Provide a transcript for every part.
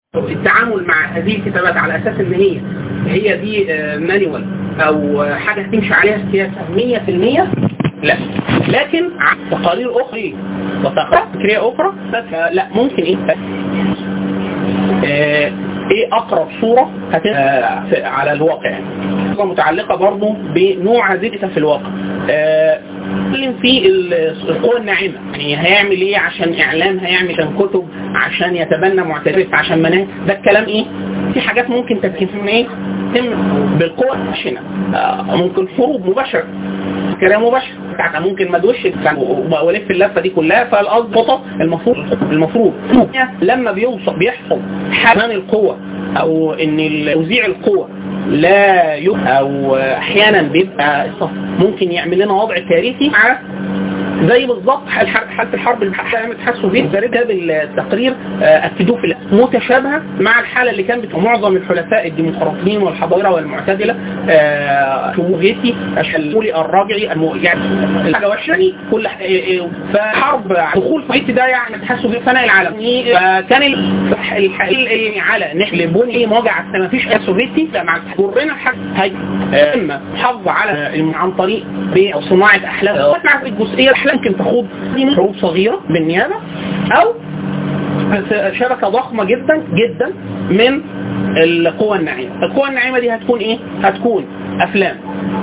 التعامل مع هذه الكتابات على اساس ان هي هي دي مانيوال او حاجه تمشي عليها السياسه 100% لا لكن تقارير اخرى وتقارير فكريه اخرى لا ممكن ايه آه، ايه اقرب صوره هتبقى على الواقع متعلقه برضه بنوع هذه في الواقع آه، نتكلم في القوى الناعمه يعني هيعمل ايه عشان اعلام هيعمل عشان كتب عشان يتبنى معترف عشان مناهج ده الكلام ايه في حاجات ممكن تتكلم من ايه تم بالقوى الخشنه آه، ممكن حروب مباشره كلام مباشر ممكن ما ادوش والف اللفه دي كلها فالقصد المفروض المفروض لما بيوصل بيحصل حمان القوة او ان توزيع القوة لا يبقى او احيانا بيبقى ممكن يعمل لنا وضع تاريخي مع زي بالظبط حاله الحرب اللي تحسوا بيه ده بالتقرير اكدوه في متشابهه مع الحاله اللي كان بتاع معظم الحلفاء الديمقراطيين والحضاره والمعتدله شموهيتي الشمولي الراجعي يعني الحاجه وحشه يعني كل فحرب دخول فايت ده يعني تحسوا بيه فناء العالم فكان الحل على نحل بني مواجهه ما فيش اي سوفيتي مع جرنا الحاجه هي اما محافظه على عن طريق صناعه احلام مع الجزئيه الاحلام ممكن تخوض حروب صغيرة بالنيابة او شبكة ضخمة جدا جدا من القوى الناعمة القوى الناعمة دي هتكون ايه هتكون افلام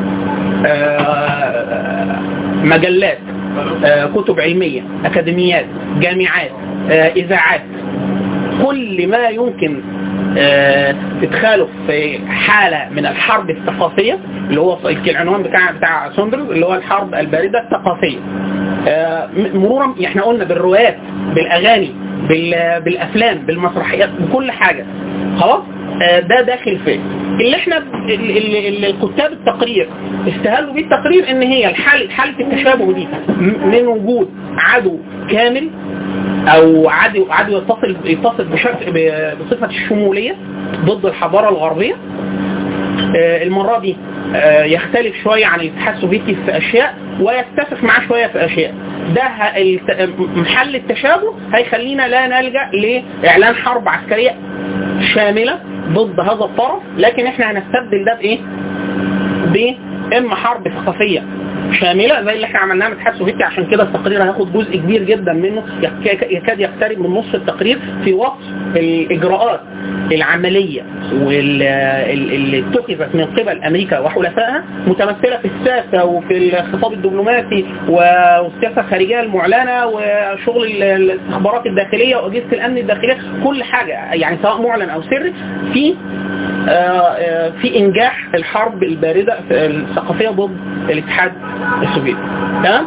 آه مجلات آه كتب علمية اكاديميات جامعات آه اذاعات كل ما يمكن تتخالف في حالة من الحرب الثقافية اللي هو العنوان بتاع بتاع سوندرز اللي هو الحرب الباردة الثقافية مرورا احنا قلنا بالروايات بالاغاني بالافلام بالمسرحيات بكل حاجة خلاص ده داخل فيه اللي احنا اللي الكتاب التقرير استهلوا بيه التقرير ان هي الحالة حالة التشابه دي من وجود عدو كامل او عدو عدو يتصل يتصل بشكل بصفه الشموليه ضد الحضاره الغربيه المره دي يختلف شويه عن الاتحاد السوفيتي في اشياء ويتفق معاه شويه في اشياء ده محل التشابه هيخلينا لا نلجا لاعلان حرب عسكريه شامله ضد هذا الطرف لكن احنا هنستبدل ده بايه؟ باما حرب ثقافيه شاملة زي اللي احنا عملناها من الاتحاد السوفيتي عشان كده التقرير هياخد جزء كبير جدا منه يكاد يقترب من نص التقرير في وصف الإجراءات العملية واللي اتخذت من قبل أمريكا وحلفائها متمثلة في السياسة وفي الخطاب الدبلوماسي والسياسة الخارجية المعلنة وشغل الاستخبارات الداخلية وأجهزة الأمن الداخلية كل حاجة يعني سواء معلن أو سري في في إنجاح الحرب الباردة الثقافية ضد الاتحاد السوفيتي تمام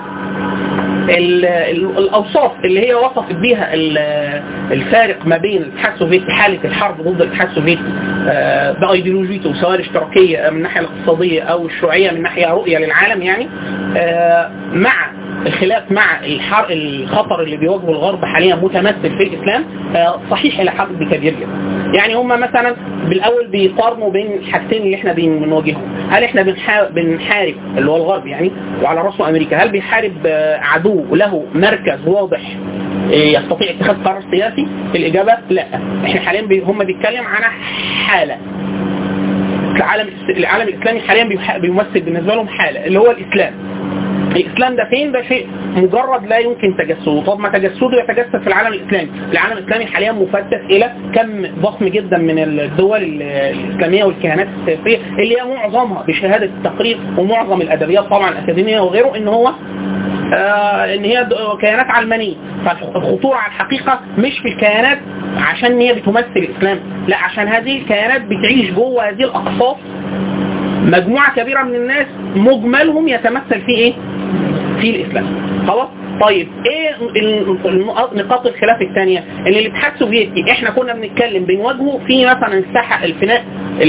الاوصاف اللي هي وصفت بيها الفارق ما بين الاتحاد السوفيتي حاله الحرب ضد الاتحاد السوفيتي بايديولوجيته سواء الاشتراكيه من الناحيه الاقتصاديه او الشيوعيه من ناحيه رؤيه للعالم يعني مع الخلاف مع الحر الخطر اللي بيواجهه الغرب حاليا متمثل في الاسلام صحيح الى حد كبير جدا يعني هم مثلا بالاول بيقارنوا بين الحاجتين اللي احنا بنواجههم هل احنا بنحارب اللي هو الغرب يعني وعلى راسه امريكا هل بيحارب عدو له مركز واضح يستطيع اتخاذ قرار سياسي الاجابه لا احنا حاليا بي هم بيتكلم عن حاله العالم العالم الاسلامي حاليا بيمثل بالنسبه لهم حاله اللي هو الاسلام الاسلام ده فين ده شيء مجرد لا يمكن تجسده طب ما تجسده يتجسد في العالم الاسلامي العالم الاسلامي حاليا مفتت الى كم ضخم جدا من الدول الاسلاميه والكيانات السياسيه اللي هي معظمها بشهاده التقرير ومعظم الادبيات طبعا الاكاديميه وغيره ان هو آه ان هي كيانات علمانيه فالخطوره على الحقيقه مش في الكيانات عشان هي بتمثل الاسلام لا عشان هذه الكيانات بتعيش جوه هذه الاقطاف مجموعة كبيرة من الناس مجملهم يتمثل في ايه في الاسلام خلاص طيب ايه نقاط الخلاف الثانية ان الاتحاد السوفيتي احنا كنا بنتكلم بنواجهه في مثلا الساحة الفناء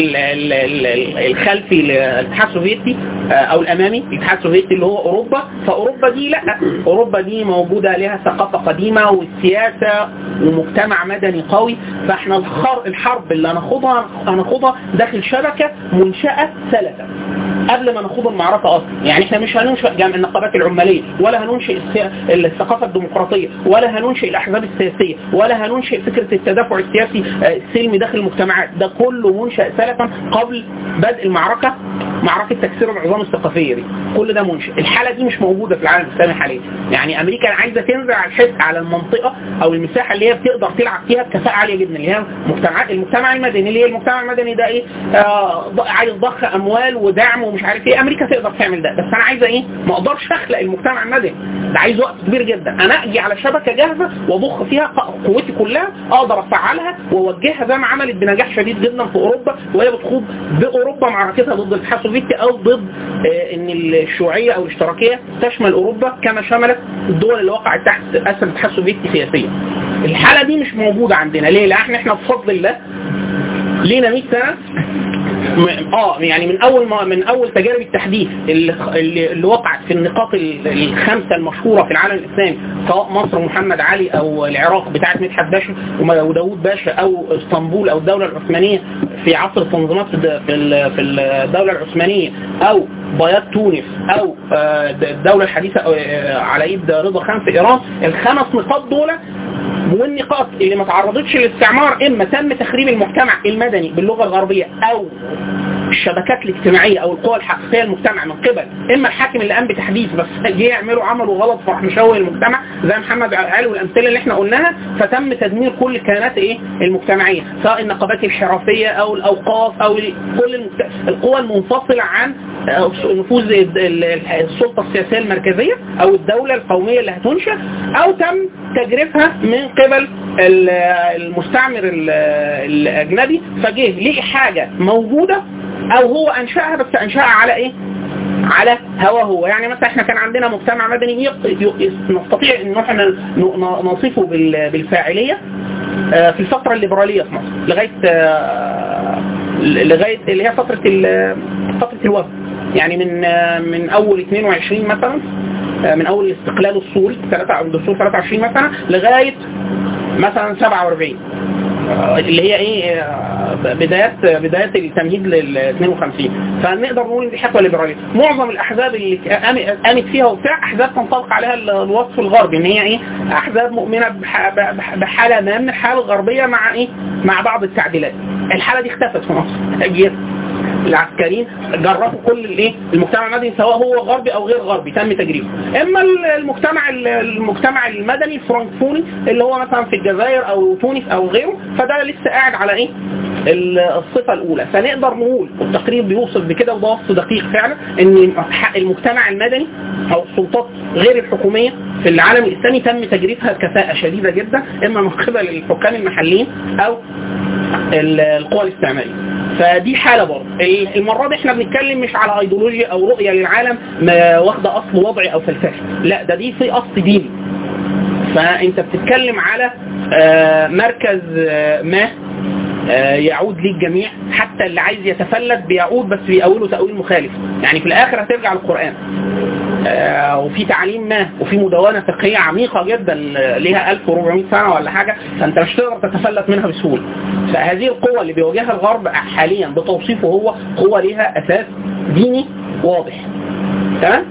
الخلفي للاتحاد السوفيتي او الامامي الاتحاد السوفيتي اللي هو اوروبا فاوروبا دي لا اوروبا دي موجودة لها ثقافة قديمة والسياسة ومجتمع مدني قوي فاحنا الحرب اللي هناخدها هناخدها داخل شبكة منشأة سلفا قبل ما نخوض المعركه اصلا يعني احنا مش هننشئ جامع النقابات العماليه ولا هننشئ الثقافه الديمقراطيه ولا هننشئ الاحزاب السياسيه ولا هننشئ فكره التدافع السياسي آه، السلمي داخل المجتمعات ده كله منشا سلفا قبل بدء المعركه معركه تكسير العظام الثقافيه دي كل ده منشئ الحاله دي مش موجوده في العالم الاسلامي حاليا يعني امريكا عايزه تنزل على الحس على المنطقه او المساحه اللي هي بتقدر تلعب فيها بكفاءه عاليه جدا اللي هي مجتمعات المجتمع المدني اللي هي المجتمع المدني ده ايه آه عايز ضخ اموال ودعم ومش عارف ايه امريكا تقدر تعمل ده بس انا عايزه ايه ما اقدرش اخلق المجتمع المدني ده عايز وقت كبير جدا انا اجي على شبكه جاهزه واضخ فيها قوتي كلها اقدر افعلها واوجهها زي ما عملت بنجاح شديد جدا في اوروبا وهي بتخوض باوروبا معركتها ضد الاتحاد السوفيتي او ضد آه ان الشيوعيه او الاشتراكيه تشمل اوروبا كما شملت الدول اللي وقعت تحت اسر الاتحاد السوفيتي سياسيا الحاله دي مش موجوده عندنا ليه؟ لان احنا بفضل الله لينا 100 سنه اه يعني من اول ما من اول تجارب التحديث اللي اللي وقعت في النقاط الخمسه المشهوره في العالم الاسلامي سواء مصر ومحمد علي او العراق بتاعه مدحت باشا وداوود باشا او اسطنبول او الدوله العثمانيه في عصر التنظيمات في في الدوله العثمانيه او بياض تونس او آه، الدوله الحديثه آه، على ايد رضا خان في ايران الخمس نقاط دول والنقاط اللي ما تعرضتش للاستعمار اما تم تخريب المجتمع المدني باللغه الغربيه او الشبكات الاجتماعيه او القوى الحقيقيه المجتمع من قبل اما الحاكم اللي قام بتحديث بس جه يعملوا عملوا غلط فراح مشوه المجتمع زي محمد علي والامثله اللي احنا قلناها فتم تدمير كل الكيانات ايه المجتمعيه سواء النقابات الحرفيه او الاوقاف او كل القوى المنفصله عن نفوذ السلطه السياسيه المركزيه او الدوله القوميه اللي هتنشا او تم تجريفها من قبل المستعمر الاجنبي فجه لقي حاجه موجوده او هو انشاها بس انشاها على ايه على هوا هو يعني مثلا احنا كان عندنا مجتمع مدني نستطيع ان احنا نصفه بالفاعلية آه، في الفترة الليبرالية في مصر لغاية آه، لغاية اللي هي فترة فترة الوفد يعني من آه، من اول 22 مثلا من اول الاستقلال السوري دستور 23 مثلا لغاية مثلا 47 اللي هي ايه بدايات بدايات التمهيد لل 52 فنقدر نقول ان دي حقبه ليبراليه معظم الاحزاب اللي قامت فيها وبتاع احزاب تنطبق عليها الوصف الغربي ان هي ايه احزاب مؤمنه بحاله ما من الحاله الغربيه مع ايه مع بعض التعديلات الحاله دي اختفت في مصر العسكريين جربوا كل الايه المجتمع المدني سواء هو غربي او غير غربي تم تجريبه اما المجتمع المجتمع المدني الفرنكفوني اللي هو مثلا في الجزائر او تونس او غيره فده لسه قاعد على ايه الصفة الأولى فنقدر نقول والتقرير بيوصل بكده وده وصف دقيق فعلا ان المجتمع المدني أو السلطات غير الحكومية في العالم الإسلامي تم تجريفها بكفاءة شديدة جدا إما من قبل الحكام المحليين أو القوى الاستعمارية فدي حالة برضه المرة دي احنا بنتكلم مش على ايديولوجيا او رؤية للعالم واخدة اصل وضعي او فلسفي لا ده دي في اصل ديني فانت بتتكلم على آه، مركز آه، ما آه، يعود للجميع حتى اللي عايز يتفلت بيعود بس بيقوله تأويل مخالف يعني في الآخر هترجع للقرآن آه، وفي تعليم ما وفي مدونة فقهية عميقة جدا ليها 1400 سنة ولا حاجة فأنت مش تقدر تتفلت منها بسهولة فهذه القوة اللي بيواجهها الغرب حاليا بتوصيفه هو قوة ليها أساس ديني واضح تمام؟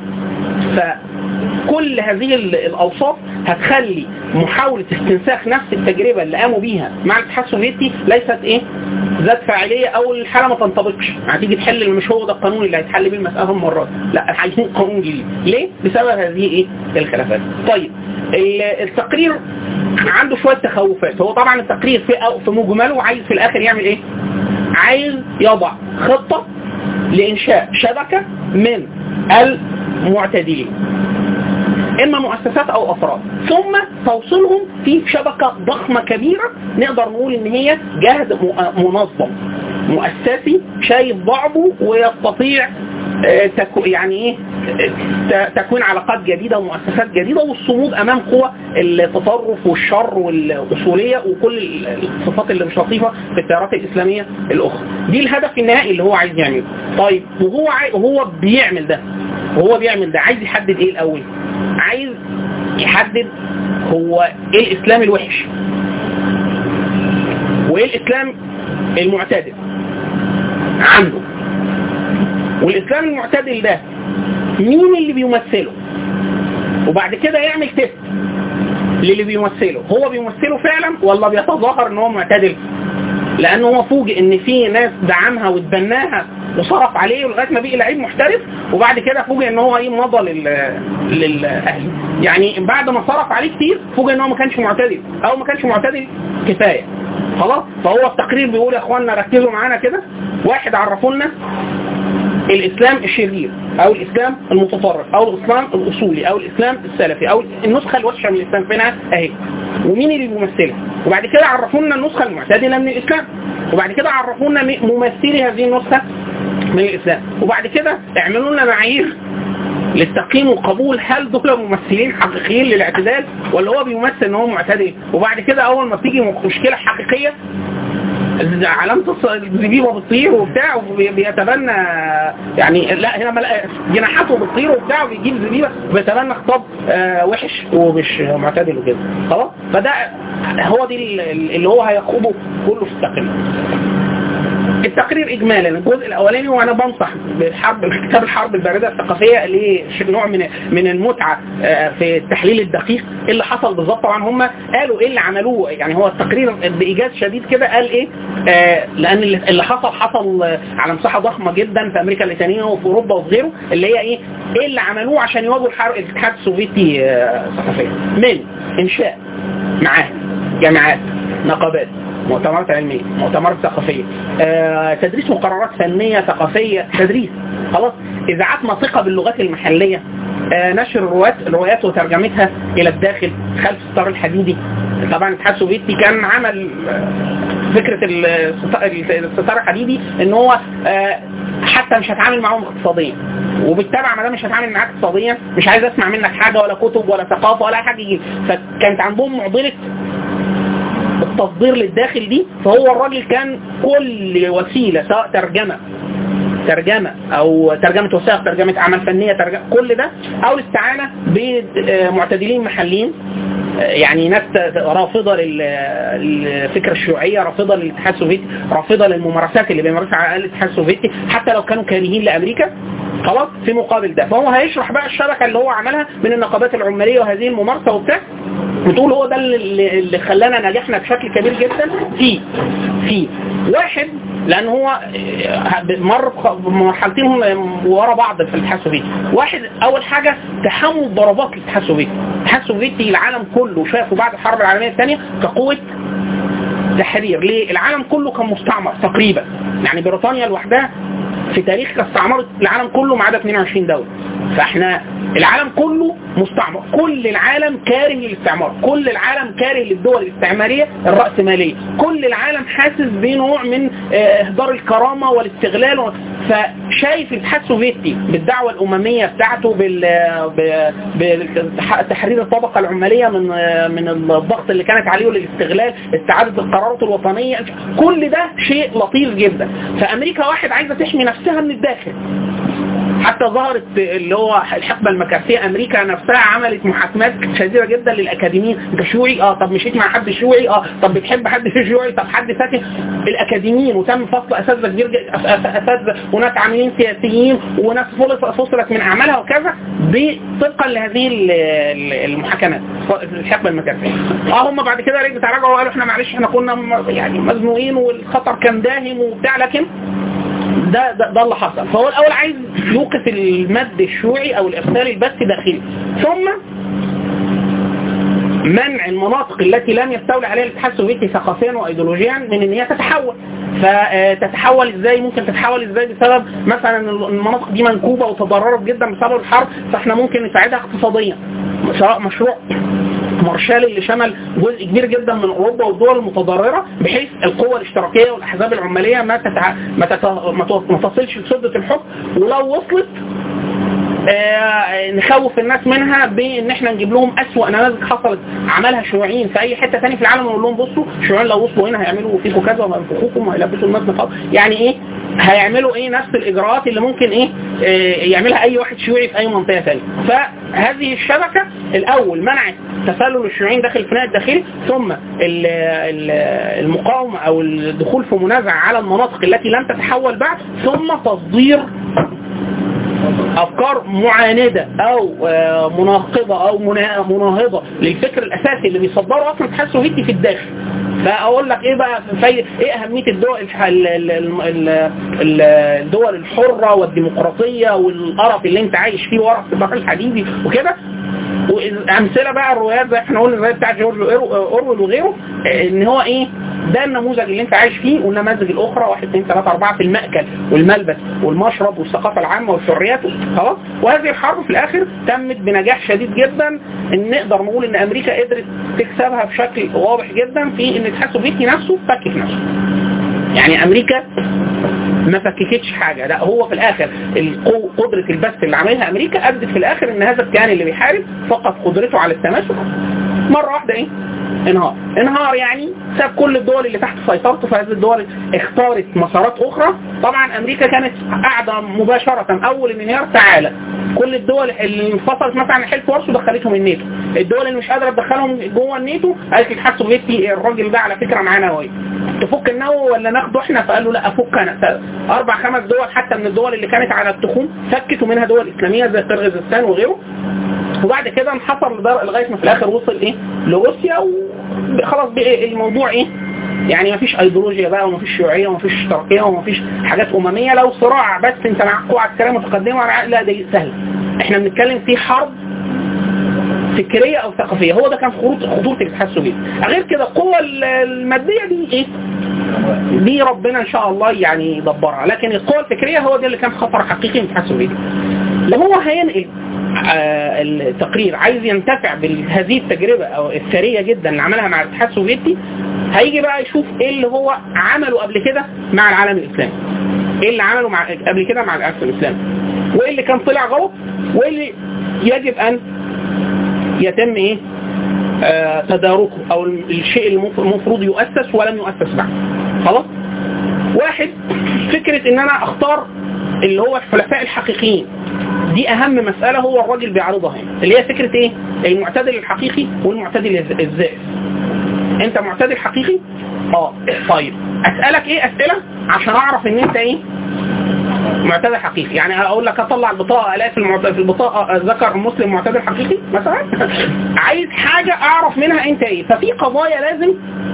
كل هذه الأوصاف هتخلي محاولة استنساخ نفس التجربة اللي قاموا بيها مع الاتحاد السوفيتي ليست ايه ذات فاعلية او الحالة ما تنطبقش هتيجي تحل مش هو ده القانون اللي هيتحل بيه المسألة مرات لا عايزين قانون جديد ليه؟ بسبب هذه ايه الخلافات طيب التقرير عنده شوية تخوفات هو طبعا التقرير في في مجمله عايز في الاخر يعمل ايه عايز يضع خطة لإنشاء شبكة من المعتدلين إما مؤسسات أو أفراد ثم توصلهم في شبكة ضخمة كبيرة نقدر نقول إن هي جهد منظم مؤسسي شايف بعضه ويستطيع آه، يعني ايه تكوين علاقات جديدة ومؤسسات جديدة والصمود امام قوى التطرف والشر والاصولية وكل الصفات اللي مش لطيفة في التيارات الاسلامية الاخرى دي الهدف النهائي اللي هو عايز يعمله طيب وهو عاي... وهو بيعمل ده وهو بيعمل ده عايز يحدد ايه الاول عايز يحدد هو ايه الاسلام الوحش وايه الاسلام المعتدل عنده والاسلام المعتدل ده مين اللي بيمثله وبعد كده يعمل تيست للي بيمثله هو بيمثله فعلا ولا بيتظاهر ان هو معتدل لانه هو فوجئ ان في ناس دعمها واتبناها وصرف عليه لغايه ما بقي لعيب محترف وبعد كده فوجئ ان هو ايه مضى لل للاهلي يعني بعد ما صرف عليه كتير فوجئ ان هو ما كانش معتدل او ما كانش معتدل كفايه خلاص فهو التقرير بيقول يا اخوانا ركزوا معانا كده واحد عرفوا لنا الاسلام الشرير او الاسلام المتطرف او الاسلام الاصولي او الاسلام السلفي او النسخه الوحشه من الاسلام فينها اهي ومين اللي بيمثلها وبعد كده عرفونا النسخه المعتدله من الاسلام وبعد كده عرفونا ممثلي هذه النسخه من الاسلام وبعد كده اعملوا لنا معايير للتقييم والقبول هل دول ممثلين حقيقيين للاعتدال ولا هو بيمثل ان هو معتدل وبعد كده اول ما بتيجي مشكله حقيقيه علامة الزبيبة بتطير وبتاع وبيتبنى يعني لا هنا جناحاته بتطير وبتاع وبيجيب زبيبة وبيتبنى خطاب آه وحش ومش معتدل وكده خلاص فده هو دي اللي هو هيخوضه كله في التقرير التقرير اجمالا الجزء الاولاني وانا بنصح بالحرب كتاب الحرب البارده الثقافيه لنوع من من المتعه آه، في التحليل الدقيق ايه اللي حصل بالظبط طبعا هم قالوا ايه اللي عملوه يعني هو التقرير بايجاز شديد كده قال ايه آه لان اللي حصل حصل على مساحه ضخمه جدا في امريكا اللاتينيه وفي اوروبا وفي غيره اللي هي ايه ايه اللي عملوه عشان يواجهوا الحرب الاتحاد السوفيتي آه ثقافيا من انشاء معاهد جامعات نقابات مؤتمرات علمية مؤتمرات ثقافية آه، تدريس مقررات فنية ثقافية تدريس خلاص إذاعات ناطقة باللغات المحلية آه، نشر الروايات الروايات وترجمتها إلى الداخل خلف الستار الحديدي طبعا الاتحاد السوفيتي كان عمل آه، فكرة الستار الحديدي ان هو حتى مش هتعامل معاهم اقتصاديا وبالتبع ما دام مش هتعامل معاك اقتصاديا مش عايز اسمع منك حاجه ولا كتب ولا ثقافه ولا حاجه يجي فكانت عندهم معضله التصدير للداخل دي فهو الراجل كان كل وسيلة سواء ترجمة ترجمة او ترجمة وثائق ترجمة اعمال فنية ترجمة كل ده او الاستعانة بمعتدلين محليين يعني ناس رافضة للفكرة الشيوعية رافضة للاتحاد السوفيتي رافضة للممارسات اللي بيمارسها على الاتحاد السوفيتي حتى لو كانوا كارهين لأمريكا خلاص في مقابل ده فهو هيشرح بقى الشبكة اللي هو عملها من النقابات العمالية وهذه الممارسة وبتاع بتقول هو ده اللي, اللي خلانا نجحنا بشكل كبير جدا في في واحد لان هو مر مرحلتين ورا بعض في الاتحاد السوفيتي واحد اول حاجه تحمل ضربات الاتحاد السوفيتي الاتحاد السوفيتي العالم كله شافه بعد الحرب العالميه الثانيه كقوه تحرير ليه العالم كله كان مستعمر تقريبا يعني بريطانيا لوحدها في تاريخ استعمرت العالم كله ما عدا 22 دوله فاحنا العالم كله مستعمر كل العالم كاره للاستعمار كل العالم كاره للدول الاستعمارية الرأسمالية كل العالم حاسس بنوع من آه، اهدار الكرامة والاستغلال فشايف الاتحاد السوفيتي بالدعوة الأممية بتاعته بتحرير الطبقة العمالية من آه، من الضغط اللي كانت عليه للاستغلال استعادة القرارات الوطنية كل ده شيء لطيف جدا فأمريكا واحد عايزة تحمي نفسها من الداخل حتى ظهرت اللي هو الحقبة المكارثية أمريكا نفسها عملت محاكمات شديدة جدا للأكاديميين أنت شيوعي اه طب مشيت مع حد شيوعي اه طب بتحب حد شيوعي طب حد ساكن الأكاديميين وتم فصل أساتذة كبير أساتذة وناس عاملين سياسيين وناس فصلت من أعمالها وكذا طبقا لهذه المحاكمات الحقبة المكارثية اه هم بعد كده رجعوا تراجعوا وقالوا احنا معلش احنا كنا يعني مزنوقين والخطر كان داهم وبتاع لكن ده, ده, ده اللي حصل فهو الأول عايز يوقف المد الشيوعي أو الإرسال البثي داخلي ثم منع المناطق التي لم يستولي عليها الاتحاد السوفيتي ثقافيا وايديولوجيا من ان هي تتحول فتتحول ازاي ممكن تتحول ازاي بسبب مثلا المناطق دي منكوبه وتضررت جدا بسبب الحرب فاحنا ممكن نساعدها اقتصاديا سواء مشروع مارشال اللي شمل جزء كبير جدا من اوروبا والدول المتضرره بحيث القوى الاشتراكيه والاحزاب العماليه ما تتع... ما, تت... ما تصلش لسده الحكم ولو وصلت آه نخوف الناس منها بان احنا نجيب لهم اسوأ نماذج حصلت عملها شيوعيين في اي حته ثانيه في العالم ونقول لهم بصوا الشيوعيين لو وصلوا هنا هيعملوا فيكم كذا وهينفخوكم وهيلبسوا الناس نقاب يعني ايه هيعملوا ايه نفس الاجراءات اللي ممكن ايه آه يعملها اي واحد شيوعي في اي منطقه ثانيه فهذه الشبكه الاول منعت تسلل الشيوعيين داخل الفناء الداخلي ثم المقاومه او الدخول في منازع على المناطق التي لم تتحول بعد ثم تصدير افكار معاندة او آه، مناقضة او منا- مناهضة للفكر الاساسي اللي بيصدره اصلا الاتحاد السوفيتي في الداخل فاقول لك ايه بقى في ايه اهمية الدول الح- ال- ال- ال- ال- الدول الحرة والديمقراطية والقرف اللي انت عايش فيه ورا الصباح الحديدي وكده وامثله بقى الروايات زي احنا قلنا زي بتاع جورج أورو- اورويل وغيره آه، ان هو ايه ده النموذج اللي انت عايش فيه والنماذج الاخرى واحد اثنين ثلاثه اربعه في المأكل والملبس والمشرب والثقافه العامه والحريات خلاص وهذه الحرب في الاخر تمت بنجاح شديد جدا ان نقدر نقول ان امريكا قدرت تكسبها بشكل واضح جدا في ان الاتحاد السوفيتي نفسه فكك نفسه يعني امريكا ما فككتش حاجة لا هو في الاخر القو- قدرة البث اللي عملها امريكا ادت في الاخر ان هذا الكيان اللي بيحارب فقد قدرته على التماسك مرة واحدة ايه انهار انهار يعني ساب كل الدول اللي تحت سيطرته فهذه الدول اختارت مسارات اخرى طبعا امريكا كانت قاعدة مباشرة اول الانهيار تعالى كل الدول اللي انفصلت مثلا عن حلف وارسو دخلتهم الناتو الدول اللي مش قادرة تدخلهم جوه الناتو قالت الاتحاد السوفيتي الراجل ده على فكرة معانا نووي تفك النووي ولا ناخده احنا فقال له لا افك انا اربع خمس دول حتى من الدول اللي كانت على التخوم فكت ومنها دول اسلاميه زي قرغيزستان وغيره وبعد كده انحصر لدر- لغايه ما في الاخر وصل ايه لروسيا وخلاص بقى الموضوع ايه يعني مفيش ايديولوجيا بقى ومفيش شيوعيه ومفيش اشتراكيه ومفيش حاجات امميه لو صراع بس انت مع قوى عسكريه متقدمه ولا- لا دي سهله احنا بنتكلم في حرب فكريه او ثقافيه هو ده كان خطوط خطوط الاتحاد السوفيتي غير كده القوه ال- الماديه دي ايه دي ربنا ان شاء الله يعني يدبرها لكن القوه الفكريه هو ده اللي كان خطر حقيقي من الاتحاد السوفيتي لو هو هينقل آه، التقرير عايز ينتفع بهذه التجربه او الثريه جدا اللي عملها مع الاتحاد السوفيتي هيجي بقى يشوف ايه اللي هو عمله قبل كده مع العالم الاسلامي ايه اللي عمله مع قبل كده مع العالم الاسلامي وايه اللي كان طلع غلط وايه اللي يجب ان يتم ايه آه تداركه او الشيء المف- المفروض يؤسس ولم يؤسس بعد خلاص واحد فكرة ان انا اختار اللي هو الحلفاء الحقيقيين دي اهم مسألة هو الراجل بيعرضها هنا اللي هي فكرة ايه المعتدل الحقيقي والمعتدل الز- الزائف انت معتدل حقيقي اه طيب اسألك ايه اسئلة عشان اعرف ان انت ايه معتدل حقيقي يعني اقول لك اطلع البطاقه الاقي في المعت- في البطاقه ذكر مسلم معتدل حقيقي مثلا عايز حاجه اعرف منها انت ايه ففي قضايا لازم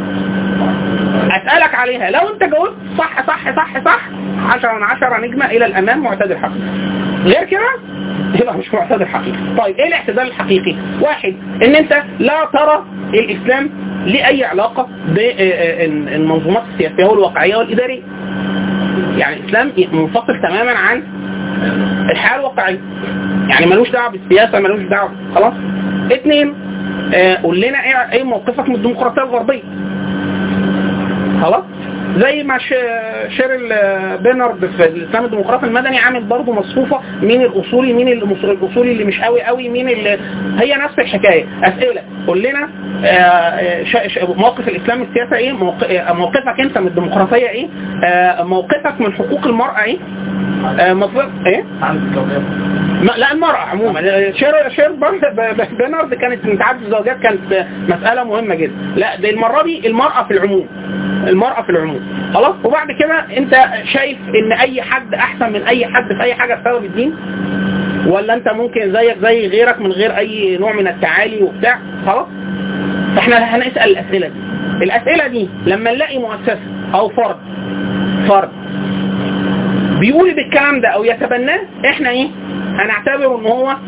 اسالك عليها لو انت جاوبت صح صح صح صح 10 من 10 نجمه الى الامام معتدل حقيقي غير كده يبقى مش معتدل حقيقي طيب ايه الاعتدال الحقيقي واحد ان انت لا ترى الاسلام ليه اي علاقه بالمنظومات السياسيه والواقعيه والاداريه يعني الاسلام منفصل تماما عن الحياه الواقعيه يعني ملوش دعوه بالسياسه ملوش دعوه خلاص اثنين آه، قول لنا ايه ايه موقفك من الديمقراطيه الغربيه خلاص زي ما ش- شيرل آه، بينارد في الاسلام الديمقراطي المدني عامل برضه مصفوفه مين الاصولي مين المص- الاصولي اللي مش قوي قوي مين اللي هي نفس الحكايه اسئله قول لنا آه، آه، ش- ش- موقف الاسلام من السياسه ايه موق- آه، موقفك انت من الديمقراطيه ايه آه، موقفك من حقوق المراه ايه آه، موقف ايه ما لا المرأة عموما شير شير بن- ب- ب- بينارد كانت من تعدد الزوجات كانت مسألة مهمة جدا لا دي المرة دي المرأة في العموم المرأة في العموم خلاص وبعد كده انت شايف ان اي حد احسن من اي حد في اي حاجة بسبب الدين ولا انت ممكن زيك زي غيرك من غير اي نوع من التعالي وبتاع خلاص فاحنا هنسأل الاسئلة دي الاسئلة دي لما نلاقي مؤسسة او فرد فرد بيقول بالكلام ده او يتبناه احنا ايه هنعتبره ان هو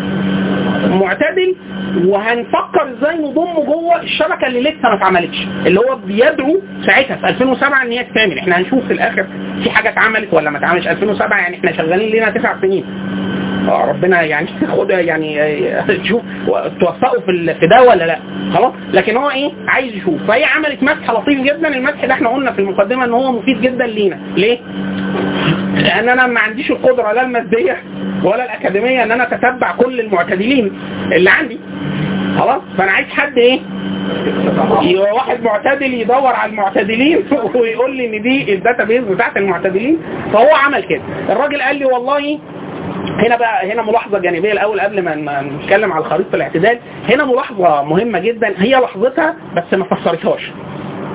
معتدل وهنفكر ازاي نضمه جوه الشبكه اللي لسه ما اتعملتش اللي هو بيدعو ساعتها في 2007 ان هي تتعمل احنا هنشوف في الاخر في حاجه اتعملت ولا ما اتعملش 2007 يعني احنا شغالين لنا تسع سنين آه، ربنا يعني خد يعني آه، تشوف توفقوا في ال- في ده ولا لا خلاص لكن هو ايه عايز يشوف فهي عملت مسح لطيف جدا المسح ده احنا قلنا في المقدمه ان هو مفيد جدا لينا ليه؟ لان انا ما عنديش القدره لا الماديه ولا الاكاديميه ان انا اتتبع كل المعتدلين اللي عندي خلاص فانا عايز حد ايه يبقى واحد معتدل يدور على المعتدلين ويقول لي ان دي الداتابيز بتاعت المعتدلين فهو عمل كده الراجل قال لي والله هنا بقى هنا ملاحظة جانبية الأول قبل ما ما نتكلم على خريطة الاعتدال هنا ملاحظة مهمة جدا هي لحظتها بس ما فسرتهاش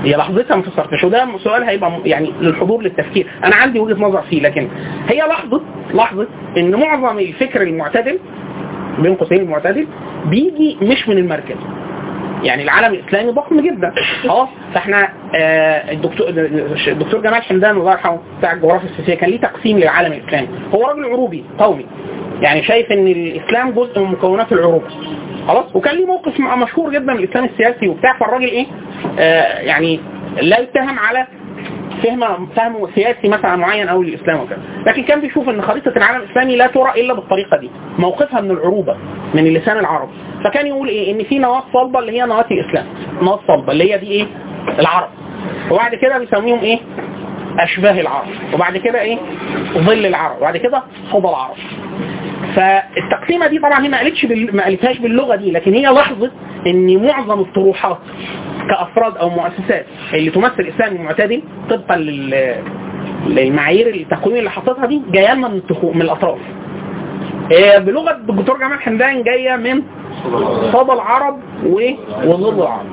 هي لحظتها ما فسرتش وده سؤال هيبقى م- يعني للحضور للتفكير انا عندي وجهه نظر فيه لكن هي لحظه لحظه ان معظم الفكر المعتدل بين قوسين المعتدل بيجي مش من المركز يعني العالم الاسلامي ضخم جدا اه فاحنا آه الدكتور الدكتور جمال حمدان الله يرحمه بتاع الجغرافيا السياسيه كان ليه تقسيم للعالم الاسلامي هو راجل عروبي قومي يعني شايف ان الاسلام جزء من مكونات العروبه خلاص وكان ليه موقف م- مشهور جدا من الاسلام السياسي وبتاع فالراجل ايه آه يعني لا يتهم على فهم فهم سياسي مثلا معين او للاسلام وكذا لكن كان بيشوف ان خريطه العالم الاسلامي لا ترى الا بالطريقه دي موقفها من العروبه من اللسان العربي فكان يقول ايه ان في نواه صلبه اللي هي نواه الاسلام نواه صلبه اللي هي دي ايه العرب وبعد كده بيسميهم ايه اشباه العرب وبعد كده ايه ظل العرب وبعد كده صدى العرب فالتقسيمه دي طبعا هي ما قالتش بال... ما قالتهاش باللغه دي لكن هي لحظه ان معظم الطروحات كافراد او مؤسسات اللي تمثل الاسلام المعتدل طبقا لل للمعايير التقويم اللي حطيتها دي جايه لنا من التخو... من الاطراف هي بلغه الدكتور جمال حمدان جايه من صدى العرب و... وظل العرب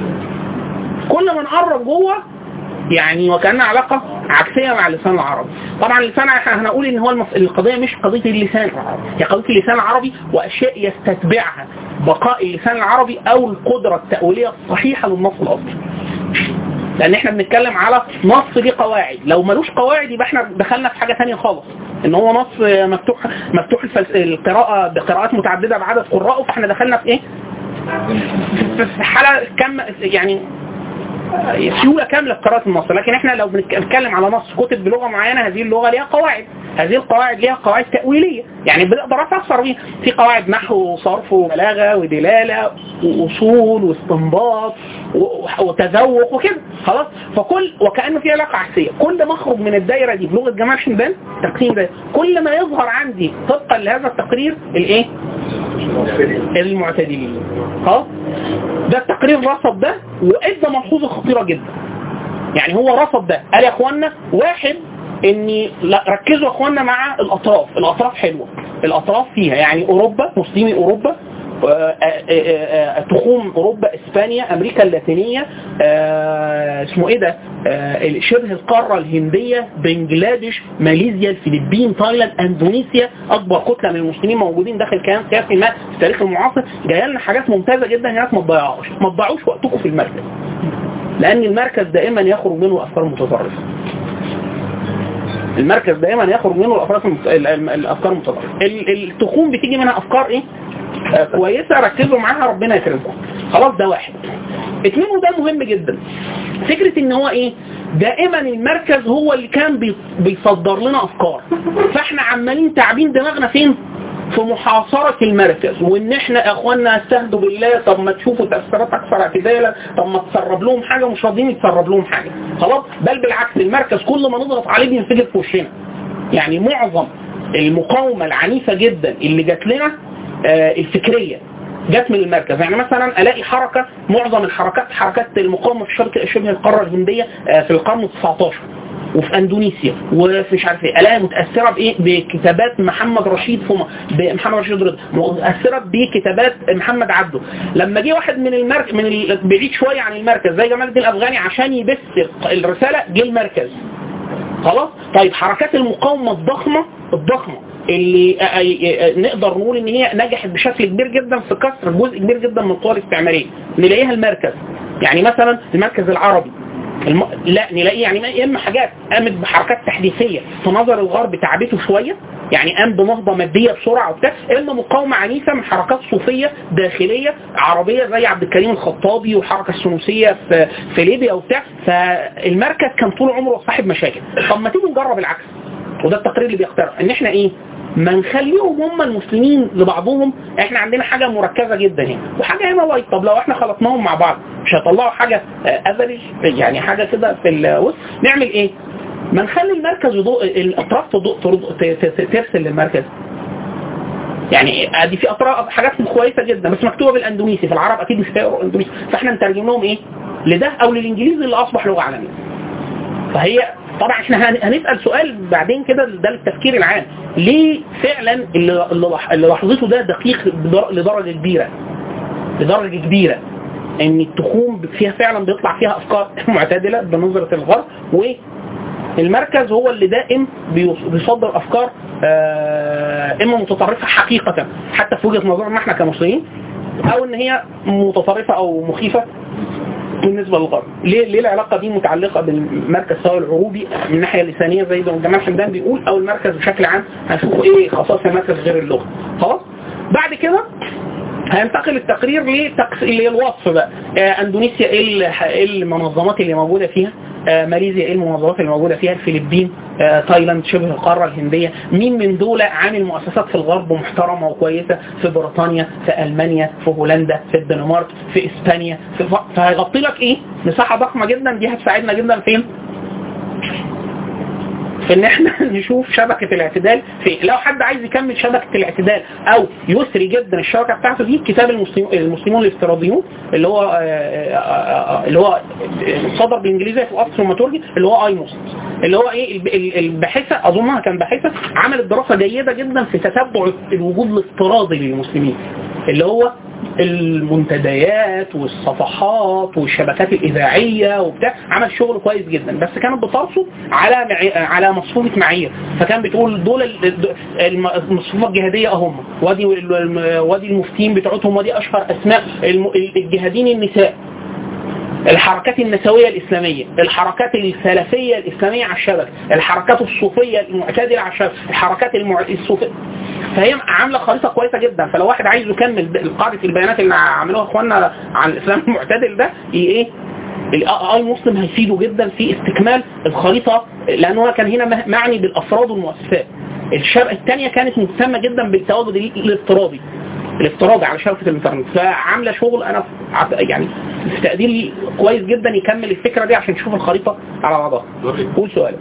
كل ما نقرب جوه يعني وكان علاقة عكسية مع اللسان العربي طبعا اللسان احنا هنقول ان هو المف... القضية مش قضية اللسان العربي هي قضية اللسان العربي واشياء يستتبعها بقاء اللسان العربي او القدرة التأويلية الصحيحة للنص الاصلي لان احنا بنتكلم على نص ليه قواعد لو ملوش قواعد يبقى احنا دخلنا في حاجة ثانيه خالص ان هو نص مفتوح مفتوح الفلس... القراءة بقراءات متعددة بعدد قراءه فاحنا دخلنا في ايه في في حالة كم يعني سيولة كاملة في قراءة النص لكن احنا لو بنتكلم على نص كتب بلغة معينة هذه اللغة ليها قواعد هذه القواعد ليها قواعد تأويلية يعني بنقدر افسر بيها في قواعد نحو وصرف وبلاغة ودلالة وأصول واستنباط و- وتذوق وكده خلاص فكل وكأنه في علاقة عكسية كل ما اخرج من الدايرة دي بلغة جمال حمدان تقسيم ده كل ما يظهر عندي طبقا لهذا التقرير الايه المعتدلين خلاص ده التقرير رصد ده وادى ملحوظه خطيره جدا يعني هو رصد ده قال يا اخوانا واحد اني لا ركزوا يا اخوانا مع الاطراف الاطراف حلوه الاطراف فيها يعني اوروبا مسلمي اوروبا آه، آه، آه، آه، تخوم اوروبا اسبانيا امريكا اللاتينيه آه، اسمه ايه ده آه، شبه القاره الهنديه بنجلاديش ماليزيا الفلبين تايلاند اندونيسيا اكبر كتله من المسلمين موجودين داخل كيان سياسي ما في التاريخ المعاصر جايه لنا حاجات ممتازه جدا هناك ما تضيعوش ما تضيعوش وقتكم في المركز لان المركز دائما يخرج منه الافكار المتطرفه المركز دائما يخرج منه الافكار المت- ال- ال- الافكار المتطرفه ال- التخوم بتيجي منها افكار ايه آه، كويسه ركزوا معاها ربنا يكرمكم خلاص ده واحد اتنين وده مهم جدا فكره ان هو ايه دائما المركز هو اللي كان بي- بيصدر لنا افكار فاحنا عمالين تعبين دماغنا فين في محاصرة المركز وان احنا يا اخوانا استهدوا بالله طب ما تشوفوا تأثيرات اكثر اعتدالا طب ما تسرب لهم حاجة مش راضيين يتسرب لهم حاجة خلاص بل بالعكس المركز كل ما نضغط عليه بينفجر في وشنا يعني معظم المقاومة العنيفة جدا اللي جات لنا آه، الفكرية جت من المركز يعني مثلا الاقي حركة معظم الحركات حركات المقاومة في شبكة شبه القارة الهندية آه، في القرن ال 19 وفي اندونيسيا وفي مش عارف ايه الاقي متاثره بايه بكتابات محمد رشيد فما محمد رشيد رضا متاثره بكتابات محمد عبده لما جه واحد من المركز من ال- بعيد شويه عن المركز زي جمال الدين الافغاني عشان يبث الرساله جه المركز خلاص طيب حركات المقاومه الضخمه الضخمه اللي آه، آه، آه، نقدر نقول ان هي نجحت بشكل كبير جدا في كسر جزء كبير جدا من القوى الاستعماريه نلاقيها المركز يعني مثلا المركز العربي الم... لا نلاقي يعني يا اما حاجات قامت بحركات تحديثيه في نظر الغرب تعبته شويه يعني قام بنهضه ماديه بسرعه وبتاع اما مقاومه عنيفه من حركات صوفيه داخليه عربيه زي عبد الكريم الخطابي والحركه السنوسيه في في ليبيا وبتاع فالمركز كان طول عمره صاحب مشاكل طب ما تيجي نجرب العكس وده التقرير اللي بيقترح ان احنا ايه ما نخليهم هم المسلمين لبعضهم احنا عندنا حاجة مركزة جدا هنا وحاجة هنا لايت طب لو احنا خلطناهم مع بعض مش هيطلعوا حاجة افريج يعني حاجة كده في الوسط نعمل ايه ما نخلي المركز يضوء الاطراف تضوء ترض- ت- ت- ترسل للمركز يعني ادي في اطراف حاجات كويسه جدا بس مكتوبه بالاندونيسي في العرب اكيد مش هيقروا اندونيسي فاحنا نترجم لهم ايه لده او للانجليزي اللي اصبح لغه عالميه فهي طبعا احنا هن- هنسال سؤال بعدين كده ده للتفكير العام ليه فعلا اللي اللي لح- اللي لحظته ده دقيق بدر- لدرجه كبيره لدرجه كبيره ان التخوم فيها فعلا بيطلع فيها افكار معتدله بنظره الغرب والمركز هو اللي دائم بيص- بيصدر افكار آه، اما متطرفه حقيقه حتى في وجهه نظرنا احنا كمسلمين او ان هي متطرفه او مخيفه بالنسبه للغرب ليه ليه العلاقه دي متعلقه بالمركز سواء العروبي من الناحيه اللسانيه زي ما جمال حمدان بيقول او المركز بشكل عام هنشوف ايه خصائص المركز غير اللغه خلاص بعد كده هينتقل التقرير لتقس... للوصف بقى آه اندونيسيا ايه ال- ايه المنظمات اللي موجوده فيها آه ماليزيا ايه المنظمات اللي موجوده فيها الفلبين آه تايلاند شبه القاره الهنديه مين من دول عامل مؤسسات في الغرب محترمه وكويسه في بريطانيا في المانيا في هولندا في الدنمارك في اسبانيا في ف... فهيغطي لك ايه مساحه ضخمه جدا دي هتساعدنا جدا فين في ان احنا نشوف شبكة الاعتدال في لو حد عايز يكمل شبكة الاعتدال او يسري جدا الشبكة بتاعته دي كتاب المسلم المسلمون الافتراضيون اللي هو آه، آه، آه، اللي هو صدر بالانجليزية في الاصل وماتورجي اللي هو اي مسلم اللي هو ايه الب- ال- الباحثة اظنها كان باحثة عملت دراسة جيدة جدا في تتبع الوجود الافتراضي للمسلمين اللي هو المنتديات والصفحات والشبكات الإذاعية وبتاع عمل شغل كويس جدا بس كانت بترصد على معي... على مصفوفة معايير فكان بتقول دول ال- الم- المصفوفة الجهادية اهم وادي الم- وادي المفتين بتوعتهم وادي أشهر أسماء الم- الجهادين النساء الحركات النسوية الإسلامية الحركات السلفية الإسلامية على الشبكة الحركات الصوفية المعتدلة على الشبكة الحركات المع... الصوفية فهي عاملة خريطة كويسة جدا فلو واحد عايز يكمل قاعدة البيانات اللي عملوها اخواننا عن الإسلام المعتدل ده ي- ايه الاي مسلم هيفيده جدا في استكمال الخريطة لأنه هو كان هنا مه- معني بالأفراد والمؤسسات الشبكة الثانية كانت مهتمة جدا بالتواجد الافتراضي الافتراضي على شبكة الانترنت فعاملة شغل انا في- عت- يعني في تقديري كويس جدا يكمل الفكرة دي عشان تشوف الخريطة على بعضها قول سؤالك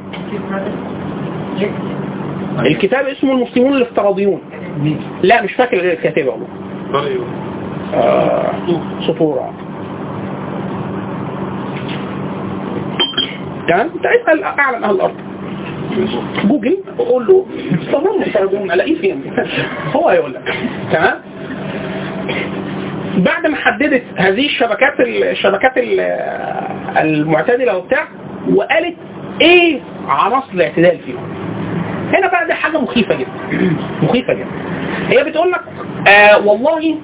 الكتاب اسمه المسلمون الافتراضيون لا مش فاكر الكاتب والله آه سطورة تمام انت اسال اعلم اهل الارض جوجل قول له مستمر مفترضون الاقيه فين هو هيقول لك تمام بعد ما حددت هذه الشبكات الشبكات ال- المعتدله وبتاع وقالت ايه عناصر الاعتدال فيهم هنا بقى دي حاجه مخيفه جدا مخيفه جدا هي بتقول لك آه والله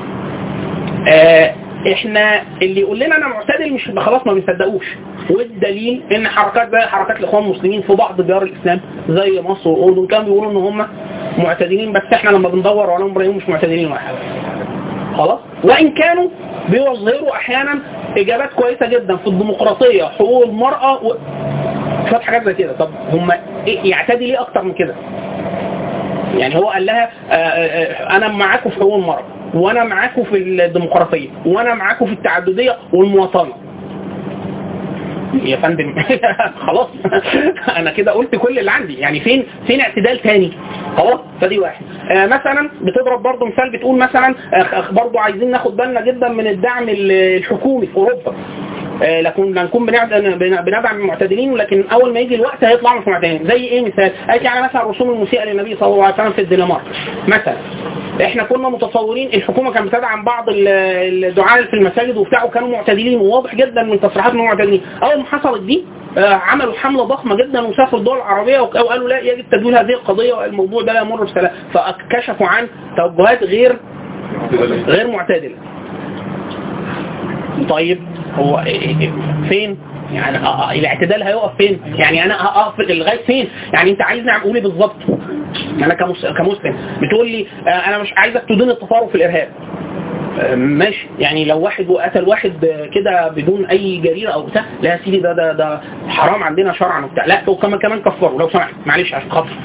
آه احنا اللي يقول لنا انا معتدل مش خلاص ما بنصدقوش والدليل ان حركات بقى حركات الاخوان المسلمين في بعض ديار الاسلام زي مصر والاردن كانوا بيقولوا ان هم معتدلين بس احنا لما بندور عليهم بنلاقيهم مش معتدلين ولا حاجه خلاص وان كانوا بيظهروا احيانا اجابات كويسه جدا في الديمقراطيه حقوق المراه و... شويه حاجات زي كده طب هم إيه يعتدي ليه اكتر من كده يعني هو قال لها آه، آه، انا معاكم في حقوق المرأة وانا معاكم في الديمقراطية وانا معاكم في التعددية والمواطنة يا فندم خلاص انا كده قلت كل اللي عندي يعني فين فين اعتدال تاني خلاص فدي واحد آه مثلا بتضرب برضه مثال بتقول مثلا آه برضه عايزين ناخد بالنا جدا من الدعم ال- الحكومي في اوروبا آه، لكن نكون بنعد- بن- بندعم المعتدلين لكن اول ما يجي الوقت هيطلعوا مش معتدلين زي ايه مثال قالت يعني مثلا الرسوم المسيئه للنبي صلى الله عليه وسلم في الدنمارك مثلا احنا كنا متصورين الحكومه كانت بتدعم بعض ال- الدعاة في المساجد وبتاع وكانوا معتدلين وواضح جدا من تصريحات انهم معتدلين اول ما حصلت دي آه، عملوا حملة ضخمة جدا وسافروا الدول العربية وك- وقالوا لا يجب تدويل هذه القضية والموضوع ده لا يمر بسلام فكشفوا عن توجهات غير غير معتدلة طيب هو إيه- إيه- فين يعني آه، آه، الاعتدال هيقف فين يعني انا هقف لغايه فين يعني انت عايزني اقول ايه بالظبط انا كمس- كمسلم بتقول لي آه، انا مش عايزك تدين التطرف في الارهاب آه، ماشي يعني لو واحد قتل واحد آه، كده بدون اي جريره او بتاع لا يا سيدي ده ده ده حرام عندنا شرعا وبتاع لا تو كمان كمان كفروا لو سمحت معلش عشان خاطر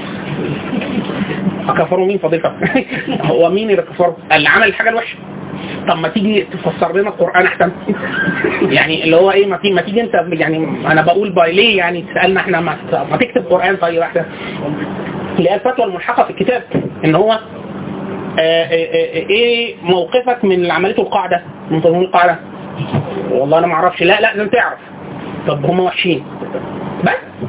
كفروا مين فضيلتك هو مين اللي كفروا اللي عمل الحاجه الوحشه طب ما تيجي تفسر لنا القران احسن يعني اللي هو ايه ما تيجي ما تيجي انت يعني انا بقول باي ليه يعني تسالنا احنا ما, ما تكتب قران طيب احسن اللي هي الفتوى الملحقه في الكتاب ان هو آه، آه، آه، ايه موقفك من اللي عملته القاعده من تنظيم القاعده والله انا ما اعرفش لا لا لازم تعرف طب هم وحشين بس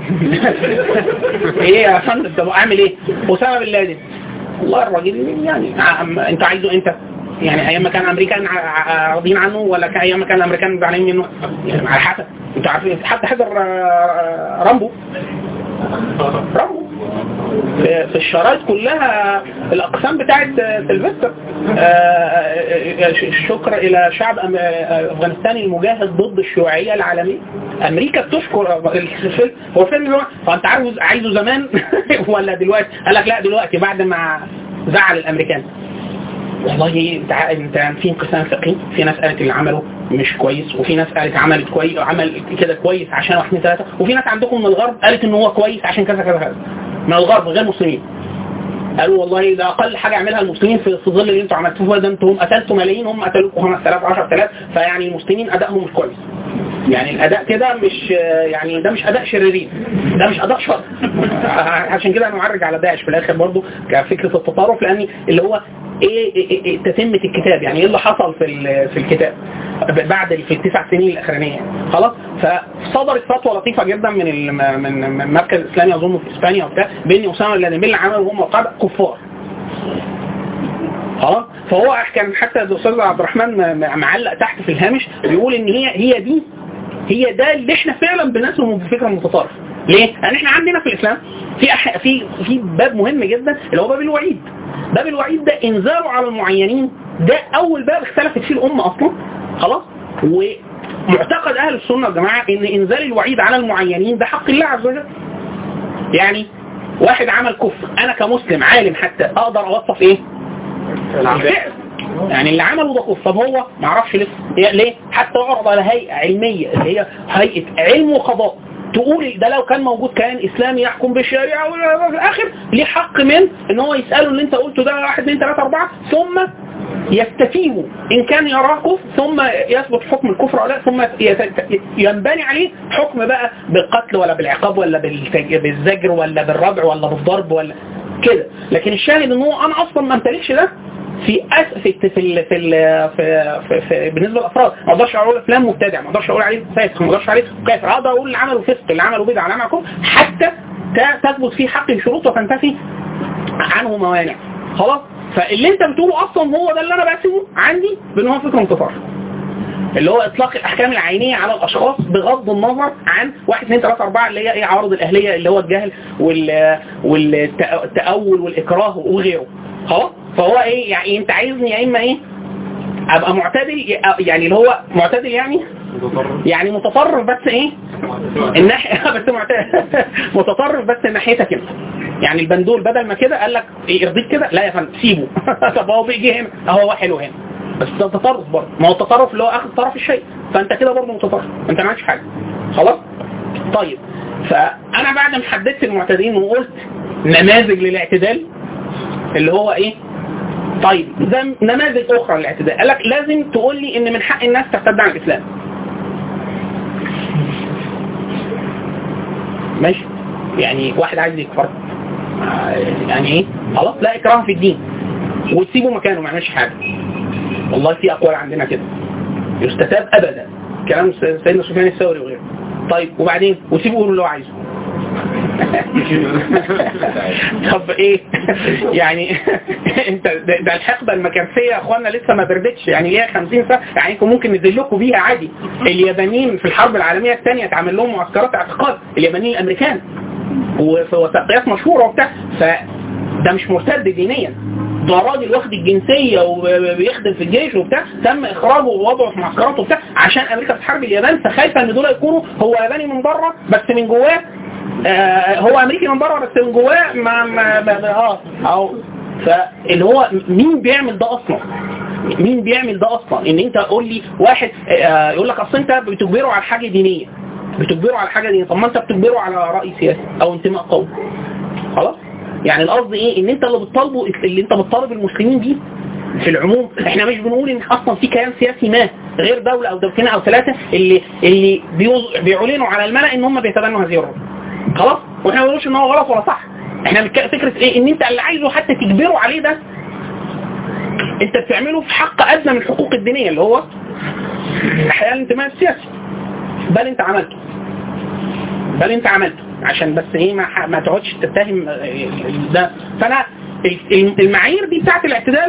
ايه يا فندم طب اعمل ايه اسامه بن لادن والله الراجل يعني عم- انت عايزه انت يعني ايام ما كان الامريكان ع- راضيين عنه ولا كان ايام ما كان الامريكان زعلانين منه يعني على حسب انتوا عارفين حتى حضر آه، رامبو رامبو في في الشرايط كلها الاقسام بتاعت سيلفستر آه، آه، آه، الشكر الى شعب أم- آه، افغانستان المجاهد ضد الشيوعيه العالميه امريكا بتشكر الفيلم هو فيلم هو هو انت عاوز عايزه زمان ولا دلوقتي قال لك لا دلوقتي بعد ما زعل الامريكان والله انت ع- انت في انقسام فقهي في ناس قالت اللي عمله مش كويس وفي ناس قالت عملت كويس عمل كده كويس عشان واحد اثنين ثلاثه وفي ناس عندكم من الغرب قالت ان هو كويس عشان كذا كذا كذا من الغرب غير مسلمين قالوا والله ده اقل حاجه يعملها المسلمين في في ظل اللي انتوا عملتوه ده انتم قتلتوا ملايين هم قتلوكم 5000 10000 فيعني المسلمين ادائهم مش كويس يعني الاداء كده مش يعني ده مش اداء شريرين ده مش اداء شر عشان كده انا معرج على داعش في الاخر برضو كفكره التطرف لان اللي هو ايه, إيه, إيه تتمه الكتاب يعني ايه اللي حصل في ال- في الكتاب بعد ال- في التسع سنين الاخرانيه خلاص فصدرت فتوى لطيفه جدا من ال- من من مركز اسلامي اظن في اسبانيا وبتاع بان اسامه بن لادن اللي عملوا هم القاعده كفار خلاص فهو كان حتى الاستاذ عبد الرحمن م- م- معلق تحت في الهامش بيقول ان هي هي دي هي ده اللي احنا فعلا بنسمه بفكره المتطرف ليه؟ لان احنا عندنا في الاسلام في أح... في في باب مهم جدا اللي هو باب الوعيد باب الوعيد ده انذاره على المعينين ده اول باب اختلفت فيه الامه اصلا خلاص ومعتقد اهل السنه والجماعه ان انزال الوعيد على المعينين ده حق الله عز وجل يعني واحد عمل كفر انا كمسلم عالم حتى اقدر اوصف ايه الفعل يعني اللي عمله ده كفر طب هو ما اعرفش لسه إيه- ليه حتى يعرض على هيئه علميه اللي هي هيئه علم وقضاء تقول ده لو كان موجود كيان اسلامي يحكم بالشريعه وفي الاخر ليه حق من ان هو يساله اللي انت قلته ده واحد اثنين ثلاثه اربعه ثم يستفيد ان كان يراه كفر ثم يثبت حكم الكفر او لا ثم يت- ينبني عليه حكم بقى بالقتل ولا بالعقاب ولا بالتج- بالزجر ولا بالردع ولا بالضرب ولا كده لكن الشاهد ان هو انا اصلا ما امتلكش ده في أس في في ال في ال في, في, في بالنسبه للافراد ما اقدرش اقول فلان مبتدع ما اقدرش اقول عليه فاسق ما اقدرش عليه كافر اقدر اقول اللي عمله فسق اللي عمله بدعه اللي عمله كفر حتى ت- تثبت فيه حق الشروط وتنتفي عنه موانع خلاص فاللي انت بتقوله اصلا هو ده اللي انا بقسمه عندي بان هو فكره متطرف اللي هو اطلاق الاحكام العينيه على الاشخاص بغض النظر عن 1 2 3 4 اللي هي ايه عوارض الاهليه اللي هو الجهل وال والتاول والاكراه وغيره خلاص فهو ايه يعني انت عايزني يا اما ايه ابقى معتدل يعني اللي هو معتدل يعني يعني متطرف بس ايه الناحيه بس معتدل متطرف بس ناحيتك انت يعني البندول بدل ما كده قال لك إيه يرضيك كده لا يا فندم سيبه طب هو بيجي هنا اهو هو حلو هنا بس ده تطرف برضه ما هو التطرف اللي هو اخذ طرف الشيء فانت كده برضه متطرف انت ما عملتش حاجه خلاص طيب فانا بعد ما حددت المعتدين وقلت نماذج للاعتدال اللي هو ايه طيب ده نماذج اخرى للاعتداء قال لك لازم تقول لي ان من حق الناس ترتد عن الاسلام ماشي يعني واحد عايز يكفر آه، يعني ايه خلاص لا اكراه في الدين وتسيبه مكانه ما يعملش حاجه والله في اقوال عندنا كده يستتاب ابدا كلام سيدنا سفيان الثوري وغيره طيب وبعدين وسيبه يقول اللي هو عايزه طب ايه يعني انت ده, ده الحقبه المكارثيه يا اخوانا لسه ما بردتش يعني ليها 50 سنه يعني انتم ممكن ندلكوا بيها عادي اليابانيين في الحرب العالميه الثانيه اتعمل لهم معسكرات اعتقال اليابانيين الامريكان وفي وثائقيات مشهوره وبتاع فده مش مرتد دينيا ده راجل واخد الجنسية وبيخدم في الجيش وبتاع تم إخراجه ووضعه في معسكرات وبتاع عشان أمريكا بتحارب اليابان فخايفة إن دول يكونوا هو ياباني من بره بس من جواه آه هو أمريكي من بره بس من جواه ما ما ما ما- اه أو فاللي هو مين بيعمل ده أصلا؟ مين بيعمل ده أصلا؟ إن أنت قول لي واحد آه يقول لك أصل أنت بتجبره على حاجة دينية بتجبره على حاجة دينية طب ما أنت بتجبره على رأي سياسي أو انتماء قومي خلاص يعني القصد ايه ان انت اللي بتطالبه اللي انت بتطالب المسلمين بيه في العموم احنا مش بنقول ان اصلا في كيان سياسي ما غير دولة او دولتين او ثلاثة اللي اللي بيوز- بيعلنوا على الملأ ان هم بيتبنوا هذه الرؤية خلاص واحنا ما بنقولش ان هو غلط ولا صح احنا بنتك- فكرة ايه ان انت اللي عايزه حتى تجبره عليه ده انت بتعمله في حق ادنى من الحقوق الدينية اللي هو احياء الانتماء السياسي بل انت عملته بل انت عملته عشان بس ايه ما, ح- ما تقعدش تتهم آه، ده فانا ال- المعايير دي بتاعت الاعتدال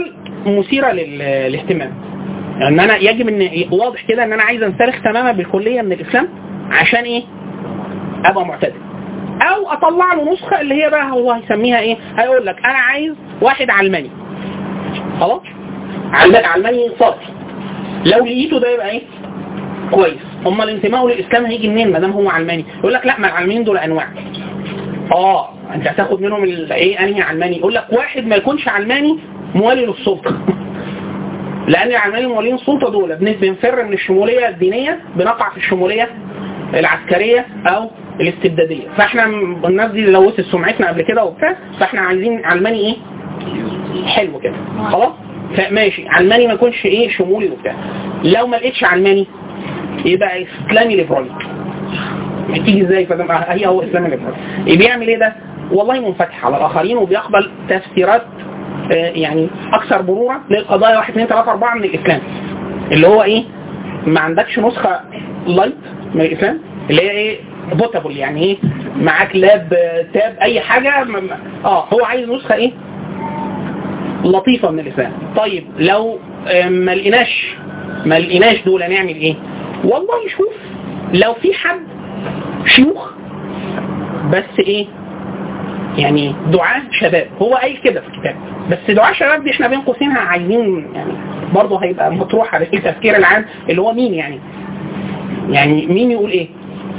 مثيره لل- للاهتمام ان انا يجب ان واضح كده ان انا عايز انسلخ تماما بالكليه من الاسلام عشان ايه ابقى معتدل او اطلع له نسخه اللي هي بقى هو هيسميها ايه هيقول لك انا عايز واحد علماني خلاص علماني علماني صافي لو لقيته ده يبقى ايه كويس امال انتمائه للاسلام هيجي منين ما دام هو علماني يقول لك لا ما العلمانيين دول انواع اه انت هتاخد منهم ال- ايه انهي علماني يقول لك واحد ما يكونش علماني موالي للسلطه لان العلمانيين موالين السلطه دول بن- بنفر من الشموليه الدينيه بنقع في الشموليه العسكريه او الاستبداديه فاحنا م- الناس دي لوثت سمعتنا قبل كده وبتاع فاحنا عايزين علماني ايه حلو كده خلاص فماشي علماني ما يكونش ايه شمولي وبتاع لو ما لقيتش علماني يبقى اسلامي ليبرالي تيجي ازاي فده هي هو اسلامي ليبرالي إيه بيعمل ايه ده والله منفتح على الاخرين وبيقبل تفسيرات آه، يعني اكثر مرونه للقضايا 1 2 3 4 من الاسلام اللي هو ايه ما عندكش نسخه لايت من الاسلام اللي هي ايه بوتابل يعني ايه معاك لاب آه، تاب اي حاجه م- م- اه هو عايز نسخه ايه لطيفة من الإسلام طيب لو آه، ما لقيناش ما لقيناش دول نعمل إيه والله شوف لو في حد شيوخ بس إيه يعني دعاة شباب هو قايل كده في الكتاب بس دعاة شباب دي احنا بين قوسين عايزين يعني برضه هيبقى مطروح على التفكير العام اللي هو مين يعني يعني مين يقول ايه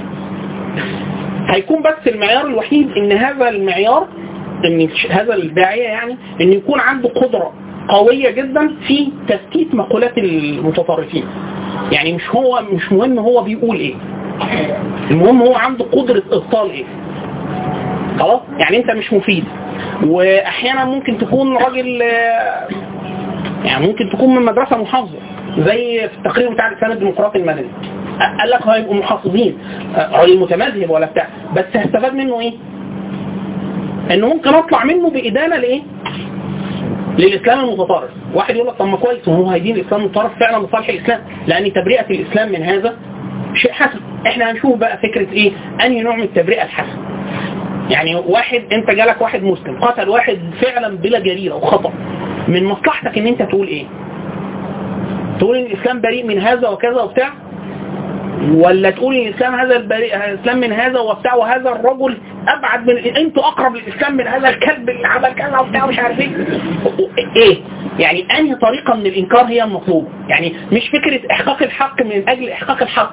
هيكون بس المعيار الوحيد ان هذا المعيار ان هذا الداعية يعني ان يكون عنده قدرة قوية جدا في تثبيت مقولات المتطرفين يعني مش هو مش مهم هو بيقول ايه المهم هو عنده قدرة ابطال ايه خلاص يعني انت مش مفيد واحيانا ممكن تكون راجل آه، يعني ممكن تكون من مدرسة محافظة زي في التقرير بتاع الإسلام الديمقراطي المدني قال لك هيبقوا محافظين آه، راجل متمذهب ولا بتاع بس هستفاد منه ايه؟ انه ممكن اطلع منه بإدانة لايه؟ للإسلام المتطرف واحد يقول لك طب ما كويس وهو هيدين الإسلام المتطرف فعلا لصالح الإسلام لأن تبرئة الإسلام من هذا شيء حسن احنا هنشوف بقى فكرة ايه أنهي نوع من التبرئة الحسن يعني واحد انت جالك واحد مسلم قتل واحد فعلا بلا جريرة وخطأ من مصلحتك ان انت تقول ايه تقول ان الاسلام بريء من هذا وكذا وبتاع ولا تقول ان الاسلام هذا البريء الاسلام من هذا وبتاع وهذا الرجل ابعد من انتوا اقرب للاسلام من هذا الكلب اللي عمل كذا وبتاع مش عارف ايه ايه يعني انهي طريقه من الانكار هي المطلوبه يعني مش فكره احقاق الحق من اجل احقاق الحق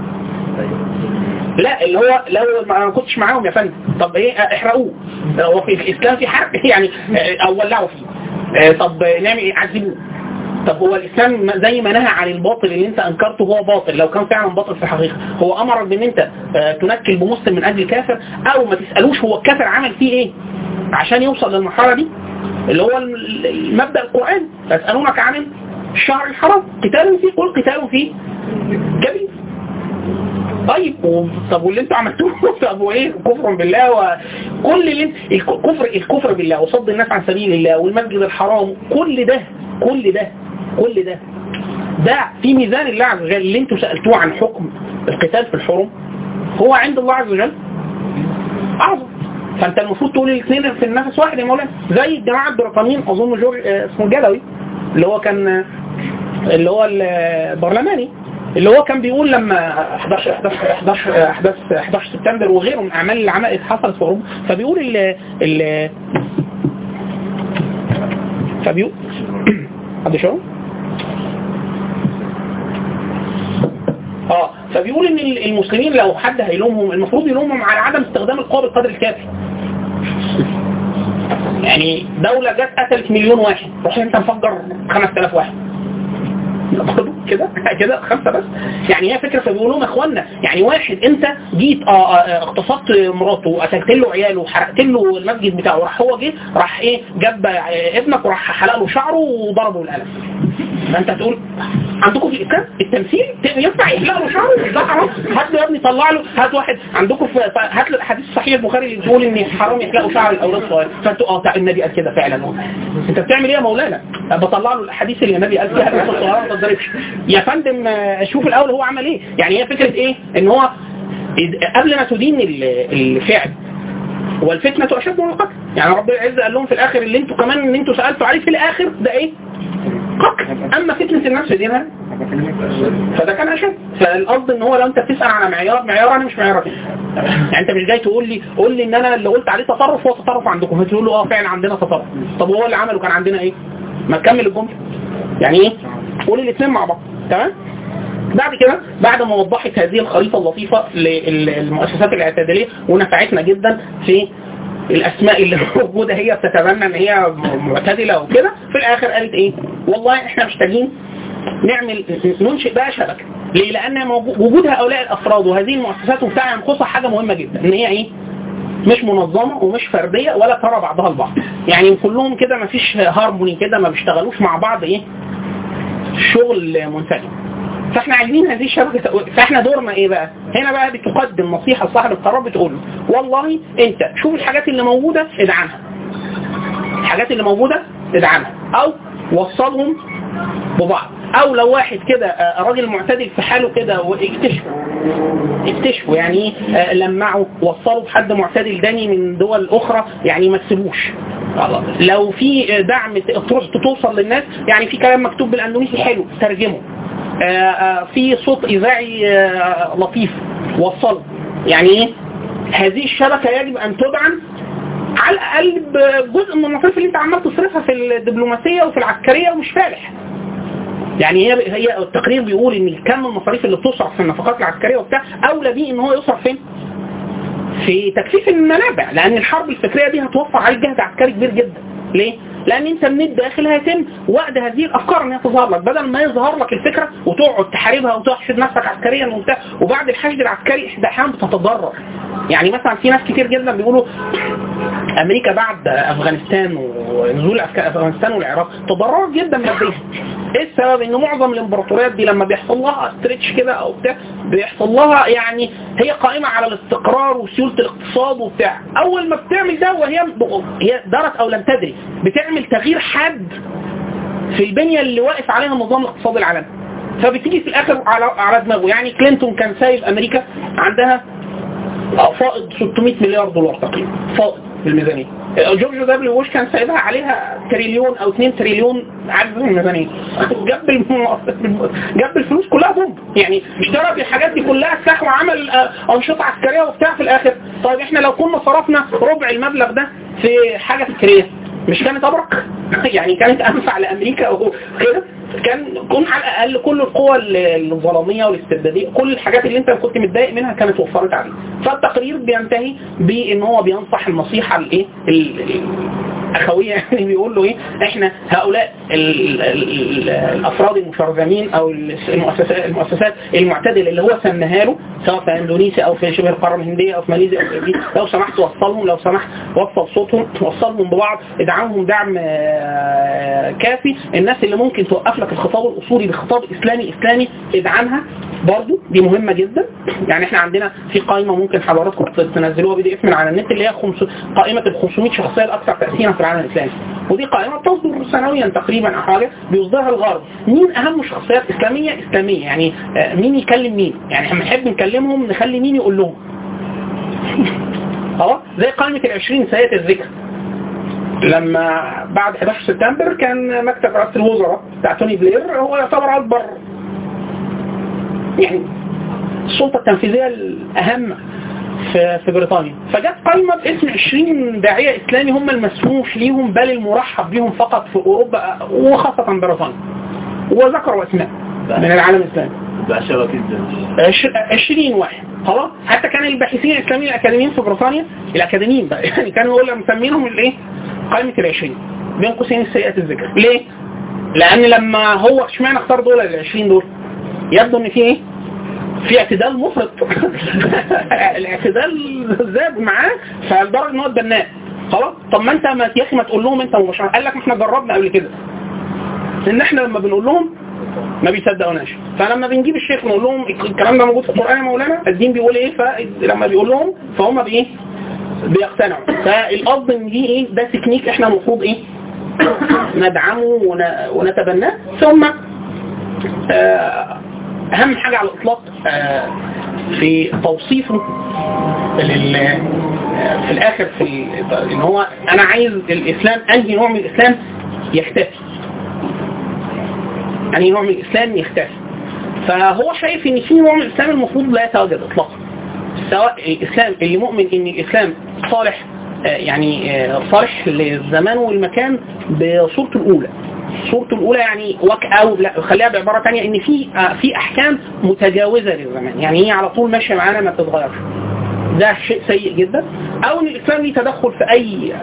لا اللي هو لو ما كنتش معاهم يا فندم طب ايه احرقوه هو في الاسلام في حرق يعني او ولعوا فيه آه، طب نعمل ايه عذبوه طب هو الاسلام زي ما نهى عن الباطل اللي انت انكرته هو باطل لو كان فعلا باطل في الحقيقه هو امرك بان انت آه، تنكل بمسلم من اجل كافر او ما تسالوش هو الكافر عمل فيه ايه عشان يوصل للمرحله دي اللي هو ال- المبدا القراني يسالونك عن الشهر الحرام قتال فيه قل قتال فيه كبير طيب و... طب واللي انتوا عملتوه طب وايه كفر بالله وكل اللي انت... الكفر الكفر بالله وصد الناس عن سبيل الله والمسجد الحرام كل ده كل ده كل ده ده في ميزان الله عز وجل اللي انتوا سألتوه عن حكم القتال في الحرم هو عند الله عز وجل اعظم فانت المفروض تقول الاثنين في النفس واحد يا مولانا زي الجماعه البريطانيين اظن جورج اه، اسمه جلوي اللي هو كان اه، اللي هو البرلماني اللي هو كان بيقول لما 11 11 11 احداث 11 سبتمبر وغيره من الاعمال اللي عملت حصلت في اوروبا فبيقول ال ال فبيقول حد شو اه فبيقول ان المسلمين لو حد هيلومهم المفروض يلومهم على عدم استخدام القوه بالقدر الكافي يعني دولة جت قتلت مليون واحد روح انت مفجر 5000 واحد برضه كده كده خمسه بس يعني هي فكره فبيقول لهم يا اخوانا يعني واحد انت جيت اه اه اغتصبت مراته وقتلت له عياله وحرقت له المسجد بتاعه راح هو جه راح ايه جاب اه ابنك وراح حلق له شعره وضربه بالقلم فانت تقول عندكم في الاسلام التمثيل ينفع يحلق له شعره ده حرام هات له يا ابني طلع له هات واحد عندكم في هات له الحديث الصحيح البخاري اللي بيقول ان حرام يحلقوا شعر الاولاد الصغير فانتوا اه تع- النبي قال كده فعلا اهو انت بتعمل ايه يا مولانا بطلع له الاحاديث اللي النبي قال فيها الناس الصغيره ما تضربش يا فندم آه، شوف الاول هو عمل ايه يعني هي فكره ايه ان هو إذ- قبل ما تدين ال- الفعل والفتنة أشد من القتل يعني رب العزة قال لهم في الآخر اللي انتوا كمان ان انتوا سألتوا عليه في الآخر ده ايه قتل اما فتنه الناس في دينها فده كان اشد فالقصد ان هو لو انت بتسال على معيار معيار انا مش معيارك يعني انت مش جاي تقول لي قول لي ان انا اللي قلت عليه تطرف هو تطرف عندكم فتقول له اه فعلا عندنا تطرف طب هو اللي عمله كان عندنا ايه ما تكمل الجمله يعني ايه قول الاثنين مع بعض تمام بعد كده بعد ما وضحت هذه الخريطة اللطيفة للمؤسسات الاعتدالية ونفعتنا جدا في الاسماء اللي موجودة هي بتتبنى ان هي معتدلة وكده في الاخر قالت ايه والله احنا محتاجين نعمل ننشئ بقى شبكة ليه لان وجود هؤلاء الافراد وهذه المؤسسات وبتاع ينقصها حاجة مهمة جدا ان هي ايه مش منظمة ومش فردية ولا ترى بعضها البعض يعني كلهم كده ما فيش هارموني كده ما بيشتغلوش مع بعض ايه شغل منسجم فاحنا عايزين هذه الشبكه فاحنا دورنا ايه بقى هنا بقى بتقدم نصيحه لصاحب القرار بتقول له والله انت شوف الحاجات اللي موجوده ادعمها الحاجات اللي موجوده ادعمها او وصلهم ببعض او لو واحد كده آه، راجل معتدل في حاله كده واكتشفوا اكتشفوا يعني ايه آه، لمعوا وصلوا بحد معتدل داني من دول اخرى يعني ما تسيبوش لو في دعم توصل للناس يعني في كلام مكتوب بالاندونيسي حلو ترجمه آه، آه، في صوت إذاعي آه، لطيف وصل يعني ايه هذه الشبكة يجب أن تدعم على الأقل بجزء من المصاريف اللي أنت عمال تصرفها في الدبلوماسية وفي العسكرية ومش فالح يعني هي هي التقرير بيقول ان كم المصاريف اللي بتصرف في النفقات العسكريه وبتاع اولى بيه ان هو يصرف فين؟ في تكثيف المنابع لان الحرب الفكريه دي هتوفر عليك جهد عسكري كبير جدا ليه؟ لان انت من الداخل هيتم وقت هذه الافكار انها تظهر لك بدل ما يظهر لك الفكره وتقعد تحاربها وتحشد نفسك عسكريا وبتاع وبعد الحشد العسكري احدى احيانا بتتضرر يعني مثلا في ناس كتير جدا بيقولوا امريكا بعد افغانستان ونزول افغانستان والعراق تضررت جدا ماديا ايه السبب ان معظم الامبراطوريات دي لما بيحصل لها ستريتش كده او بتاع بيحصل لها يعني هي قائمه على الاستقرار وسيوله الاقتصاد وبتاع اول ما بتعمل ده وهي هي درت او لم تدري بتعمل تغيير حاد في البنيه اللي واقف عليها النظام الاقتصادي العالمي فبتيجي في الاخر على على دماغه يعني كلينتون كان سايب امريكا عندها فائض 600 مليار دولار تقريبا فائض في الميزانيه جورج دبليو بوش كان سايبها عليها تريليون او 2 تريليون عجز من الميزانيه جاب جاب الفلوس كلها بومب يعني اشترى الحاجات دي كلها سلاح وعمل آه، انشطه عسكريه وبتاع في الاخر طيب احنا لو كنا صرفنا ربع المبلغ ده في حاجه فكريه مش كانت ابرك يعني كانت انفع لامريكا وكده كان كون على الاقل كل القوى الظلاميه والاستبداديه كل الحاجات اللي انت كنت متضايق منها كانت وفرت عليه فالتقرير بينتهي بان هو بينصح النصيحه الايه اخويه يعني بيقول له ايه احنا هؤلاء ال ال الافراد المشرذمين او المؤسسات المؤسسات المعتدله اللي هو سماها له سواء في اندونيسيا او في شبه القاره الهنديه او في ماليزيا او في لو سمحت وصلهم لو سمحت وصل صوتهم وصلهم ببعض ادعمهم دعم آه، كافي الناس اللي ممكن توقف لك الخطاب الاصولي بخطاب اسلامي اسلامي ادعمها برضو دي مهمة جدا يعني احنا عندنا في قائمة ممكن حضراتكم تنزلوها بي دي اف من على النت اللي هي قائمة ال 500 شخصية الاكثر تأثيرا في العالم الاسلامي ودي قائمة بتصدر سنويا تقريبا او حاجة بيصدرها الغرب مين اهم شخصيات اسلامية اسلامية يعني آه، مين يكلم مين يعني احنا بنحب نكلمهم نخلي مين يقول لهم خلاص زي قائمة ال 20 سيئة الذكر لما بعد 11 سبتمبر كان مكتب رئاسة الوزراء بتاع توني بلير هو يعتبر اكبر يعني السلطة التنفيذية الأهم في في بريطانيا فجت قائمة باسم 20 داعية إسلامي هم المسموح ليهم بل المرحب بهم فقط في أوروبا وخاصة بريطانيا وذكروا أسماء من العالم الإسلامي 20 واحد خلاص حتى كان الباحثين الإسلاميين الأكاديميين في بريطانيا الأكاديميين بقى يعني كانوا يقولوا مسمينهم الإيه قائمة ال 20 بين قوسين السيئات الذكر ليه؟ لأن لما هو اشمعنى اختار دول ال 20 دول يبدو ان في ايه في اعتدال مفرط الاعتدال زاد معاه فلدرجه ان هو اتبناه خلاص طب ما انت ما يا اخي ما تقول لهم انت مباشره قال لك ما احنا جربنا قبل كده ان احنا لما بنقول لهم ما بيصدقوناش فلما بنجيب الشيخ نقول لهم الكلام ده موجود في القران يا مولانا الدين بيقول ايه فلما بيقول لهم فهم بايه بيقتنعوا فالقصد ان دي ايه ده تكنيك احنا المفروض ايه ندعمه ونتبناه ثم آه اهم حاجة على الاطلاق آه، في توصيفه آه، في الاخر في ان هو انا عايز الاسلام انهي نوع من الاسلام يختفي يعني نوع من الاسلام يختفي فهو شايف ان في نوع من الاسلام المفروض لا يتواجد اطلاقا سواء الاسلام اللي مؤمن ان الاسلام صالح آه، يعني آه، صالح للزمان والمكان بصورته الاولى صورته الاولى يعني وك او لا خليها بعباره ثانيه ان في آه، في احكام متجاوزه للزمان يعني هي على طول ماشيه معانا ما بتتغيرش ده شيء سيء جدا او ان الاسلام ليه تدخل في اي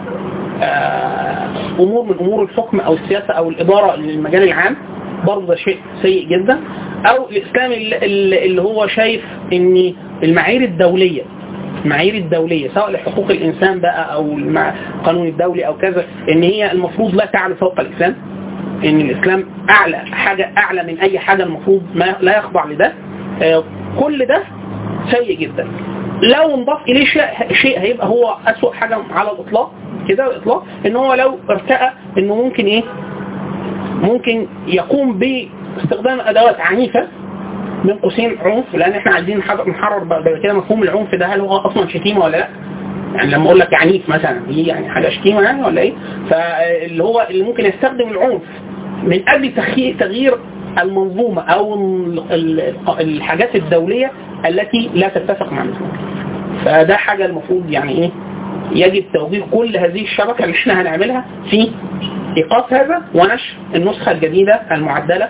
امور من امور الحكم او السياسه او الاداره للمجال العام برضه ده شيء سيء جدا او الاسلام اللي هو شايف ان المعايير الدوليه المعايير الدولية سواء لحقوق الإنسان بقى أو القانون الدولي أو كذا إن هي المفروض لا تعلو فوق الإسلام إن الإسلام أعلى حاجة أعلى من أي حاجة المفروض ما لا يخضع لده آه، كل ده سيء جدا لو انضاف إليه شيء, شيء هيبقى هو أسوأ حاجة على الإطلاق كده الإطلاق إن هو لو ارتأى إنه ممكن إيه ممكن يقوم باستخدام أدوات عنيفة من قوسين عنف لان احنا عايزين نحرر بعد كده مفهوم العنف ده هل هو اصلا شتيمه ولا لا يعني لما اقول لك عنيف مثلا دي يعني حاجه شتيمه يعني ولا ايه فاللي هو اللي ممكن يستخدم العنف من اجل تغيير المنظومه او الحاجات الدوليه التي لا تتفق مع المسلمين فده حاجه المفروض يعني ايه يجب توجيه كل هذه الشبكه اللي احنا هنعملها في إيقاف هذا ونشر النسخة الجديدة المعدلة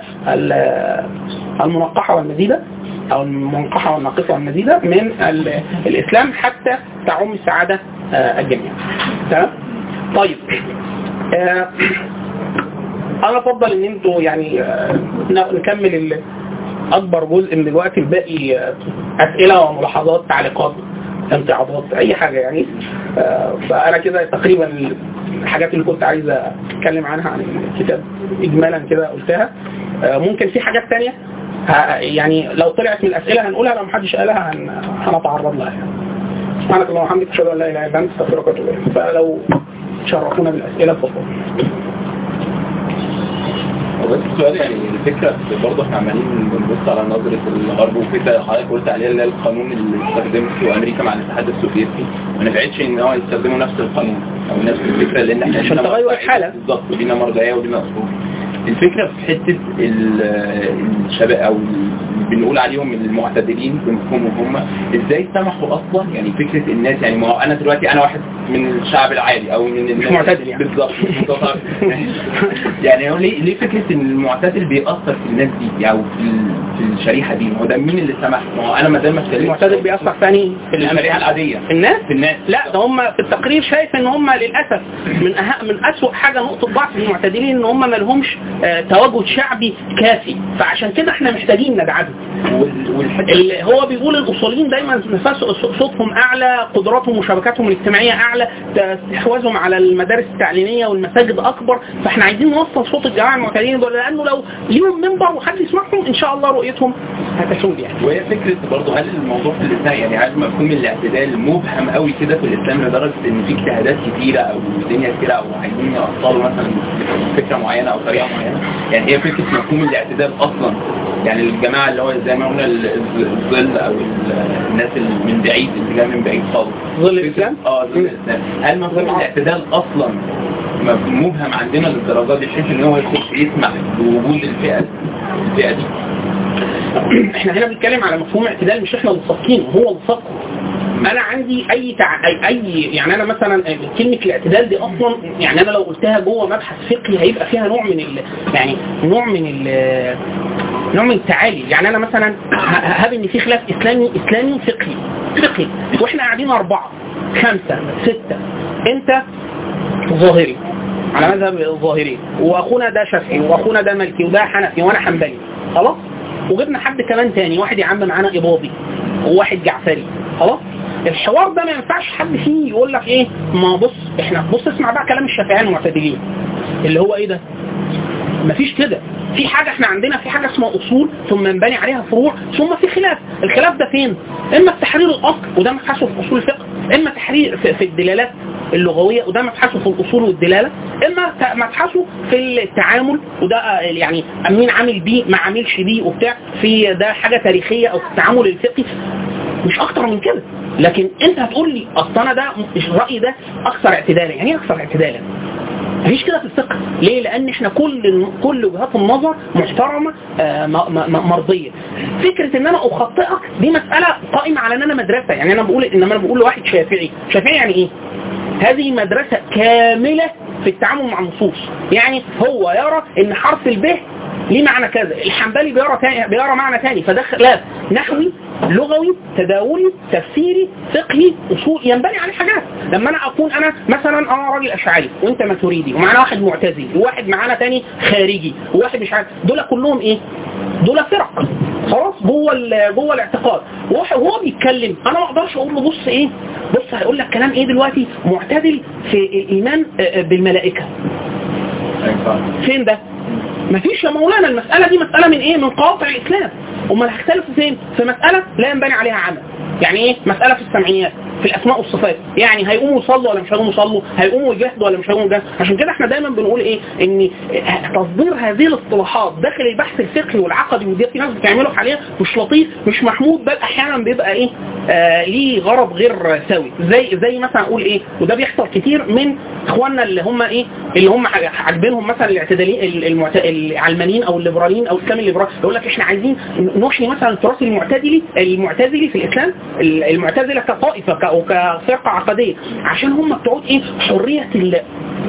المنقحة والمزيدة أو المنقحة والناقصة والمزيدة من الإسلام حتى تعم السعادة آه، الجميع تمام؟ طيب آه، أنا أفضل إن أنتوا يعني آه، نكمل أكبر جزء من الوقت الباقي أسئلة وملاحظات تعليقات امتعاضات أي حاجة يعني فأنا كده تقريبا الحاجات اللي كنت عايز اتكلم عنها عن الكتاب اجمالا كده قلتها آه، ممكن في حاجات تانية يعني لو طلعت من الاسئله هنقولها لو محدش قالها هنتعرض لها سبحانك اللهم وبحمدك اشهد ان لا اله الا انت استغفرك واتوب اليك فلو شرفونا بالاسئله اتفضلوا بس السؤال يعني الفكره برضه احنا عمالين بنبص على نظره الغرب وفكره حضرتك قلت عليها اللي هي القانون اللي استخدمته امريكا مع الاتحاد السوفيتي ما نفعتش ان هو يستخدموا نفس القانون او نفس الفكره اللي احنا عشان تغير الحاله بالظبط ودينا مرجعيه ودينا اصول الفكرة في حتة الشباب او بنقول عليهم المعتدلين بمفهومهم هم ازاي سمحوا اصلا يعني فكرة الناس يعني ما هو انا دلوقتي انا واحد من الشعب العادي او من مش معتدل يعني بالظبط يعني هو ليه ليه فكرة ان المعتدل بيأثر في الناس دي او في في الشريحة دي هو ده مين اللي سمح ما هو انا ما دام المعتدل بيأثر ثاني في الشريحة العادية في الناس في الناس لا ده هم في التقرير شايف ان هم للاسف من أهم من اسوء حاجة نقطة ضعف المعتدلين ان هم ما لهمش آه، تواجد شعبي كافي فعشان كده احنا محتاجين ندعمه هو بيقول الاصوليين دايما صوتهم اعلى قدراتهم وشبكاتهم الاجتماعيه اعلى استحواذهم على المدارس التعليميه والمساجد اكبر فاحنا عايزين نوصل صوت الجماعه المعتدلين دول لانه لو ليهم منبر وحد يسمعهم ان شاء الله رؤيتهم هتسود يعني وهي فكره برضه هل الموضوع في الاسلام يعني هل مفهوم الاعتدال مبهم قوي كده في الاسلام لدرجه ان في اجتهادات كتيره او الدنيا كتيره او عايزين يوصلوا مثلا فكره معينه او طريقه معينه يعني هي فكره مفهوم الاعتدال اصلا يعني الجماعه اللي هو زي ما قلنا الظل او الناس اللي من بعيد اللي جايه من بعيد خالص ظل الاسلام؟ اه ظل الاسلام هل مفهوم الاعتدال اصلا مبهم عندنا للدرجات دي بحيث ان هو يخش يسمح بوجود الفئه الفئه دي احنا هنا بنتكلم على مفهوم اعتدال مش احنا اللي صادقينه هو اللي صادقه انا عندي اي تع... اي اي يعني انا مثلا كلمه الاعتدال دي اصلا يعني انا لو قلتها جوه مبحث فقهي هيبقى فيها نوع من ال... يعني نوع من ال... نوع من التعالي يعني انا مثلا هاب ان في خلاف اسلامي اسلامي فقهي فقهي واحنا قاعدين اربعه خمسه سته انت ظاهري على مذهب الظاهري واخونا ده شافعي واخونا ده مالكي وده حنفي وانا حنبلي خلاص وجبنا حد كمان تاني واحد يا عم معانا اباضي وواحد جعفري خلاص الحوار ده ما ينفعش حد فيه يقول لك ايه ما بص احنا بص اسمع بقى كلام الشافعيه المعتدلين اللي هو ايه ده مفيش كده في حاجة احنا عندنا في حاجة اسمها اصول ثم ينبني عليها فروع ثم في خلاف الخلاف ده فين اما في تحرير الاصل وده مبحثه في اصول الفقه اما تحرير في الدلالات اللغوية وده مبحثه في الاصول والدلالة اما مبحثه في التعامل وده يعني مين عامل بيه ما عاملش بيه وبتاع في ده حاجة تاريخية او في التعامل الفقهي مش اكتر من كده لكن انت هتقول لي اصل انا ده الراي ده اكثر اعتدالا يعني ايه اكثر اعتدالا مفيش كده في الفقه ليه لان احنا كل كل وجهات النظر محترمه آه، م- م- مرضيه فكره ان انا اخطئك دي مساله قائمه على ان انا مدرسه يعني انا بقول انما انا بقول لواحد شافعي شافعي يعني ايه هذه مدرسه كامله في التعامل مع النصوص يعني هو يرى ان حرف الب ليه معنى كذا الحنبلي بيرى تاني بيرى معنى ثاني فده خلاف نحوي لغوي تداولي تفسيري فقهي اصول ينبني عليه حاجات لما انا اكون انا مثلا انا راجل اشعري وانت ماتريدي ومعانا واحد معتزلي وواحد معانا تاني خارجي وواحد مش عارف دول كلهم ايه دول فرق خلاص جوه ال- جوه الاعتقاد وهو وهو بيتكلم انا ما اقدرش اقول له بص ايه بص هيقول لك كلام ايه دلوقتي معتدل في الايمان آه، آه، بالملائكه فين ده مفيش يا مولانا المسألة دي مسألة من ايه من قواطع الاسلام امال هيختلفوا فين في مسألة لا ينبني عليها عمل يعني ايه مسألة في السمعيات في الاسماء والصفات يعني هيقوموا يصلوا ولا مش هيقوموا يصلوا هيقوموا يجاهدوا ولا مش هيقوموا يجاهدوا عشان كده احنا دايما بنقول ايه ان تصدير هذه الاصطلاحات داخل البحث الفقهي والعقدي ودي في ناس بتعمله حاليا مش لطيف مش محمود بل احيانا بيبقى ايه آه ليه غرض غير سوي زي زي مثلا اقول ايه وده بيحصل كتير من اخواننا اللي هم ايه اللي هم عاجبينهم مثلا الاعتداليين المعت... العلمانيين او الليبراليين او الاسلام الليبرالي يقول لك احنا عايزين نحيي مثلا التراث المعتدلي المعتزلي في الاسلام المعتزله كطائفه ك- او كفرقه عقديه عشان هم بتوع ايه حريه ال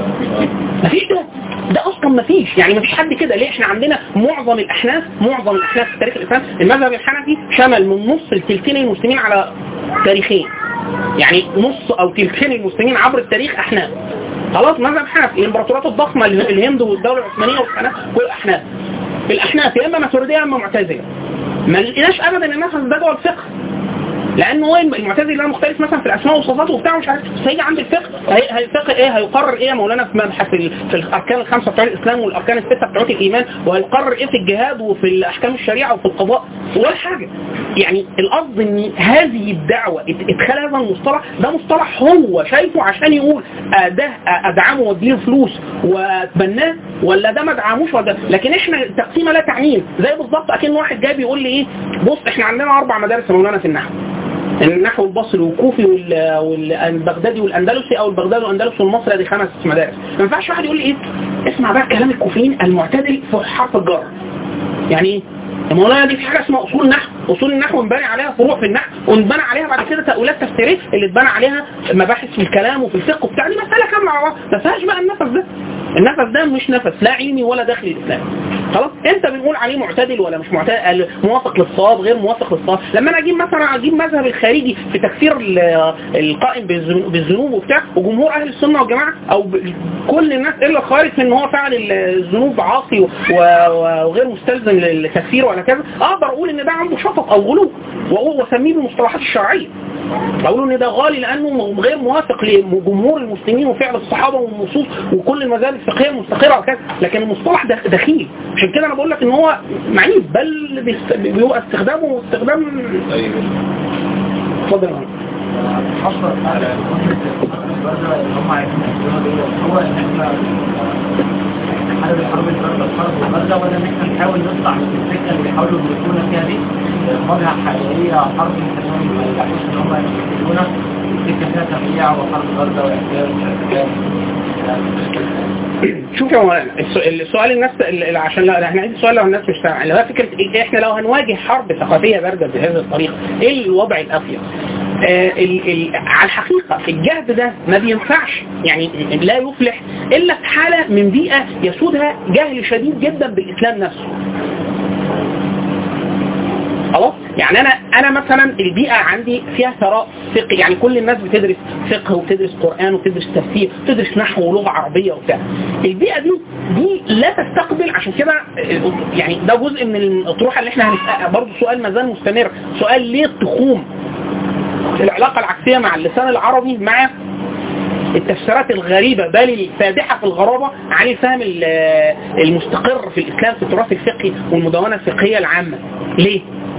مفيش ده ده اصلا مفيش يعني مفيش حد كده ليه احنا عندنا معظم الاحناف معظم الاحناف في تاريخ الاسلام المذهب الحنفي شمل من نص لتلتين المسلمين على تاريخين يعني نص او تلتين المسلمين عبر التاريخ احناف خلاص مذهب حنفي الامبراطورات الضخمه ال- الهند والدوله العثمانيه والحنف كل احناف الاحناف يا اما ماتريديه يا اما معتزله ما لقيناش ابدا ان الناس ده جوه الفقه لانه هو المعتزلي ده مختلف مثلا في الاسماء والصفات وبتاع مش عارف بس هيجي عند الفقه هي- هي- الفقه ايه هيقرر ايه يا مولانا في مبحث ال- في الاركان الخمسه بتوع الاسلام والاركان السته بتوع الايمان وهيقرر ايه في الجهاد وفي الاحكام الشريعه وفي القضاء ولا حاجه يعني القصد ان هذه الدعوه ات- ادخال هذا المصطلح ده مصطلح هو شايفه عشان يقول آه ده آه ادعمه واديله فلوس واتبناه ولا ده ما ادعموش ولا ده لكن احنا التقسيمه لا تعنيه زي بالظبط اكن واحد جاي بيقول لي ايه بص احنا عندنا اربع مدارس يا مولانا في النحو النحو البصري والكوفي وال- والبغدادي والاندلسي او البغدادي والاندلسي والمصري دي خمس مدارس ما ينفعش واحد يقول لي ايه اسمع بقى كلام الكوفيين المعتدل في حرف الجر يعني ايه يا مولانا دي في حاجه اسمها اصول النحو اصول النحو انبنى عليها فروع في النحو وانبنى عليها بعد كده تاويلات تفسيريه اللي اتبنى عليها مباحث في الكلام وفي الفقه وبتاع دي مساله كامله على بعض ما فيهاش بقى النفس ده النفس ده مش نفس لا علمي ولا داخلي الاسلام خلاص انت بنقول عليه معتدل ولا مش معتدل موافق للصواب غير موافق للصواب لما انا اجيب مثلا اجيب مذهب الخارجي في تكفير ال- القائم بالذنو- بالذنوب وبتاع وجمهور اهل السنه والجماعه او ب- كل الناس الا الخارج في ان هو فعل ال- الذنوب عاصي و- و- وغير مستلزم للتكفير ولا كذا اقدر اقول ان ده عنده شطط او غلو وأقول- واسميه بالمصطلحات الشرعيه اقول ان ده غالي لانه غير موافق لجمهور المسلمين وفعل الصحابه والنصوص وكل المذاهب الفقهيه المستقره وكذا لكن المصطلح ده دخيل عشان كده انا بقول لك ان هو معنيف بل بيست- بيبقى استخدامه استخدام طيب اتفضل يا معلم. حصل على البرزة اللي هم عايزين يعملوها دول هو ان احنا حرب الحرب البرزة الحرب البرزة ولا ان احنا نحاول نطلع من السكة اللي بيحاولوا يدرسونا فيها دي مواجهة حقيقية حرب انهم ما يلاقوش ان هم يدرسونا السكة فيها تبييع وحرب برزة واعتدال ومش شوف يا مولانا السؤال السؤال الناس اللي عشان لا احنا عايزين السؤال لو الناس مش سامعه اللي هو فكره إيه؟ احنا لو هنواجه حرب ثقافيه بارده بهذه الطريقه ايه الوضع الافيد؟ آه ال ال على الحقيقه الجهد ده ما بينفعش يعني لا يفلح الا في حاله من بيئه يسودها جهل شديد جدا بالاسلام نفسه. خلاص يعني انا انا مثلا البيئه عندي فيها ثراء فقهي يعني كل الناس بتدرس فقه وبتدرس قران وبتدرس تفسير وبتدرس نحو ولغه عربيه وبتاع البيئه دي دي لا تستقبل عشان كده يعني ده جزء من الاطروحه اللي احنا هنسال برضه سؤال ما زال مستمر سؤال ليه تخوم العلاقه العكسيه مع اللسان العربي مع التفسيرات الغريبة بل الفادحة في الغرابة عن الفهم ال- المستقر في الإسلام في التراث الفقهي والمدونة الفقهية العامة ليه؟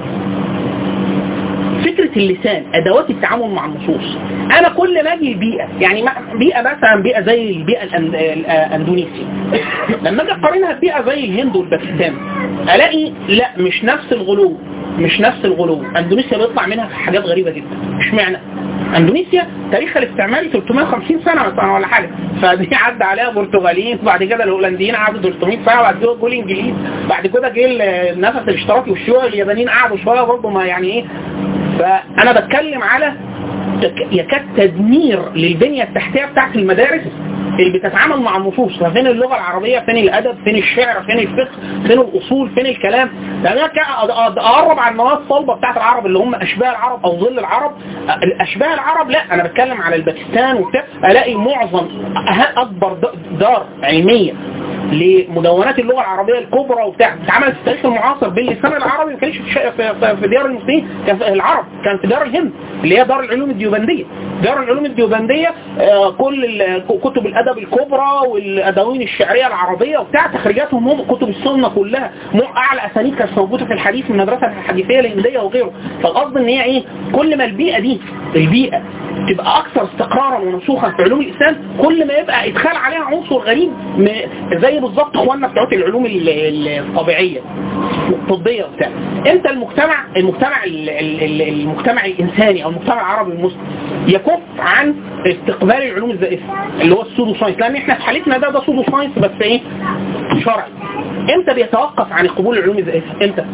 فكرة اللسان أدوات التعامل مع النصوص أنا كل ما أجي البيئة يعني ما- بيئة مثلا بيئة زي البيئة الأن- الأندونيسية لما أجي أقارنها ببيئة زي الهند والباكستان ألاقي لا مش نفس الغلو مش نفس الغلو اندونيسيا بيطلع منها حاجات غريبه جدا اشمعنى اندونيسيا تاريخها الاستعماري 350 سنه مثلا ولا حاجه فدي عدى عليها برتغاليين بعد كده الهولنديين قعدوا 300 سنه بعد كده جه الانجليز بعد كده جه النفس الاشتراكي والشيوعي اليابانيين قعدوا شويه برضه ما يعني ايه فانا بتكلم على تك- يكاد تدمير للبنيه التحتيه بتاعت المدارس اللي بتتعامل مع النصوص فين اللغه العربيه فين الادب فين الشعر فين الفقه فين الاصول فين الكلام لان انا كا- أ- أ- اقرب على المواد الصلبه بتاعت العرب اللي هم اشباه العرب او ظل العرب أ- اشباه العرب لا انا بتكلم على الباكستان وبتاع الاقي معظم أه- اكبر د- دار علميه لمدونات اللغه العربيه الكبرى وبتاع اتعملت في التاريخ المعاصر باللسان العربي ما كانش في, شا- في, في, في ديار المسلمين كان في العرب كان في دار الهند اللي هي دار العلوم الديوبنديه دار العلوم الديوبنديه آه، كل ال- كتب الادب الكبرى والادوين الشعريه العربيه وبتاع تخريجاتهم هم كتب السنه كلها مو اعلى اسانيد كانت موجوده في الحديث من المدرسه الحديثيه الهنديه وغيره فالقصد ان هي ايه كل ما البيئه دي البيئه تبقى اكثر استقرارا ونسوخا في علوم الاسلام كل ما يبقى ادخال عليها عنصر غريب م- زي بالظبط اخواننا بتوع العلوم ال- ال- الطبيعيه الطبيه وبتاع امتى المجتمع المجتمع ال- ال- ال- المجتمع الانساني او المجتمع العربي المسلم يكف عن استقبال العلوم الزائفه اللي هو السودو ساينس لان احنا في حالتنا ده ده سودو ساينس بس ايه شرعي امتى بيتوقف عن قبول العلوم الزائفه امتى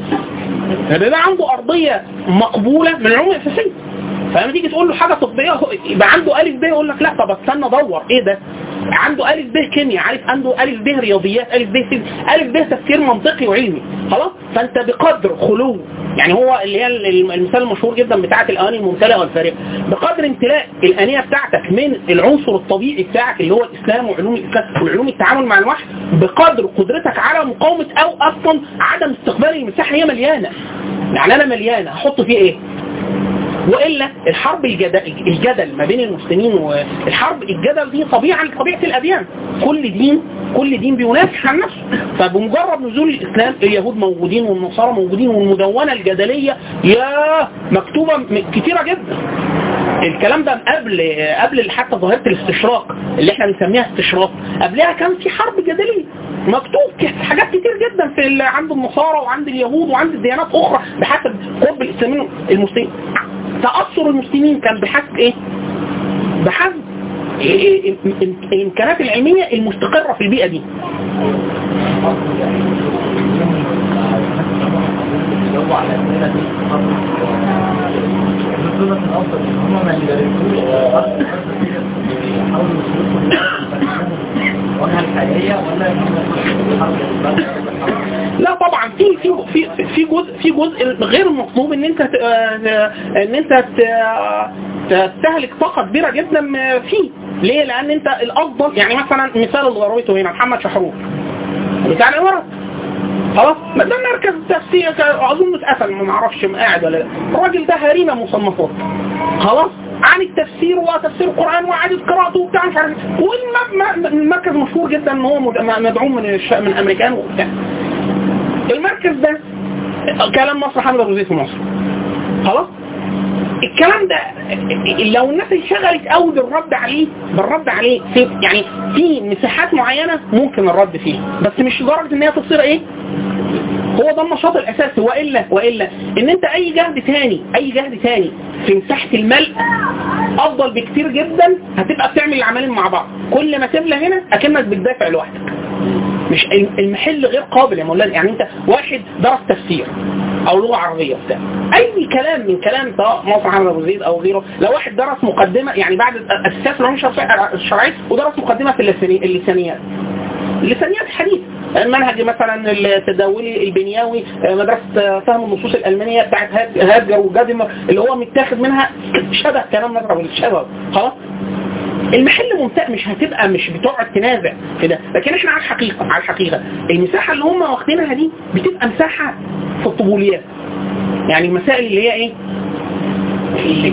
ده عنده ارضيه مقبوله من العلوم الاساسيه فلما تيجي تقول له حاجه طبيه هو- يبقى عنده الف ب يقول لك لا طب استنى ادور ايه ده عنده الف ب كيمياء عارف عنده الف ب رياضيات الف ب فيزياء الف ب تفكير منطقي وعلمي خلاص فانت بقدر خلو يعني هو اللي هي الم- المثال المشهور جدا بتاعت الاني الممتلئه والفارغه بقدر امتلاء الانيه بتاعتك من العنصر الطبيعي بتاعك اللي هو الاسلام وعلوم الاسلام وعلوم التعامل مع الوحي بقدر قدرتك على مقاومه او اصلا عدم استقبال المساحه هي مليانه يعني انا مليانه هحط فيه ايه والا الحرب الجدل, الجدل ما بين المسلمين والحرب الجدل دي طبيعه طبيعه الاديان كل دين كل دين بينافح عن نفسه فبمجرد نزول الاسلام اليهود موجودين والنصارى موجودين والمدونه الجدليه يا مكتوبه م- كتيره جدا الكلام ده قبل قبل حتى ظاهره الاستشراق اللي احنا بنسميها استشراق قبلها كان في حرب جدليه مكتوب ك- حاجات كتير جدا في ال- عند النصارى وعند اليهود وعند الديانات اخرى بحسب قرب الاسلاميين المسلمين تاثر المسلمين كان بحسب ايه؟ بحسب إيه- إيه- إم- الامكانات العلميه المستقره في البيئه دي يجاوبوا على الأسئلة دي الدكتور من الأفضل إن هم ما يدرسوش يحاولوا يسلكوا الواجهة الحقيقية ولا إن هم يخشوا الحرب لا طبعا في في في في جزء في جزء غير مطلوب ان انت ت- آه، ان انت ت- تستهلك طاقه كبيره جدا فيه ليه؟ لان انت الافضل يعني مثلا مثال اللي ضربته هنا محمد شحرور بتاع الامارات خلاص ما ده مركز تفسير اظن اتقفل ما اعرفش قاعد ولا لا الراجل ده هرينا مصنفات خلاص عن التفسير وتفسير القران واعاده قراءته وبتاع مش عارف والمركز مشهور جدا ان هو مد- مدعوم من الش- من الامريكان وبتاع المركز ده كلام مصر حمد ابو زيد في مصر خلاص الكلام ده لو الناس انشغلت قوي بالرد عليه بالرد عليه في يعني في مساحات معينه ممكن الرد فيها بس مش لدرجه ان هي تصير ايه هو ده النشاط الاساسي والا والا ان انت اي جهد تاني اي جهد تاني في مساحه الملء افضل بكتير جدا هتبقى بتعمل العملين مع بعض كل ما تملى هنا اكنك بتدافع لوحدك مش المحل غير قابل يا مولانا يعني انت واحد درس تفسير او لغه عربيه بتاع اي كلام من كلام سواء مصر محمد ابو زيد او غيره لو واحد درس مقدمه يعني بعد اساسيات العلوم الشرعيه الشرعية ودرس مقدمه في اللساني- اللسانيات اللسانيات الحديث المنهج مثلا التداولي البنياوي مدرسه فهم النصوص الالمانيه بتاعت هاد- هاجر وجادمر اللي هو متاخد منها شبه كلام نظره الشبه خلاص المحل ممتاز مش هتبقى مش بتقعد تنازع في ده لكن احنا على الحقيقه على الحقيقه المساحه اللي هم واخدينها دي بتبقى مساحه في الطبوليات يعني المسائل اللي هي ايه اللي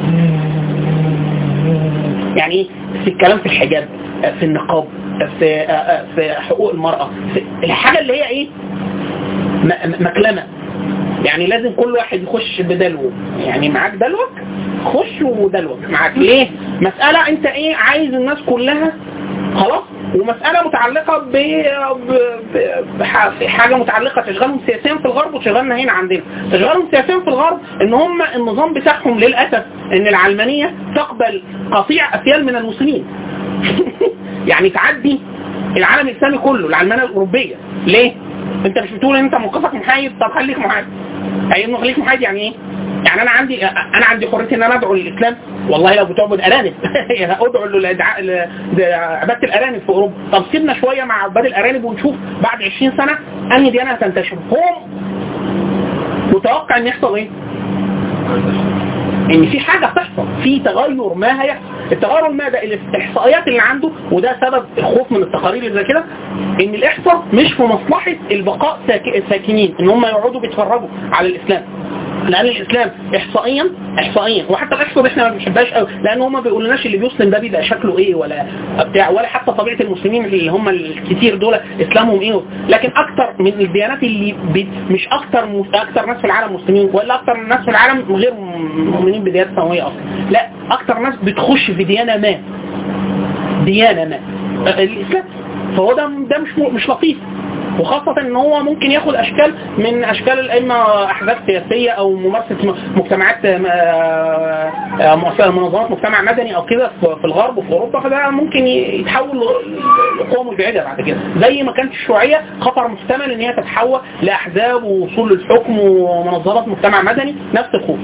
يعني ايه في الكلام في الحجاب في النقاب في في حقوق المرأة في الحاجة اللي هي ايه م- مكلمة يعني لازم كل واحد يخش بدلوه يعني معاك دلوك خش ودلوك معاك ليه مسألة انت ايه عايز الناس كلها خلاص ومساله متعلقه ب ب- بح- حاجه متعلقه تشغلهم سياسيا في الغرب وتشغلنا هنا عندنا تشغلهم سياسيا في الغرب ان هم النظام بتاعهم للاسف ان العلمانيه تقبل قطيع اثيال من المسلمين يعني تعدي العالم الاسلامي كله العلمانيه الاوروبيه ليه؟ انت مش بتقول ان انت موقفك محايد طب خليك محايد اي انه خليك محايد يعني ايه؟ يعني انا عندي انا عندي حريه ان انا ادعو للاسلام والله لو بتعبد ارانب ادعو للإدعاء- لعباده الارانب في اوروبا طب سيبنا شويه مع عباد الارانب ونشوف بعد 20 سنه انهي ديانه هتنتشر هو متوقع ان يحصل ايه؟ ان في حاجه هتحصل في تغير ما هيحصل التغير ما ده الاحصائيات اللي عنده وده سبب الخوف من التقارير اللي زي كده ان الاحصاء مش في مصلحه البقاء ساك- ساكنين ان هم يقعدوا بيتفرجوا على الاسلام لان الاسلام احصائيا احصائيا وحتى الاحصاء دي احنا ما بنحبهاش قوي لان هم ما بيقولوناش اللي بيسلم ده بيبقى شكله ايه ولا بتاع ولا حتى طبيعه المسلمين اللي هم الكتير دول اسلامهم ايه لكن اكتر من الديانات اللي بي مش اكتر م- اكتر ناس في العالم مسلمين ولا اكتر ناس في العالم غير مؤمنين بديانات سماويه اصلا لا اكتر ناس بتخش في ديانه ما ديانه ما آه، الاسلام فهو ده ده مش مش لطيف وخاصة ان هو ممكن ياخد اشكال من اشكال الاما احزاب سياسية او ممارسة م- مجتمعات آه، آه، مؤسسة- منظمات مجتمع مدني او كده في في الغرب وفي اوروبا فده ممكن ي- يتحول ل- لقوة مبعدة بعد كده زي ما كانت الشيوعية خطر محتمل ان هي تتحول لاحزاب ووصول للحكم ومنظمات مجتمع مدني نفس الخوف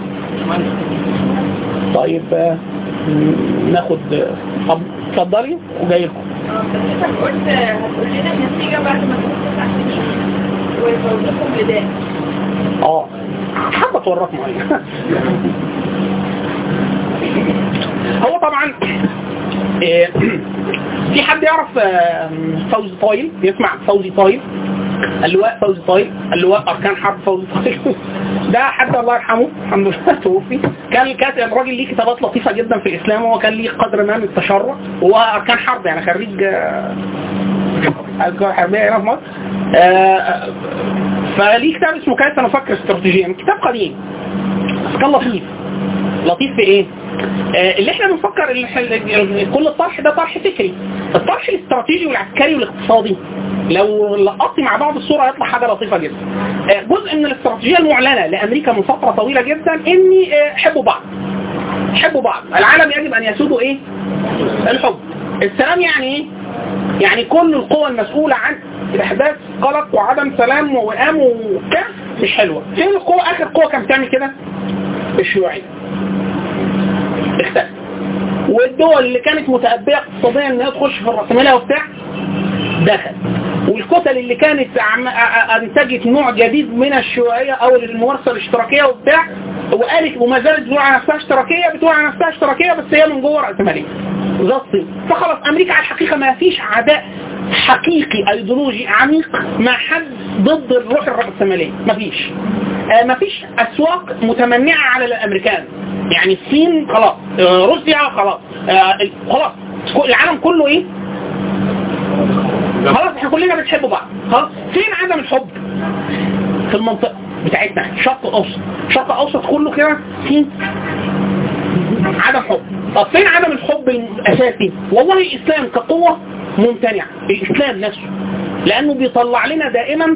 طيب آه، ناخد آه، طب اتفضلي وجاي لكم حضرتك قلت هتقول لنا النتيجة بعد ما تكون تسع سنين ويفوز لكم لده اه حابة تورط معايا هو طبعا آه، في حد يعرف آه، فوزي طايل يسمع فوزي طايل اللواء فوزي طايل اللواء اركان حرب فوزي طايل ده حد الله يرحمه الحمد لله توفي كان كاتب الراجل ليه كتابات لطيفه جدا في الاسلام وهو كان ليه قدر ما من التشرع وهو اركان حرب يعني خريج آه، القوى الحربيه هنا في مصر آه، فليه كتاب اسمه كيف نفكر استراتيجيا كتاب قديم بس كان لطيف لطيف في ايه؟ آه، اللي احنا بنفكر اللي إحنا- كل الطرح ده طرح فكري الطرح الاستراتيجي والعسكري والاقتصادي لو لقطت مع بعض الصورة هيطلع حاجة لطيفة جدا آه، جزء من الاستراتيجية المعلنة لأمريكا من فترة طويلة جدا إني آه، حبوا بعض حبوا بعض العالم يجب أن يسودوا إيه؟ الحب السلام يعني إيه؟ يعني كل القوى المسؤولة عن إحداث قلق وعدم سلام ووئام وبتاع مش حلوة فين القوة آخر قوة كانت بتعمل كده؟ الشيوعية اختفت والدول اللي كانت متأبية اقتصاديا ان هي تخش في الرأسمالية وبتاع دخل والكتل اللي كانت عم- أ- أ- انتجت نوع جديد من الشيوعية او الممارسة الاشتراكية وبتاع وقالت وما زالت بتقول على نفسها اشتراكية بتقول على نفسها اشتراكية بس هي من جوه رأسمالية زي الصين فخلاص امريكا على الحقيقة ما فيش عداء حقيقي ايديولوجي عميق مع حد ضد الروح الرأسمالية مفيش آه مفيش اسواق متمنعة على الامريكان يعني الصين خلاص آه روسيا خلاص آه ال- خلاص العالم كله ايه خلاص احنا كلنا بنحب بعض خلاص فين عدم الحب في المنطقة بتاعتنا شرق الاوسط شرق الاوسط كله كده فين عدم حب طب فين عدم الحب الاساسي والله الاسلام كقوة ممتنع الاسلام نفسه لانه بيطلع لنا دائما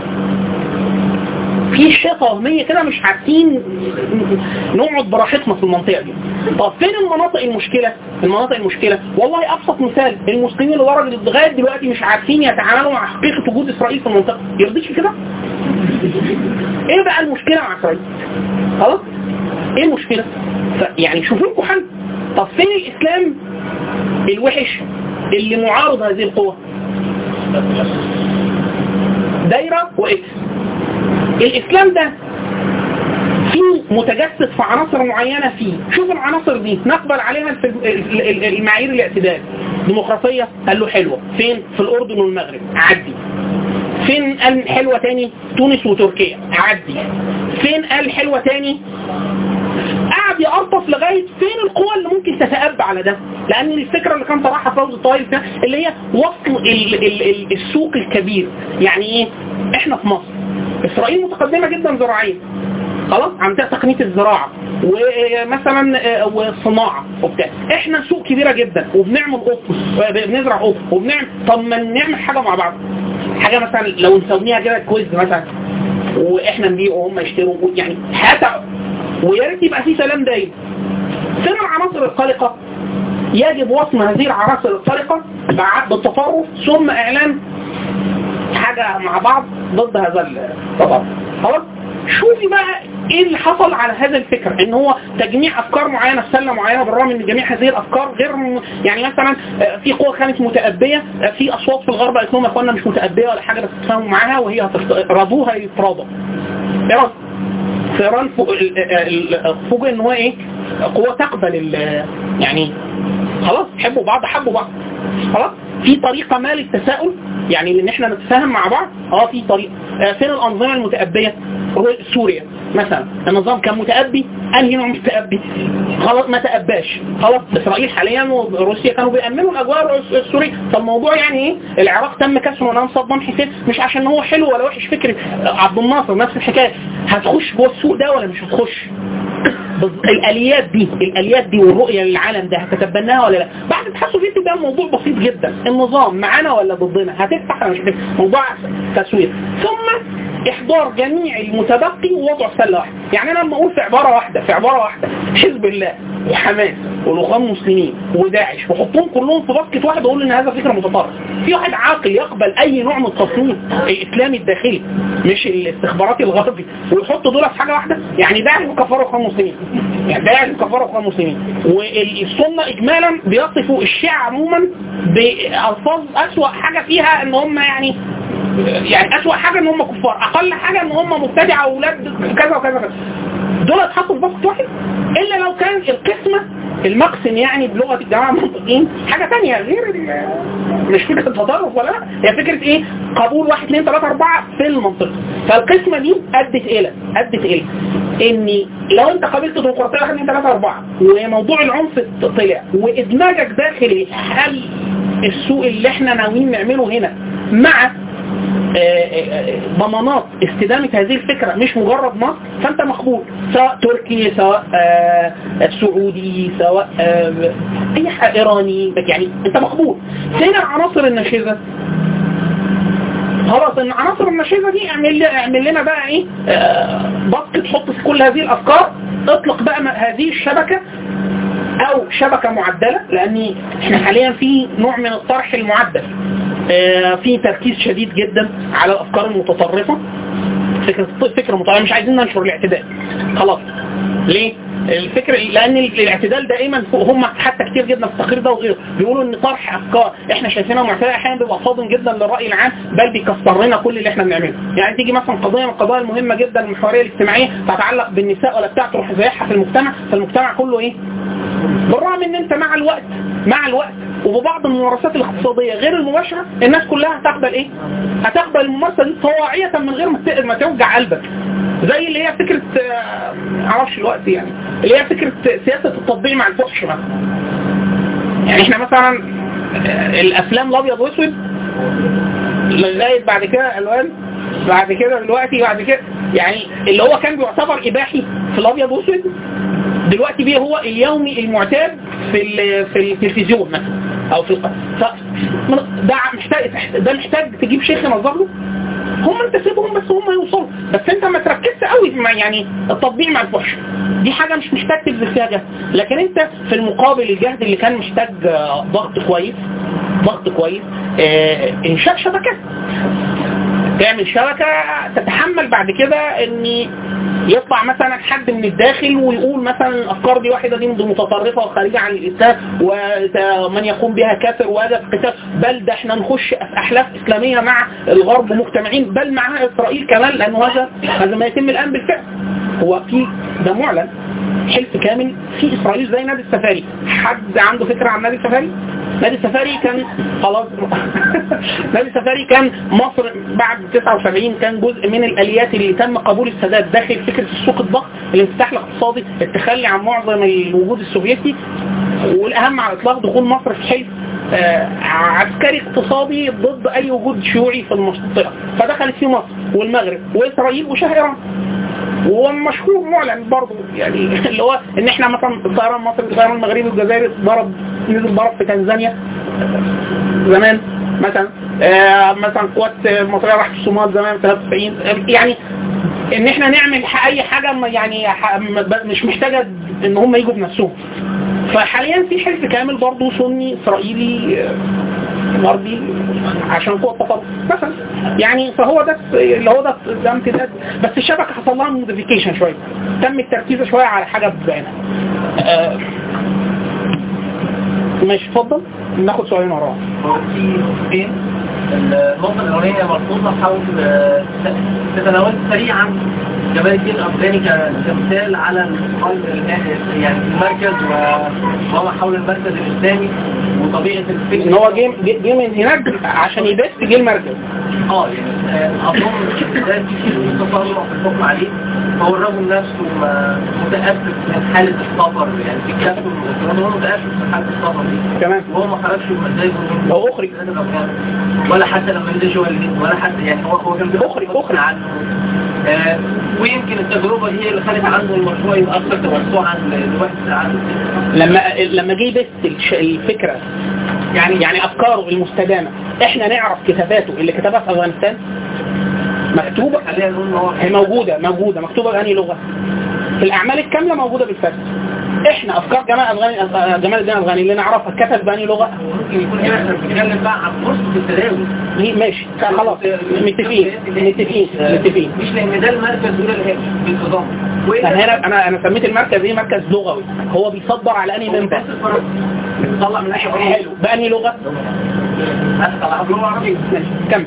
في شيطة وهمية كده مش عارفين نقعد براحتنا في المنطقة دي طب فين المناطق المشكلة المناطق المشكلة والله ابسط مثال المسلمين لدرجة لغاية دلوقتي مش عارفين يتعاملوا مع حقيقة وجود اسرائيل في المنطقة يرضيش كده ايه بقى المشكلة مع اسرائيل خلاص ايه المشكلة ف- يعني شوفوا لكم حل طب فين الاسلام الوحش اللي معارض هذه القوة دايرة واكس الاسلام ده في متجسد في عناصر معينة فيه شوف العناصر دي نقبل عليها الف- ال- ال- المعايير الاعتدال ديمقراطية قال له حلوة فين في الأردن والمغرب عدي فين قال حلوة تاني تونس وتركيا عدي فين قال حلوة تاني قعد يقرطف لغاية فين القوى اللي ممكن تتأب على ده لأن الفكرة اللي كان طرحها فوز الطائف ده اللي هي وصل ال ال ال السوق الكبير يعني ايه احنا في مصر اسرائيل متقدمة جدا زراعيا خلاص عندها تقنية الزراعة ومثلا آه، وصناعه وبتاع احنا سوق كبيره جدا وبنعمل قطن بنزرع قطن وبنعمل طب ما نعمل حاجه مع بعض حاجه مثلا لو نسميها كده كويز مثلا واحنا نبيع وهم يشتروا يعني حتى ويا ريت يبقى في سلام دايم فين العناصر القلقه يجب وصم هذه العناصر القلقه بع- بالتطرف ثم اعلان حاجة مع بعض ضد هذا التطرف خلاص شوفي بقى ايه اللي حصل على هذا الفكر ان هو تجميع افكار معينه في سله معينه بالرغم ان جميع هذه الافكار غير م- يعني مثلا آه، في قوى كانت متأبية آه، في اصوات في الغرب قالت لهم يا اخوانا مش متأبية ولا حاجه بس تتفاهموا معاها وهي هتفت- رضوها يتراضى ايه رأيك؟ فيران فوق- ال- ال- ال- فوجئ ان هو ايه قوة تقبل ال- يعني خلاص حبوا بعض حبوا بعض خلاص في طريقة ما للتساؤل يعني ان احنا نتفاهم مع بعض اه في طريقة آه فين الانظمة المتأبية رو- سوريا مثلا النظام كان متأبي انهي نوع متأبي خلاص ما تأباش خلاص اسرائيل حاليا وروسيا كانوا بيأمنوا الاجواء الروس- السورية فالموضوع يعني ايه العراق تم كسره نام صدام حسين مش عشان هو حلو ولا وحش فكرة آه، عبد الناصر نفس الحكاية هتخش جوه السوق ده ولا مش هتخش بز- الاليات دي الاليات دي والرؤيه للعالم ده هتتبناها ولا لا بعد الابحاث الفيديو ده موضوع بسيط جدا النظام معانا ولا ضدنا هتفتح ولا مش هتفتح موضوع تسويق ثم احضار جميع المتبقي ووضع سله واحده يعني انا لما اقول في عباره واحده في عباره واحده حزب الله وحماس والاخوان المسلمين وداعش وحطهم كلهم في باسكت واحد واقول ان هذا فكره متطرف في واحد عاقل يقبل اي نوع من التصنيف الاسلامي الداخلي مش الاستخباراتي الغربي ويحط دول في حاجه واحده يعني داعش وكفار اخوان المسلمين يعني داعش وكفار اخوان المسلمين والسنه اجمالا بيصفوا الشيعة عموما بالفاظ اسوأ حاجه فيها ان هم يعني يعني اسوأ حاجه ان هم كفار اقل حاجه ان هم مبتدعه واولاد كذا وكذا وكذا دول اتحطوا في باسكت واحد الا لو كان القسمه المقسم يعني بلغه الجماعه المنطقيين حاجه ثانيه غير ال- مش فكره التطرف ولا لا هي فكره ايه قبول واحد اثنين ثلاثه اربعه في المنطقه فالقسمه دي ادت الى ادت الى ان لو انت قابلت ديمقراطيه واحد اثنين ثلاثه اربعه وموضوع العنف طلع وادماجك داخل هل السوق اللي احنا ناويين نعمله هنا مع آه، آه، ضمانات استدامة هذه الفكرة مش مجرد مصر فانت مقبول سواء تركي سواء آه، سعودي سواء آه، اي حاجة ايراني يعني انت مقبول فين العناصر الناشذة خلاص ان العناصر الناشذة دي اعمل لي- اعمل لنا بقى ايه آه، باسكت تحط في كل هذه الافكار اطلق بقى م- هذه الشبكة او شبكة معدلة لان احنا حاليا في نوع من الطرح المعدل آه، في تركيز شديد جدا على الافكار المتطرفة فكرة فكرة متطرفة مش عايزين ننشر الاعتدال خلاص ليه؟ الفكر لان الاعتدال دائما هم حتى كتير جدا في التقرير ده وغيره بيقولوا ان طرح افكار احنا شايفينها معتدله احيانا بيبقى صادم جدا للراي العام بل بيكسر لنا كل اللي احنا بنعمله يعني تيجي مثلا قضيه من القضايا المهمه جدا المحوريه الاجتماعيه تتعلق بالنساء ولا بتاع تروح زيها في المجتمع فالمجتمع كله ايه بالرغم ان انت مع الوقت مع الوقت وببعض الممارسات الاقتصادية غير المباشرة الناس كلها هتقبل ايه هتقبل الممارسة دي طواعية من غير ما ت- ما توجع قلبك زي اللي هي فكرة آه، معرفش الوقت يعني اللي هي فكرة سياسة التطبيع مع الفحش مثلا يعني احنا مثلا آه، الافلام الابيض واسود لغاية بعد كده الوان بعد كده دلوقتي بعد كده يعني اللي هو كان بيعتبر اباحي في الابيض واسود دلوقتي بيه هو اليومي المعتاد في ال- في التلفزيون مثلا او في الق- ف من- ده محتاج ده محتاج تجيب شيخ ينظر له هم انت سيبهم بس هم يوصلوا بس انت ما تركزش قوي مع يعني التطبيع مع الفحش دي حاجه مش محتاج تبذل فيها جهد لكن انت في المقابل الجهد اللي كان محتاج آه، ضغط كويس ضغط كويس آه، انشاء شبكات تعمل شبكة تتحمل بعد كده ان يطلع مثلا حد من الداخل ويقول مثلا الافكار دي واحدة دي متطرفة وخارجة عن الاسلام ومن يقوم بها كافر وهذا في قتال بل ده احنا نخش في احلاف اسلامية مع الغرب مجتمعين بل مع اسرائيل كمان لانه هذا هذا ما يتم الان بالفعل هو في ده معلن حلف كامل في اسرائيل زي نادي السفاري حد عنده فكرة عن نادي السفاري نادي السفاري كان خلاص نادي السفاري كان مصر بعد 79 كان جزء من الاليات اللي تم قبول السادات داخل فكره السوق الضخم الانفتاح الاقتصادي التخلي عن معظم الوجود السوفيتي والاهم على الاطلاق دخول مصر في حلف آه، عسكري اقتصادي ضد اي وجود شيوعي في المنطقه فدخلت فيه مصر والمغرب واسرائيل وشاه ايران وهو مشهور معلن برضه يعني اللي هو ان احنا مثلا الطيران المصري الطيران المغربي والجزائري ضرب نزل ضرب في تنزانيا زمان مثلا آه مثلا قوات المصريه راحت الصومال زمان في 93 يعني ان احنا نعمل ح- اي حاجه ما- يعني ح- م- مش محتاجه ان هم يجوا بنفسهم فحاليا في حزب كامل برضه سني اسرائيلي آه، غربي عشان قوة التطرف مثلا يعني فهو ده اللي هو ده ده امتداد بس الشبكه حصل لها موديفيكيشن شويه تم التركيز شويه على حاجه بعينها آه، ماشي اتفضل ناخد سؤالين ورا بعض. في نقطتين النقطة الأولانية مربوطة حول آه، تتناول سريعا جمال الدين الأفغاني ك- كمثال على القلب الناحية- يعني المركز و- وما حول المركز الإسلامي وطبيعة الفكر ان هو جه جه- جه من هناك عشان يبث جه المركز اه يعني آه، اظن ده في تطلع في الحكم عليه هو الرجل نفسه ما- متأسف من حالة السفر يعني في كتابته المذكرات هو متأسف من حالة السفر دي تمام وهو ما خرجش بمزاجه من هو أخرج. بلاد الأفغان. ولا حتى لما نزل جوه الهند ولا حتى يعني هو هو كان بياخد أخرج، غصب أخرج. عنه آه، ويمكن التجربة هي اللي خلت عنده المشروع يبقى أكثر توسعا لواحد عنده لما لما جه يبث الش- الفكره يعني يعني افكاره المستدامه احنا نعرف كتاباته اللي كتبها في افغانستان مكتوبه خلينا نقول إن هو هي موجودة موجودة مكتوبة بأنهي لغة في الأعمال الكاملة موجودة بالفارس احنا افكار جمال افغاني جمال الدين الافغاني اللي نعرفها كتب بأنهي لغة ممكن يكون هنا احنا بنتكلم بقى عن فرصة التداول هي ماشي خلاص متفقين متفقين متفقين مش لان ده المركز ولا الهيئة بالنظام انا هنا انا انا سميت المركز ايه مركز لغوي هو بيصدر على انهي منبع طلع من ناحية حلو بأنهي لغة طلع لغة عربية ماشي كمل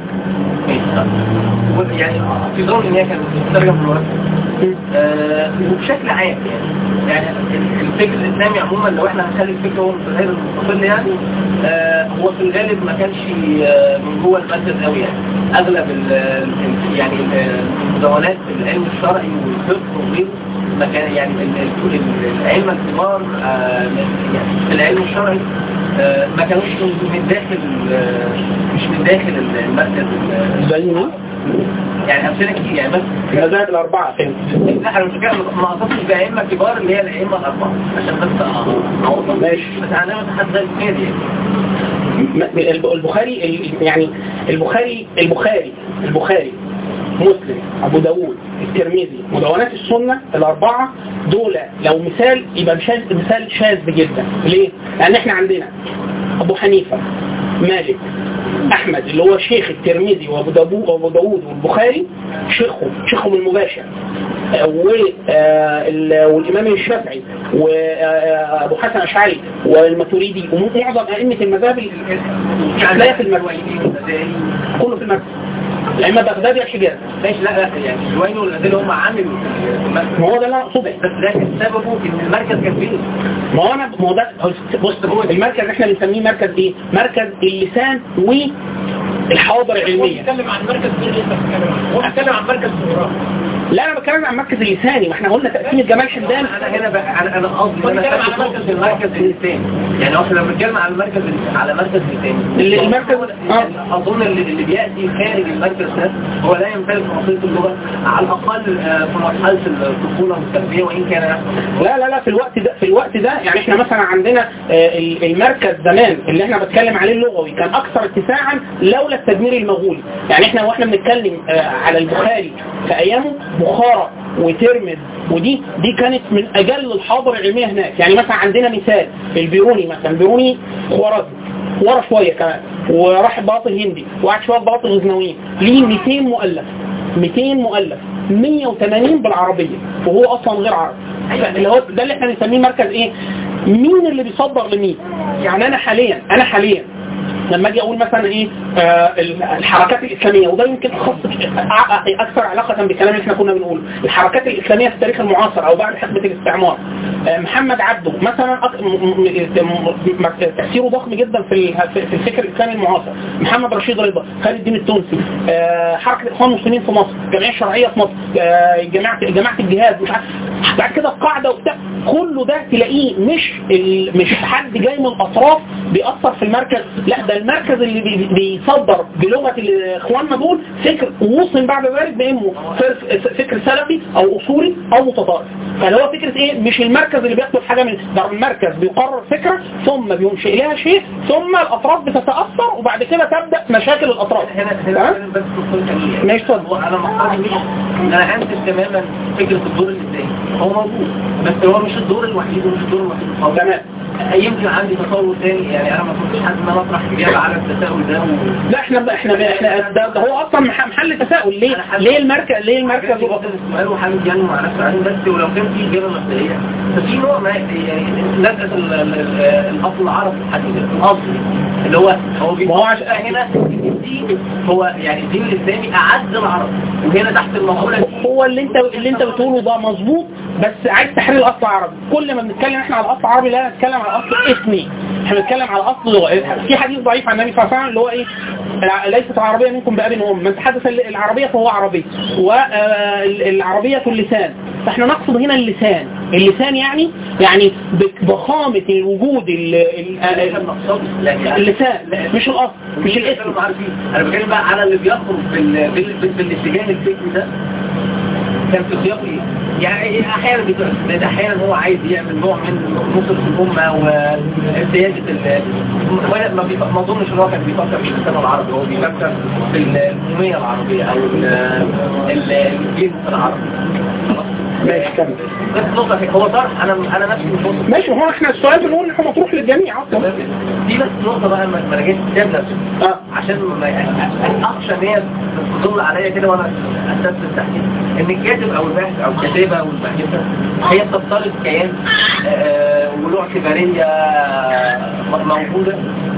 يعني في ظن ان هي كانت بتترجم في الوقت آه، وبشكل عام يعني يعني الفكر الاسلامي عموما لو احنا هنخلي الفكر هو غير المستقل يعني آه، هو في الغالب ما كانش آه، من جوه المركز قوي يعني اغلب ال- ال- يعني المدونات العلم الشرعي والفقه وغيره ما كان يعني ال- ال- ال- العلم الكبار آه، من- يعني في العلم الشرعي آه، ما كانوش من داخل آه، مش من داخل المركز ال- زي مين؟ يعني امثله كتير يعني بس المذاهب الأربعة فين؟ لا انا مش بتكلم ما قصدتش بأئمة كبار اللي هي الأئمة الأربعة عشان بس أوضح ماشي. بس أنا بتحدى الكادي م- البخاري ال- يعني البخاري البخاري البخاري مسلم ابو داوود الترمذي مدونات السنة الاربعة دول لو مثال يبقى مثال مثال شاذ جدا ليه؟ لان احنا عندنا ابو حنيفة مالك احمد اللي هو شيخ الترمذي وابو داوود وابو داوود والبخاري شيخهم شيخهم المباشر آه، و- آه، ال- والامام الشافعي وابو حسن الاشعري والماتريدي ومعظم ائمه المذاهب ال- هتلاقيها في المركز كله في المركز الائمه بغداد يا الحجاز ماشي لا لا يعني الجويني والغزالي هم عاملوا في المركز ما هو ده اللي انا اقصده بس ده كان سببه إن المركز كان فين ما هو انا ما هو ده بص هو المركز احنا بنسميه مركز ايه؟ مركز اللسان والحواضر العلميه بتتكلم عن مركز مين اللي انت بتتكلم عنه هو بيتكلم عن مركز الجغرافي لا انا بتكلم عن مركز اللساني ما احنا قلنا تقسيم جمال حمدان انا هنا بقى انا انا قصدي ان انا بتتكلم خدت على مركز المركز اللساني يعني اصلا لما بنتكلم على المركز على مركز اللساني اللي- المركز- اه. اظن اللي, اللي بياتي خارج المركز ده هو لا يمتلك مصير اللغه على الاقل آه، في مرحله الطفوله والتربيه وان كان يحصل لا لا لا في الوقت ده في الوقت ده يعني احنا مثلا عندنا آه، ال- المركز زمان اللي احنا بتكلم عليه اللغوي كان اكثر اتساعا لولا التدمير المغولي يعني احنا واحنا بنتكلم آه، على البخاري في ايامه بخارى وترمذ ودي دي كانت من اجل الحاضر العلميه هناك يعني مثلا عندنا مثال البيروني مثلا البيروني خوارزم ورا شويه كمان وراح باطل هندي وقعد شويه باطل غزنويين ليه 200 مؤلف 200 مؤلف 180 بالعربيه وهو اصلا غير عربي اللي هو ده اللي احنا بنسميه مركز ايه مين اللي بيصدر لمين يعني انا حاليا انا حاليا لما اجي اقول مثلا ايه آه الحركات الاسلاميه وده يمكن خاص أع- اكثر علاقه بالكلام اللي احنا كنا بنقوله الحركات الاسلاميه في التاريخ المعاصر او بعد حقبه الاستعمار آه محمد عبده مثلا أك- م- م- م- تاثيره ضخم جدا في ال- في في الفكر الاسلامي المعاصر محمد رشيد رضا خالد الدين التونسي آه حركه الاخوان المسلمين في مصر الجمعيه الشرعيه في مصر آه جماعه جماعه الجهاد مش عارف بعد كده القاعده وبتاع كله ده تلاقيه مش ال... مش حد جاي من الاطراف بيأثر في المركز لا ده يبقى المركز اللي بي- بيصدر بلغه اخواننا دول فكر ووصم بعد ذلك بانه فر- فكر سلفي او اصولي او متطرف فاللي هو فكره ايه مش المركز اللي بياخد حاجه من ده المركز بيقرر فكره ثم بينشئ لها شيء ثم الاطراف بتتاثر وبعد كده تبدا مشاكل الاطراف هنا تمام؟ هنا بس دكتور كمية ماشي اتفضل هو انا مقتنع بيه ان انا انسف تماما فكره الدور الازاي هو موجود بس هو مش الدور الوحيد ومش الدور الوحيد خالص تمام يمكن عندي تصور تاني يعني انا ما كنتش حاسس ان انا اطرح اجابه على التساؤل ده و... لا احنا احنا احنا ده, ده هو اصلا مح- محل تساؤل ليه ليه المركز ليه المركز عجبني جدا السؤال وحابب يعني مع نفسه عنه بس ولو كان في اجابه مبدئيه ففي نوع ما يعني نزقه ال- ال- ال- الاصل العربي الحديث الاصل اللي هو هو ما هو عشان- بيبقى هنا الدين هو يعني الدين الاسلامي اعز العرب وهنا تحت المقوله دي هو اللي انت اللي انت بتقوله ده مظبوط بس عايز تحرير الاصل العربي كل ما بنتكلم احنا على الاصل العربي لا نتكلم على اصل اسمي احنا بنتكلم على اصل لغه في حديث ضعيف عن النبي صلى الله عليه وسلم اللي هو ايه الع- ليست العربيه منكم باب وام من تحدث العربيه فهو عربي والعربيه اللسان فاحنا نقصد هنا اللسان اللسان يعني يعني بضخامه الوجود ال- ال- انا ال- مقصود لا اللسان مش الاصل مش الاسم الاسم عارفين انا بتكلم بقى على اللي بيخرج بال... بال... بال... بالاتجاه الفكري ده كان في سياق ايه؟ يعني احيانا بيبقى ده احيانا هو عايز يعمل نوع من نصرة الامه وسياده ال وأنا ما, بيف... ما اظنش ان هو كان بيفكر في الانسان العربي هو بيفكر في الاموميه العربيه او ال- ال- الجنس العربي خلاص؟ ماشي كمل بس نقطه هو طرح انا انا نفسي مش واثق ماشي ما هو احنا السؤال بنقول ان احنا مطروح للجميع اصلا دي بس نقطة بقى ما ما رجعتش الكتاب نفسه اه عشان ما اخشى ان هي تظل عليا كده وانا اساس التحقيق ان الكاتب او الباحث او الكاتبه او الباحثه هي بتفترض كيان آه، وله اعتباريه م- موجوده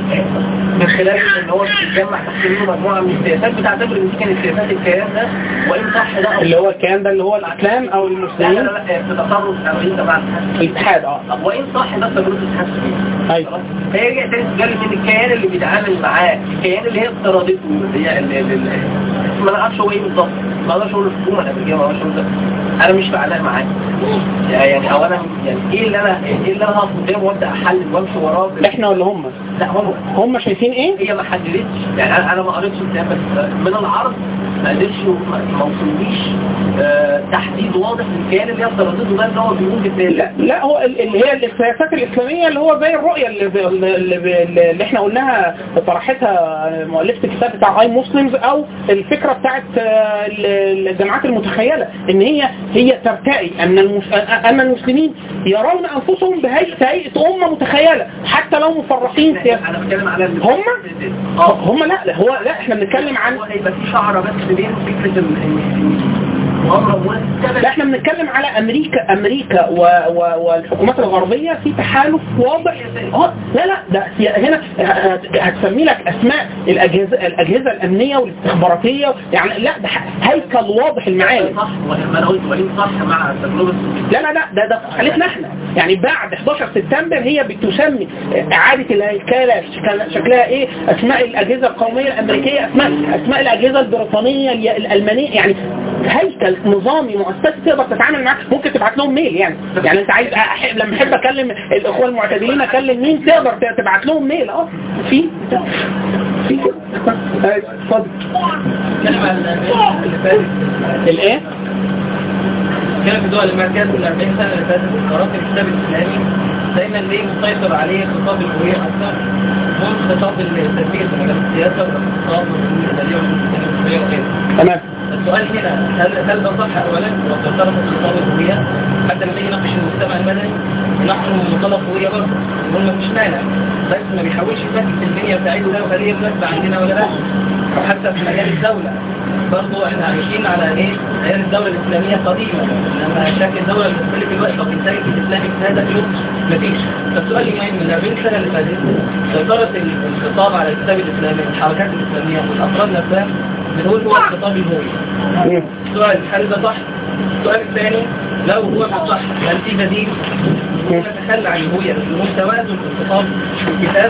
من خلال ان هو بيتجمع تحت منه مجموعه من السياسات بتعتبر ان دي كانت سياسات الكيان ده وان صح ده او اللي هو الكيان ده اللي هو الاسلام او لا لا المسلمين لا لا في تصرف امريكا مع الاتحاد الاتحاد اه طب وان صح ده تجربه الاتحاد السوفيتي ايوه خلاص؟ هي رجعت تاني تتكلم ان الكيان اللي بيتعامل معاه الكيان اللي هي افترضته اللي هي اللي اللي ما نعرفش هو ايه بالظبط ما اقدرش اقول الحكومه الامريكيه ما اقدرش اقول ده انا مش فعلان معاه يعني او انا يعني ايه اللي انا ايه اللي انا هقف قدامه وابدا احلل وامشي وراه احنا ولا هم لا هو هم شايفين ايه هي ما حددتش يعني انا انا ما قريتش الكتاب بس من العرض ما قدرش ما ما وصلنيش آه، تحديد واضح للكيان اللي هي افترضته ده ان هو بيقول بالتالي لا لا هو ال- اللي هي السياسات الاسلاميه اللي هو زي الرؤيه اللي, اللي, اللي, اللي احنا قلناها طرحتها مؤلفه الكتاب بتاع اي مسلمز او الفكره بتاعت آه، ال- الجماعات المتخيله ان هي هي ترتقي ان المس... ان المسلمين يرون انفسهم بهيئه هيئه امه متخيله حتى لو مفرقين سياسة انا بتكلم على ال- هم؟ اه هم لا لا هو لا احنا بنتكلم عن هو هيبقى في شعره بس بين فكره ال- ال- المؤامره مرتبه لا احنا بنتكلم على امريكا امريكا و و والحكومات الغربيه في تحالف واضح اه لا لا ده سي- هنا هت- هتسمي لك اسماء الاجهزه الاجهزه الامنيه والاستخباراتيه يعني لا ده ح- هيكل واضح المعالم صح ما انا قلت وإن صح مع تجربه لا لا لا ده ده في حالتنا احنا يعني بعد 11 سبتمبر هي بتسمي اعاده الهيكله شكل- شكلها ايه اسماء الاجهزه القوميه الامريكيه اسماء اسماء الاجهزه البريطانيه ال- الالمانيه يعني هيكل نظامي مؤسسي تقدر تتعامل معاه ممكن تبعت لهم ميل يعني يعني انت عايز أح- لما احب اكلم الاخوه المعتدلين اكلم مين تقدر ت- تبعت لهم ميل اه في في كده. اتفضل نتكلم عن اللي فاتت الايه كان في دول المركز من 40 سنة اللي فاتت قرارات الكتاب الإسلامي دايما ليه مسيطر عليه خطاب الهوية أكثر من خطاب التنمية في مجال السياسة والاقتصاد والأمور المالية والمسؤولية وغيره. تمام السؤال هنا هل هل ده صح أولا وتعترف خطاب الهوية حتى لما يجي يناقش المجتمع المدني نحن مطالب هوية برضه نقول ما فيش مانع بس ما بيحاولش يفكك البنية بتاعته ده وهل هي مناسبة عندنا ولا لا أو حتى في مجال الدولة برضه احنا عايشين على ايه ايام الدولة الاسلامية قديمة لما شكل الدولة المختلف دلوقتي طب ازاي الاسلامي في هذا اليوم مفيش فالسؤال المهم من 40 سنة اللي فاتت سيطرة الخطاب على الكتاب الاسلامي الحركات الاسلامية والافراد نفسها بنقول هو الخطاب الهوي السؤال هل ده صح؟ السؤال الثاني لو هو مش صح هل في بديل؟ نتخلى عن الهوية بس نقول توازن في الخطاب في الكتاب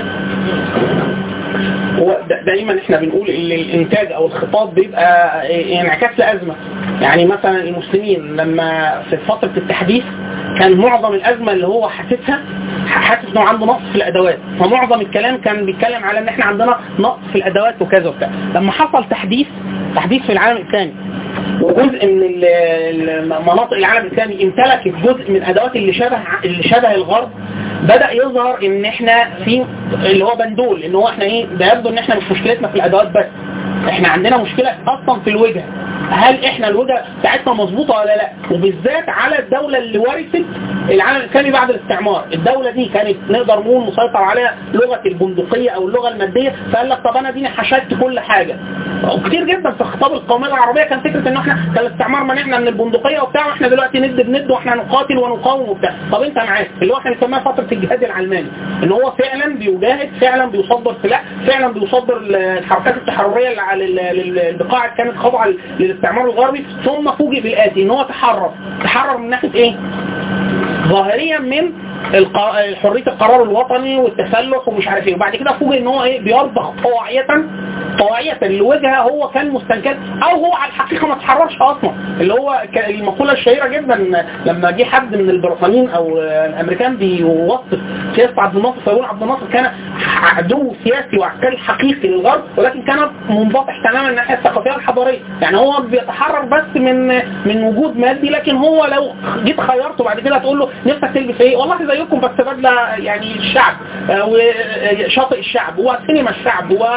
هو دا- دايما احنا بنقول ان الانتاج او الخطاب بيبقى انعكاس لازمه يعني مثلا المسلمين لما في فتره التحديث كان معظم الازمه اللي هو حاسسها حاسس انه عنده نقص في الادوات فمعظم الكلام كان بيتكلم على ان احنا عندنا نقص في الادوات وكذا وبتاع لما حصل تحديث تحديث في العالم الثاني وجزء من ال- ال- مناطق العالم الاسلامي امتلكت جزء من ادوات اللي شبه اللي شبه الغرب بدا يظهر ان احنا في اللي هو بندول ان هو احنا ايه ده يبدو ان احنا مش مشكلتنا في الادوات بس احنا عندنا مشكله اصلا في الوجهه هل احنا الوجهه بتاعتنا مظبوطه ولا لا وبالذات على الدوله اللي ورثت العالم الاسلامي بعد الاستعمار الدوله دي كانت نقدر نقول مسيطر عليها لغه البندقيه او اللغه الماديه فقال لك طب انا دي حشدت كل حاجه وكتير جدا في خطاب القوميه العربيه كان فكره ان احنا كان الاستعمار منعنا من البندقيه وبتاع واحنا دلوقتي ند بند واحنا نقاتل ونقاوم وبتاع طب انت معاك اللي هو احنا بنسميها فتره الجهاد العلماني ان هو فعلا بيجاهد فعلا بيصدر سلاح فعلا بيصدر الحركات التحرريه اللي على ال- ال- البقاع اللي كانت خاضعه للاستعمار الغربي ثم فوجئ بالاتي ان هو تحرر تحرر من ناحيه ايه؟ ظاهريا من الق- حريه القرار الوطني والتسلح ومش عارف ايه وبعد كده فوجئ ان هو ايه بيرضخ طواعيه طواعيه الوجهه هو كان مستنكر او هو على الحقيقه ما تحررش اصلا اللي هو ك- المقوله الشهيره جدا لما جه حد من البريطانيين او الامريكان بيوصف سياسه عبد الناصر فيقول عبد الناصر كان عدو سياسي وعسكري حقيقي للغرب ولكن كان منبطح تماما من الناحيه الثقافيه والحضاريه يعني هو بيتحرر بس من من وجود مادي لكن هو لو جيت خيرته بعد كده تقول له نفسك تلبس ايه والله زيكم بس بدله يعني الشعب آه، وشاطئ الشعب وسينما الشعب و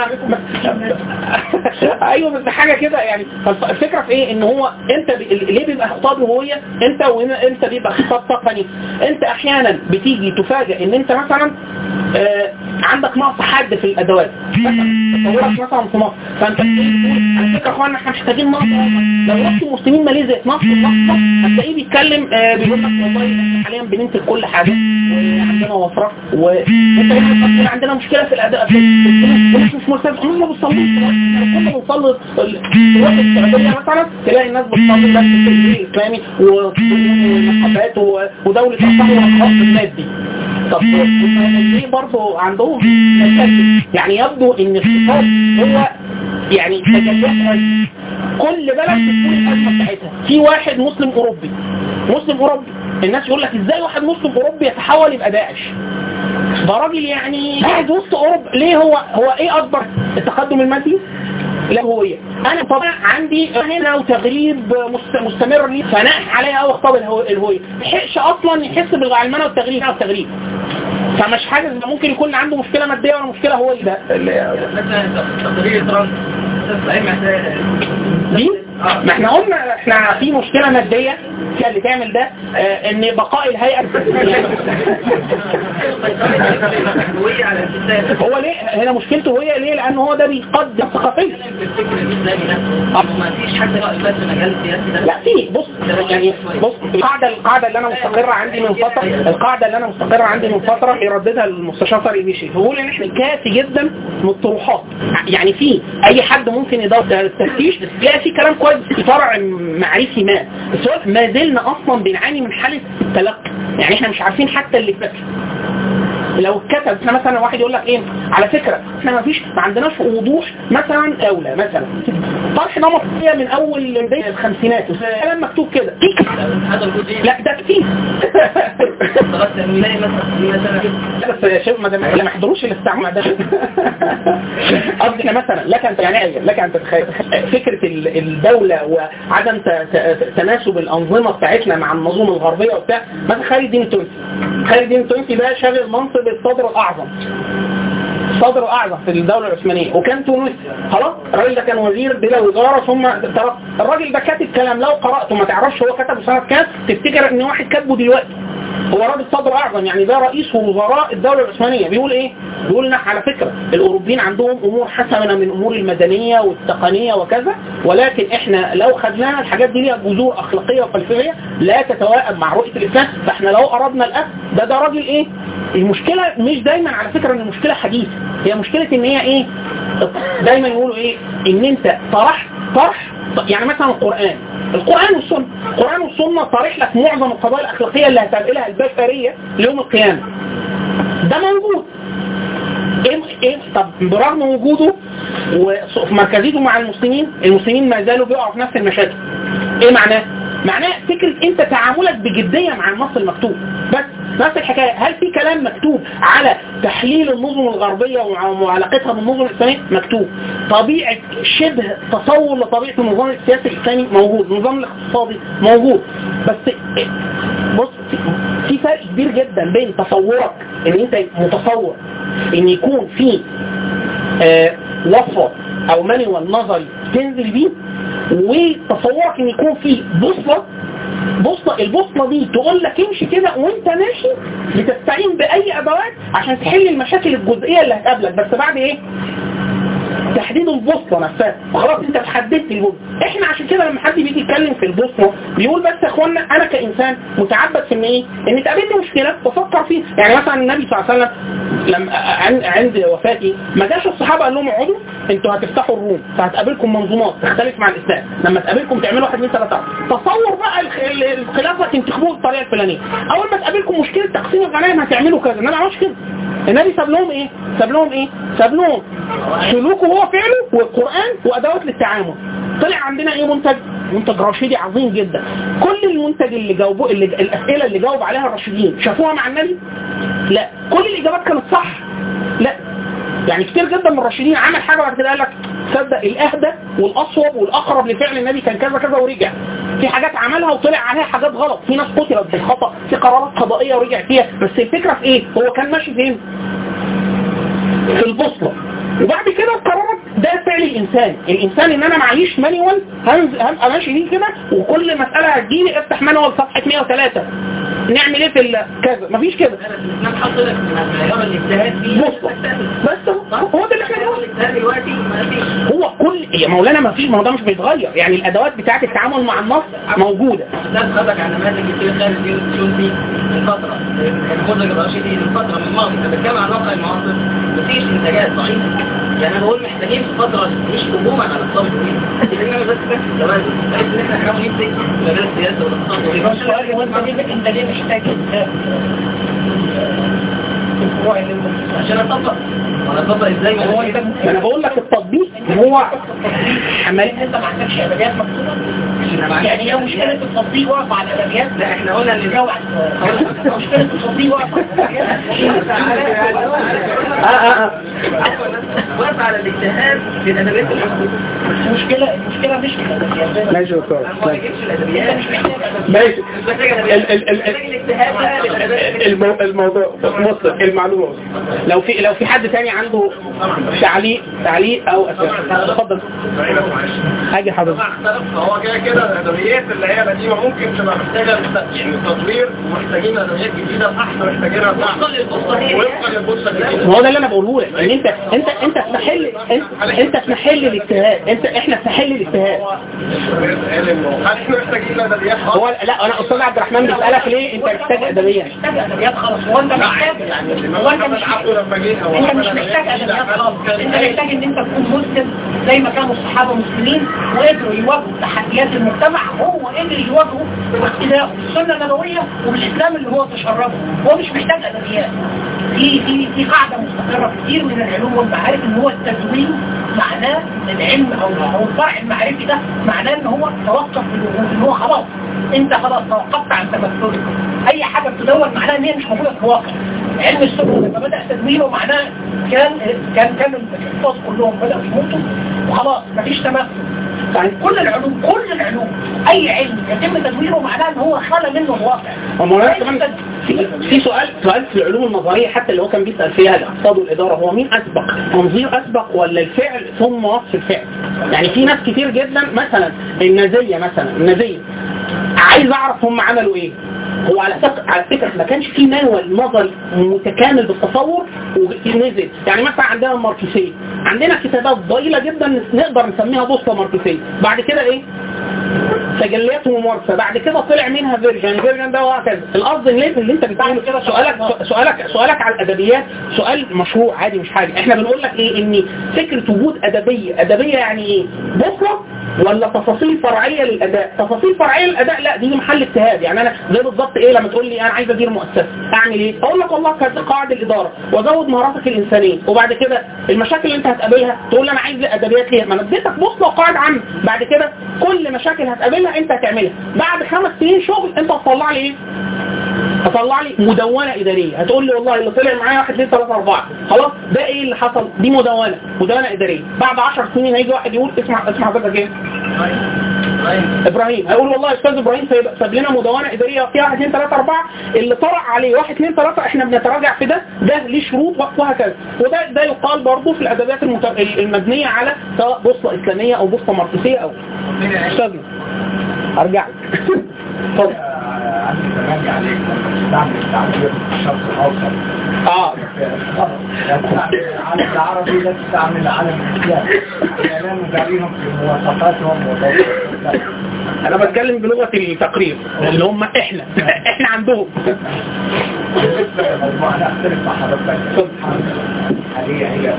ايوه بس حاجه كده يعني فالفكره في ايه ان هو انت ب... ليه بيبقى خطاب هويه انت وانت بيبقى خطاب تقني انت احيانا بتيجي تفاجئ ان انت مثلا آه، عندك نقص حاد في الادوات تصورك مثلا في مصر فانت بتيجي تقول على فكره يا اخوانا احنا محتاجين نقص لو رحت المسلمين ماليزيا نقص نقص هتلاقيه بيتكلم آه، بيقول لك والله احنا حاليا بننتج كل حاجه وعندنا وفره وانت هنا بتقول عندنا مشكله في الاداء في الناس مش ملتزم احنا بنصلي كنا بنصلي تروح السعوديه مثلا تلاقي الناس بتصلي بس في الدين الاسلامي والنقابات ودوله اصحاب الخاص بالناس دي طب دي برضه عندهم مشاكل يعني يبدو ان الخطاب هو يعني تجليات كل بلد بتكون الازمه بتاعتها في واحد مسلم اوروبي مسلم اوروبي الناس يقول لك ازاي واحد مسلم اوروبي يتحول يبقى داعش ده راجل يعني قاعد وسط اوروبا ليه هو هو ايه اكبر التقدم المادي لا هوية انا طبعا عندي هنا وتغريب مست- مستمر لي فناء عليها قوي خطاب الهو- الهوية ملحقش اصلا يحس بالعلمانة والتغريب والتغريب فمش حاجة ده ممكن يكون عنده مشكلة مادية ولا مشكلة هوية ده مثلا تقرير ترامب أي مسائل دي ما احنا قلنا احنا في مشكلة مادية هي اللي تعمل ده اه ان بقاء الهيئة هوية على الكتاب هو ليه هنا مشكلته هي ليه لان هو ده بيقدم ثقافية الفكر الإسلامي نفسه ما فيش حد رأي بس مجال السياسي ده لا في بص يعني بص القاعدة القاعدة اللي انا مستقرة عندي من فترة القاعدة اللي انا مستقرة عندي من فترة يرددها المستشار طارق بيشي بيقول ان احنا كافي جدا من الطروحات يعني في اي حد ممكن يدور ده التفتيش تلاقي في كلام كويس في فرع معرفي ما بس هو ما زلنا اصلا بنعاني من حالة التلقي يعني احنا مش عارفين حتى اللي فات لو اتكتب احنا مثلا واحد يقول لك ايه على فكرة احنا ما فيش ما عندناش وضوح مثلا اولى مثلا طرح نمط من اول بداية الخمسينات كلام مكتوب كده هذا الجزء لا ده كتير دراسة تأمينية مثلا في مثلا لا بس يا شيخ ما دام لا ما حضروش الاستعمار ده قصدي احنا مثلا لك ان يعني لك ان تتخيل فكره ال- الدوله وعدم ت- ت- تناسب الانظمه بتاعتنا مع المنظومه الغربيه وبتاع مثلا خالد الدين التونسي خالد الدين التونسي ده شاغل منصب الصدر الاعظم الصدر الاعظم في الدوله العثمانيه وكان تونسي خلاص الراجل ده كان وزير بلا وزاره ثم ترى الراجل ده كاتب كلام لو قراته ما تعرفش هو كتبه سنه كام تفتكر ان واحد كاتبه دلوقتي هو راجل صدر اعظم يعني ده رئيس وزراء الدولة العثمانية بيقول ايه بيقول لنا على فكرة الاوروبيين عندهم امور حسنة من امور المدنية والتقنية وكذا ولكن احنا لو خدناها الحاجات دي ليها جذور اخلاقية وفلسفية لا تتوائم مع رؤية الاسلام فاحنا لو اردنا الاخذ ده ده راجل ايه المشكلة مش دايما على فكرة ان المشكلة حديث هي مشكلة ان هي ايه دايما يقولوا ايه ان انت طرحت طرح يعني مثلا القرآن القرآن والسنة القرآن والسنة طارح لك معظم القضايا الأخلاقية اللي هتقابلها البشرية ليوم القيامة ده موجود إيه إيه طب برغم وجوده ومركزيته مع المسلمين المسلمين ما زالوا بيقعوا في نفس المشاكل ايه معناه معناه فكرة انت تعاملك بجدية مع النص المكتوب بس نفس الحكاية هل في كلام مكتوب على تحليل النظم الغربية وعلاقتها بالنظم الإسلامي مكتوب طبيعة شبه تصور لطبيعة النظام السياسي الإسلامي موجود النظام الاقتصادي موجود بس بص في فرق كبير جدا بين تصورك ان انت متصور ان يكون في آه وصفة او مانيوال نظري تنزل بيه وتصورك ان يكون في بوصلة بوصلة البوصلة دي تقول لك امشي كده وانت ماشي بتستعين باي ادوات عشان تحل المشاكل الجزئية اللي هتقابلك بس بعد ايه تحديد البوصلة نفسها خلاص انت حددت البوصلة احنا عشان كده لما حد بيجي يتكلم في البوصلة بيقول بس يا اخوانا انا كانسان متعبد في ان ايه ان تقابلني مشكلة بفكر فيها يعني مثلا النبي صلى الله عليه وسلم لما عند عند وفاته ما جاش الصحابة قال لهم اقعدوا انتوا هتفتحوا الروم فهتقابلكم منظومات تختلف مع الاسلام لما تقابلكم تعملوا واحد اثنين ثلاثة تصور بقى الخ- ال- الخلافة تنتخبوه بالطريقة الفلانية اول ما تقابلكم مشكلة تقسيم الغنائم هتعملوا كذا النبي ما عملش كده النبي ساب لهم ايه ساب لهم ايه ساب لهم سلوكه هو فعله والقرآن وادوات للتعامل طلع عندنا ايه منتج منتج رشيدي عظيم جدا كل المنتج اللي جاوبوه اللي الاسئله اللي جاوب عليها الراشدين شافوها مع النبي لا كل الاجابات كانت صح لا يعني كتير جدا من الراشدين عمل حاجه بعد كده قال لك تصدق الاهدى والاصوب والاقرب لفعل النبي كان كذا كذا ورجع في حاجات عملها وطلع عليها حاجات غلط في ناس قتلت بالخطا في قرارات قضائيه ورجع فيها بس الفكره في ايه هو كان ماشي فين في البوصله وبعد كده قررت ده فعل الانسان الانسان ان انا معيش مانيوال هنز- هبقى ماشي بيه كده وكل مساله هتجيلي افتح مانيوال صفحه 103 نعمل ايه في ال- كذا مفيش كده الاسلام حط لك معيار الاجتهاد فيه بص بس هو ده اللي احنا معيار بنقوله. الاجتهاد دلوقتي ما فيش هو كل يا مولانا ما فيش ما هو ده مش بيتغير يعني الادوات بتاعت التعامل مع النص موجوده الاسلام خدك على نماذج كتير خارج دين السنتي من فتره النموذج الرشيدي من فتره من الماضي انت بتتكلم عن واقع المعاصر مفيش انتاجات ضعيفه يعني انا بقول محتاجين في فتره مش هجوما على الطالب الدين انما بس بس التوازن بحيث ان احنا نحاول نمسك مجال السياسه والاقتصاد يبقى السؤال هو انت ليه انت ليه محتاج الكتاب؟ الفروع اللي انت عشان اطبق وانا اطبق ازاي ما هو انت ما انا بقول لك التطبيق هو حمل انت ما عندكش ادبيات مكتوبه يعني هي مشكله التطبيق واقفه على الادبيات لا احنا قلنا ان نوع مشكله التطبيق واقفه على اه اه اه واقف على الاجتهاد في الادبيات الحكوميه المشكله المشكله مش في الادبيات ماشي يا استاذ ما يجيبش الادبيات مش محتاج أدبيات. ماشي مش محتاج ال- ادبيات ال- ال- محتاج الاجتهاد بقى للادبيات المو... الموضوع بص المعلومه وصلت. لو في لو في حد تاني عنده تعليق تعليق او اسئله اتفضل حاجه حضرتك فهو كده كده الادبيات اللي هي القديمه ممكن تبقى محتاجه يعني تطوير ومحتاجين ادبيات جديده احنا محتاجينها صح وفقا للبصه الجديده ما هو ده اللي انا بقوله لك ان انت انت انت في محل انت, انت في محل الاجتهاد انت احنا في محل الاجتهاد قال انه هل احنا محتاجين ادبيات خاصه؟ هو لا انا استاذ عبد الرحمن بيسالك ليه انت محتاج ادبيه محتاج ادبيات خالص هو انت محتاج يعني هو الامام انت محمد مش عبده لما جه هو انت عمل مش محتاج أدبيات ادبيات جديدة، خالص كان انت محتاج ان انت تكون مسلم زي ما كانوا الصحابه مسلمين وقدروا يواجهوا تحديات المجتمع هو قدر يواجهه باقتدائه بالسنه النبويه وبالاسلام اللي هو تشربه هو مش محتاج ادبيات في في في قاعده مستقره في كتير من العلوم والمعارف ان هو التدوين معناه العلم او او الفرع المعرفي ده معناه ان هو توقف في الوجود ان هو خلاص انت خلاص توقفت عن تمثلك اي حاجه بتدون معناها ان هي مش موجوده في الواقع علم السنه لما بدا تدوينه معناه كان كان كان الحفاظ كلهم بداوا يموتوا وخلاص مفيش تمثل يعني كل العلوم كل العلوم اي علم يتم تدويره معناه ان هو خلى منه الواقع ومولانا كمان في, في سؤال سؤال في العلوم النظريه حتى اللي هو كان بيسال فيها الاقتصاد والاداره هو مين اسبق تنظير اسبق ولا الفعل ثم وصف الفعل يعني في ناس كتير جدا مثلا النازيه مثلا النازيه عايز اعرف هم عملوا ايه هو على فكرة على فكرة ما كانش في مانوال نظري متكامل بالتصور ونزل يعني مثلا عندنا الماركسية عندنا كتابات ضئيلة جدا نقدر نسميها بوصلة ماركسية بعد كده ايه تجليات وممارسة بعد كده طلع منها فيرجن فيرجن ده وهكذا الارض اللي, اللي انت بتقوله كده سؤالك سؤالك سؤالك على الادبيات سؤال مشروع عادي مش حاجة احنا بنقول لك ايه ان فكرة وجود ادبية ادبية يعني ايه بكرة ولا تفاصيل فرعيه للاداء تفاصيل فرعيه للاداء لا دي محل اجتهاد يعني انا زي بالظبط ايه لما تقول لي انا عايز ادير مؤسسه اعمل ايه اقول لك والله كانت قواعد الاداره وازود مهاراتك الانسانيه وبعد كده المشاكل اللي انت هتقابلها تقول لي انا عايز ادبيات ليه ما انا اديتك بوصله وقواعد عامه بعد كده كل مشاكل هتقابلها انت هتعملها بعد خمس سنين شغل انت هتطلع لي ايه هطلع لي مدونة إدارية هتقول لي والله اللي طلع معايا واحد اثنين ثلاثة أربعة خلاص ده إيه اللي حصل دي مدونة مدونة إدارية بعد 10 سنين هيجي واحد يقول اسمع اسمع حضرتك إيه إبراهيم هيقول والله أستاذ إبراهيم سايب- ساب لنا مدونة إدارية فيها واحد اثنين ثلاثة أربعة اللي طرأ عليه واحد اثنين ثلاثة إحنا بنتراجع في ده ده ليه شروط وهكذا وده ده يقال برضه في الأدبيات المت... المبنية على سواء بوصلة إسلامية أو بوصلة ماركسية أو أستاذنا أرجع اتفضل عندي تمني عليك لما تستعمل تعبير الشرق الاوسط اه لا تستعمل العالم العربي لا تستعمل العالم الاسلامي الاعلام جاريهم في مواصفاتهم وضوابطهم انا بتكلم بلغة التقرير اللي هم احنا احنا عندهم بالنسبه للموضوع انا اختلف مع حضرتك هي هي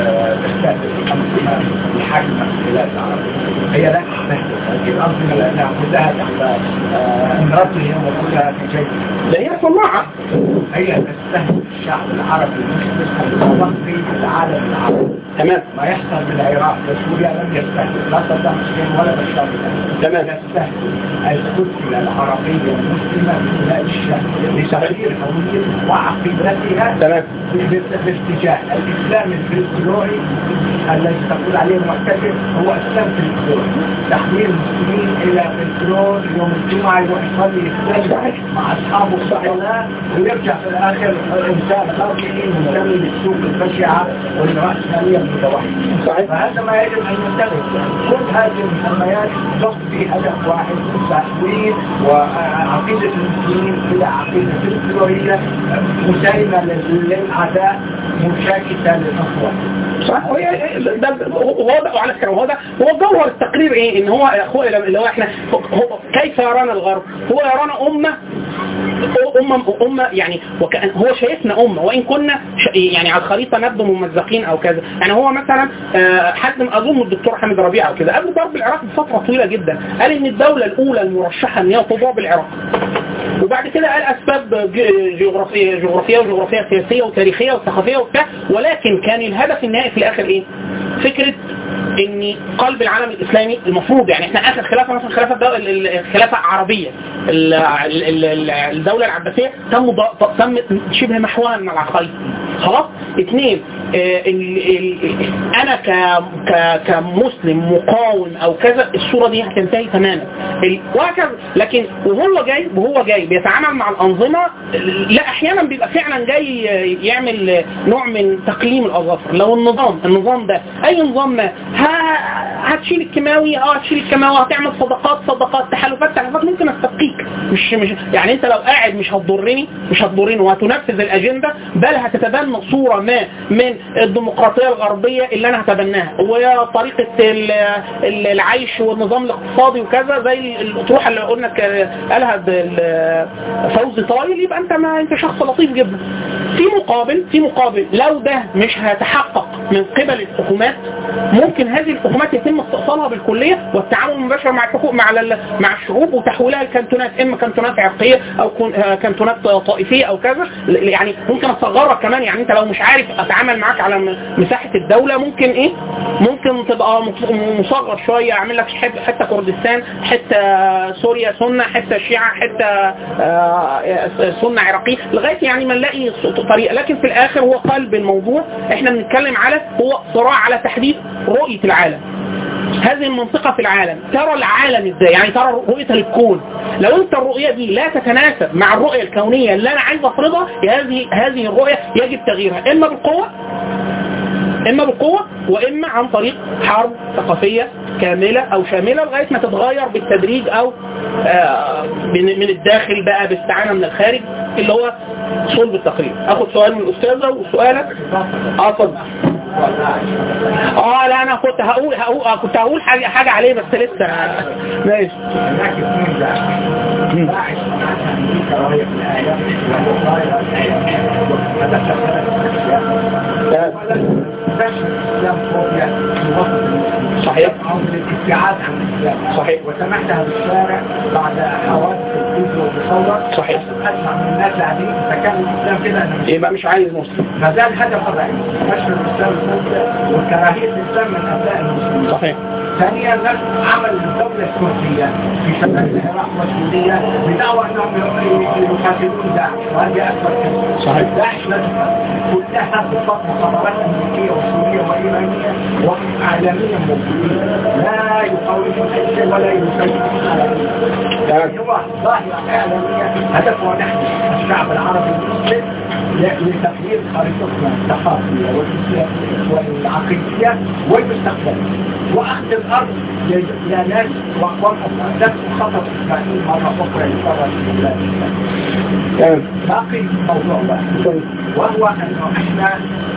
تستهدف الانظمه لحجم الاختلاف العربي هي لا تستهدف هذه الانظمه لانها كلها تحت امرتهم وكلها في جيش ده هي صناعة هي تستهدف الشعب العربي المسلم المتلقي العالم العربي تمام ما يحصل بالعراق وسوريا لم يستهدف لا صدام حسين ولا بشار الأسد. تمام. يستهدف الكتلة العربية المسلمة من بلاد الشام لتغيير هويتها وعقيدتها تمام ب- باتجاه الإسلام الفلكلوري الذي تقول عليه المعتكف هو إسلام فلكلوري تحويل المسلمين إلى فلكلور يوم الجمعة يروح يصلي يستمتع مع أصحابه الصلاة ويرجع في الآخر إنسان غربي منتمي للسوق البشعة والرأسمالية المتوحدة صحيح فهذا ما يجب أن ينتبه كل هذه المسميات تصفي هدف واحد تحويل وعقيدة المسلمين إلى عقيدة فلكلورية مسالمة لل- للعداء مشاكسة للأخوة صح هو ده هو ده وعلى فكره هو ده هو جوهر التقرير ايه ان هو يا اخويا اللي هو احنا هو كيف يرانا الغرب هو يرانا امه أمة أمة يعني وكأن هو شايفنا أمة وإن كنا ش- يعني على الخريطة نبدو ممزقين أو كذا يعني هو مثلا آه، حد من أظن الدكتور حامد ربيع أو كده قبل ضرب العراق بفترة طويلة جدا قال إن الدولة الأولى المرشحة إن هي تضرب العراق وبعد كده قال اسباب ج- جغرافيه جغرافيه وجغرافيه سياسيه وتاريخيه وثقافيه وبتاع ولكن كان الهدف النهائي في الاخر ايه؟ فكره ان قلب العالم الاسلامي المفروض يعني احنا اخر خلافه مثلا خلافه الدو- ال- ال- الخلافه عربيه ال- ال- ال- الدوله العباسيه تم ض- تم شبه محوها من العقائد خلاص اثنين آه، ال- ال- انا ك ك كمسلم مقاوم او كذا الصوره دي هتنتهي تماما ال- وهكذا لكن وهو جاي وهو جاي بيتعامل مع الانظمه لا احيانا بيبقى فعلا جاي يعمل نوع من تقليم الاظافر لو النظام النظام ده اي نظام ما ه- هتشيل الكيماوي اه هتشيل الكيماوي هتعمل صدقات صدقات تحالفات تحالفات ممكن استبقيك مش مش يعني انت لو قاعد مش هتضرني مش هتضرني وهتنفذ الاجنده بل هتتبنى صوره ما من الديمقراطيه الغربيه اللي انا هتبناها وطريقه ال- ال- العيش والنظام الاقتصادي وكذا زي الاطروحه اللي قلنا ك- قالها ال- فوزي طايل يبقى انت ما انت شخص لطيف جدا في مقابل في مقابل لو ده مش هيتحقق من قبل الحكومات ممكن هذه الحكومات يتم استئصالها بالكليه والتعامل المباشر مع الحكومه مع ال- مع الشعوب وتحويلها لكانتونات اما كانتونات عرقيه او كون- آه، كانتونات طائفيه او كذا ل- يعني ممكن اصغرك كمان يعني انت لو مش عارف اتعامل معاك على م- مساحه الدوله ممكن ايه ممكن تبقى مص- مصغر شويه اعمل لك حته حته كردستان حته سوريا سنه حته شيعه حته آه، سنه عراقيه لغايه يعني ما نلاقي طريقه لكن في الاخر هو قلب الموضوع احنا بنتكلم على هو صراع على تحديد رؤيه العالم هذه المنطقة في العالم ترى العالم ازاي يعني ترى رؤية للكون لو انت الرؤية دي لا تتناسب مع الرؤية الكونية اللي انا عايز افرضها هذه هذه الرؤية يجب تغييرها اما بالقوة اما بالقوة واما عن طريق حرب ثقافية كاملة او شاملة لغاية ما تتغير بالتدريج او آه، من من الداخل بقى باستعانة من الخارج اللي هو صلب التقرير اخد سؤال من الاستاذة وسؤالك اه اتفضل اه لا انا كنت هقول, هقول آه، كنت هقول حاجة, حاجة عليه بس لسه ماشي هناك اثنين داعش داعش معناتها امريكا رايه في الايه والنصارى الايه هذا تختلف الاشياء اولا فشل الاسلام فوبيا في وسط المسلمين صحيح أو من الابتعاد عن الإسلام صحيح وسمعتها بالشارع بعد حوادث الفيديو بصور صحيح أسمع من الناس العاديين إذا كان الإسلام كده أنا مش يبقى مش عايز مسلم ما زال هدف الرئيس نشر الإسلام الفوضى وكراهية الإسلام من أبناء المسلمين صحيح ثانيا نفس عمل الدولة التركية في شمال العراق والسورية بدعوى أنهم يقاتلون داعش وهذه أكبر كذب صحيح. داعش لا تقاتل كلها بالضبط مخابرات أمريكية وسورية وإيرانية وإعلامية موجودين لا يقاومون أي شيء ولا يسيطرون على أي شيء تمام. هو ظاهرة إعلامية هدفها نحن الشعب العربي المسلم ل- لتغيير خريطتنا الثقافية والسياسية والعقيدية والمستقبلية وأخذ الأرض ل- لناس وأقوام أخرى نفس خطط إسماعيل مرة أخرى للثورة الإسلامية تمام باقي موضوع بقى وهو أنه إحنا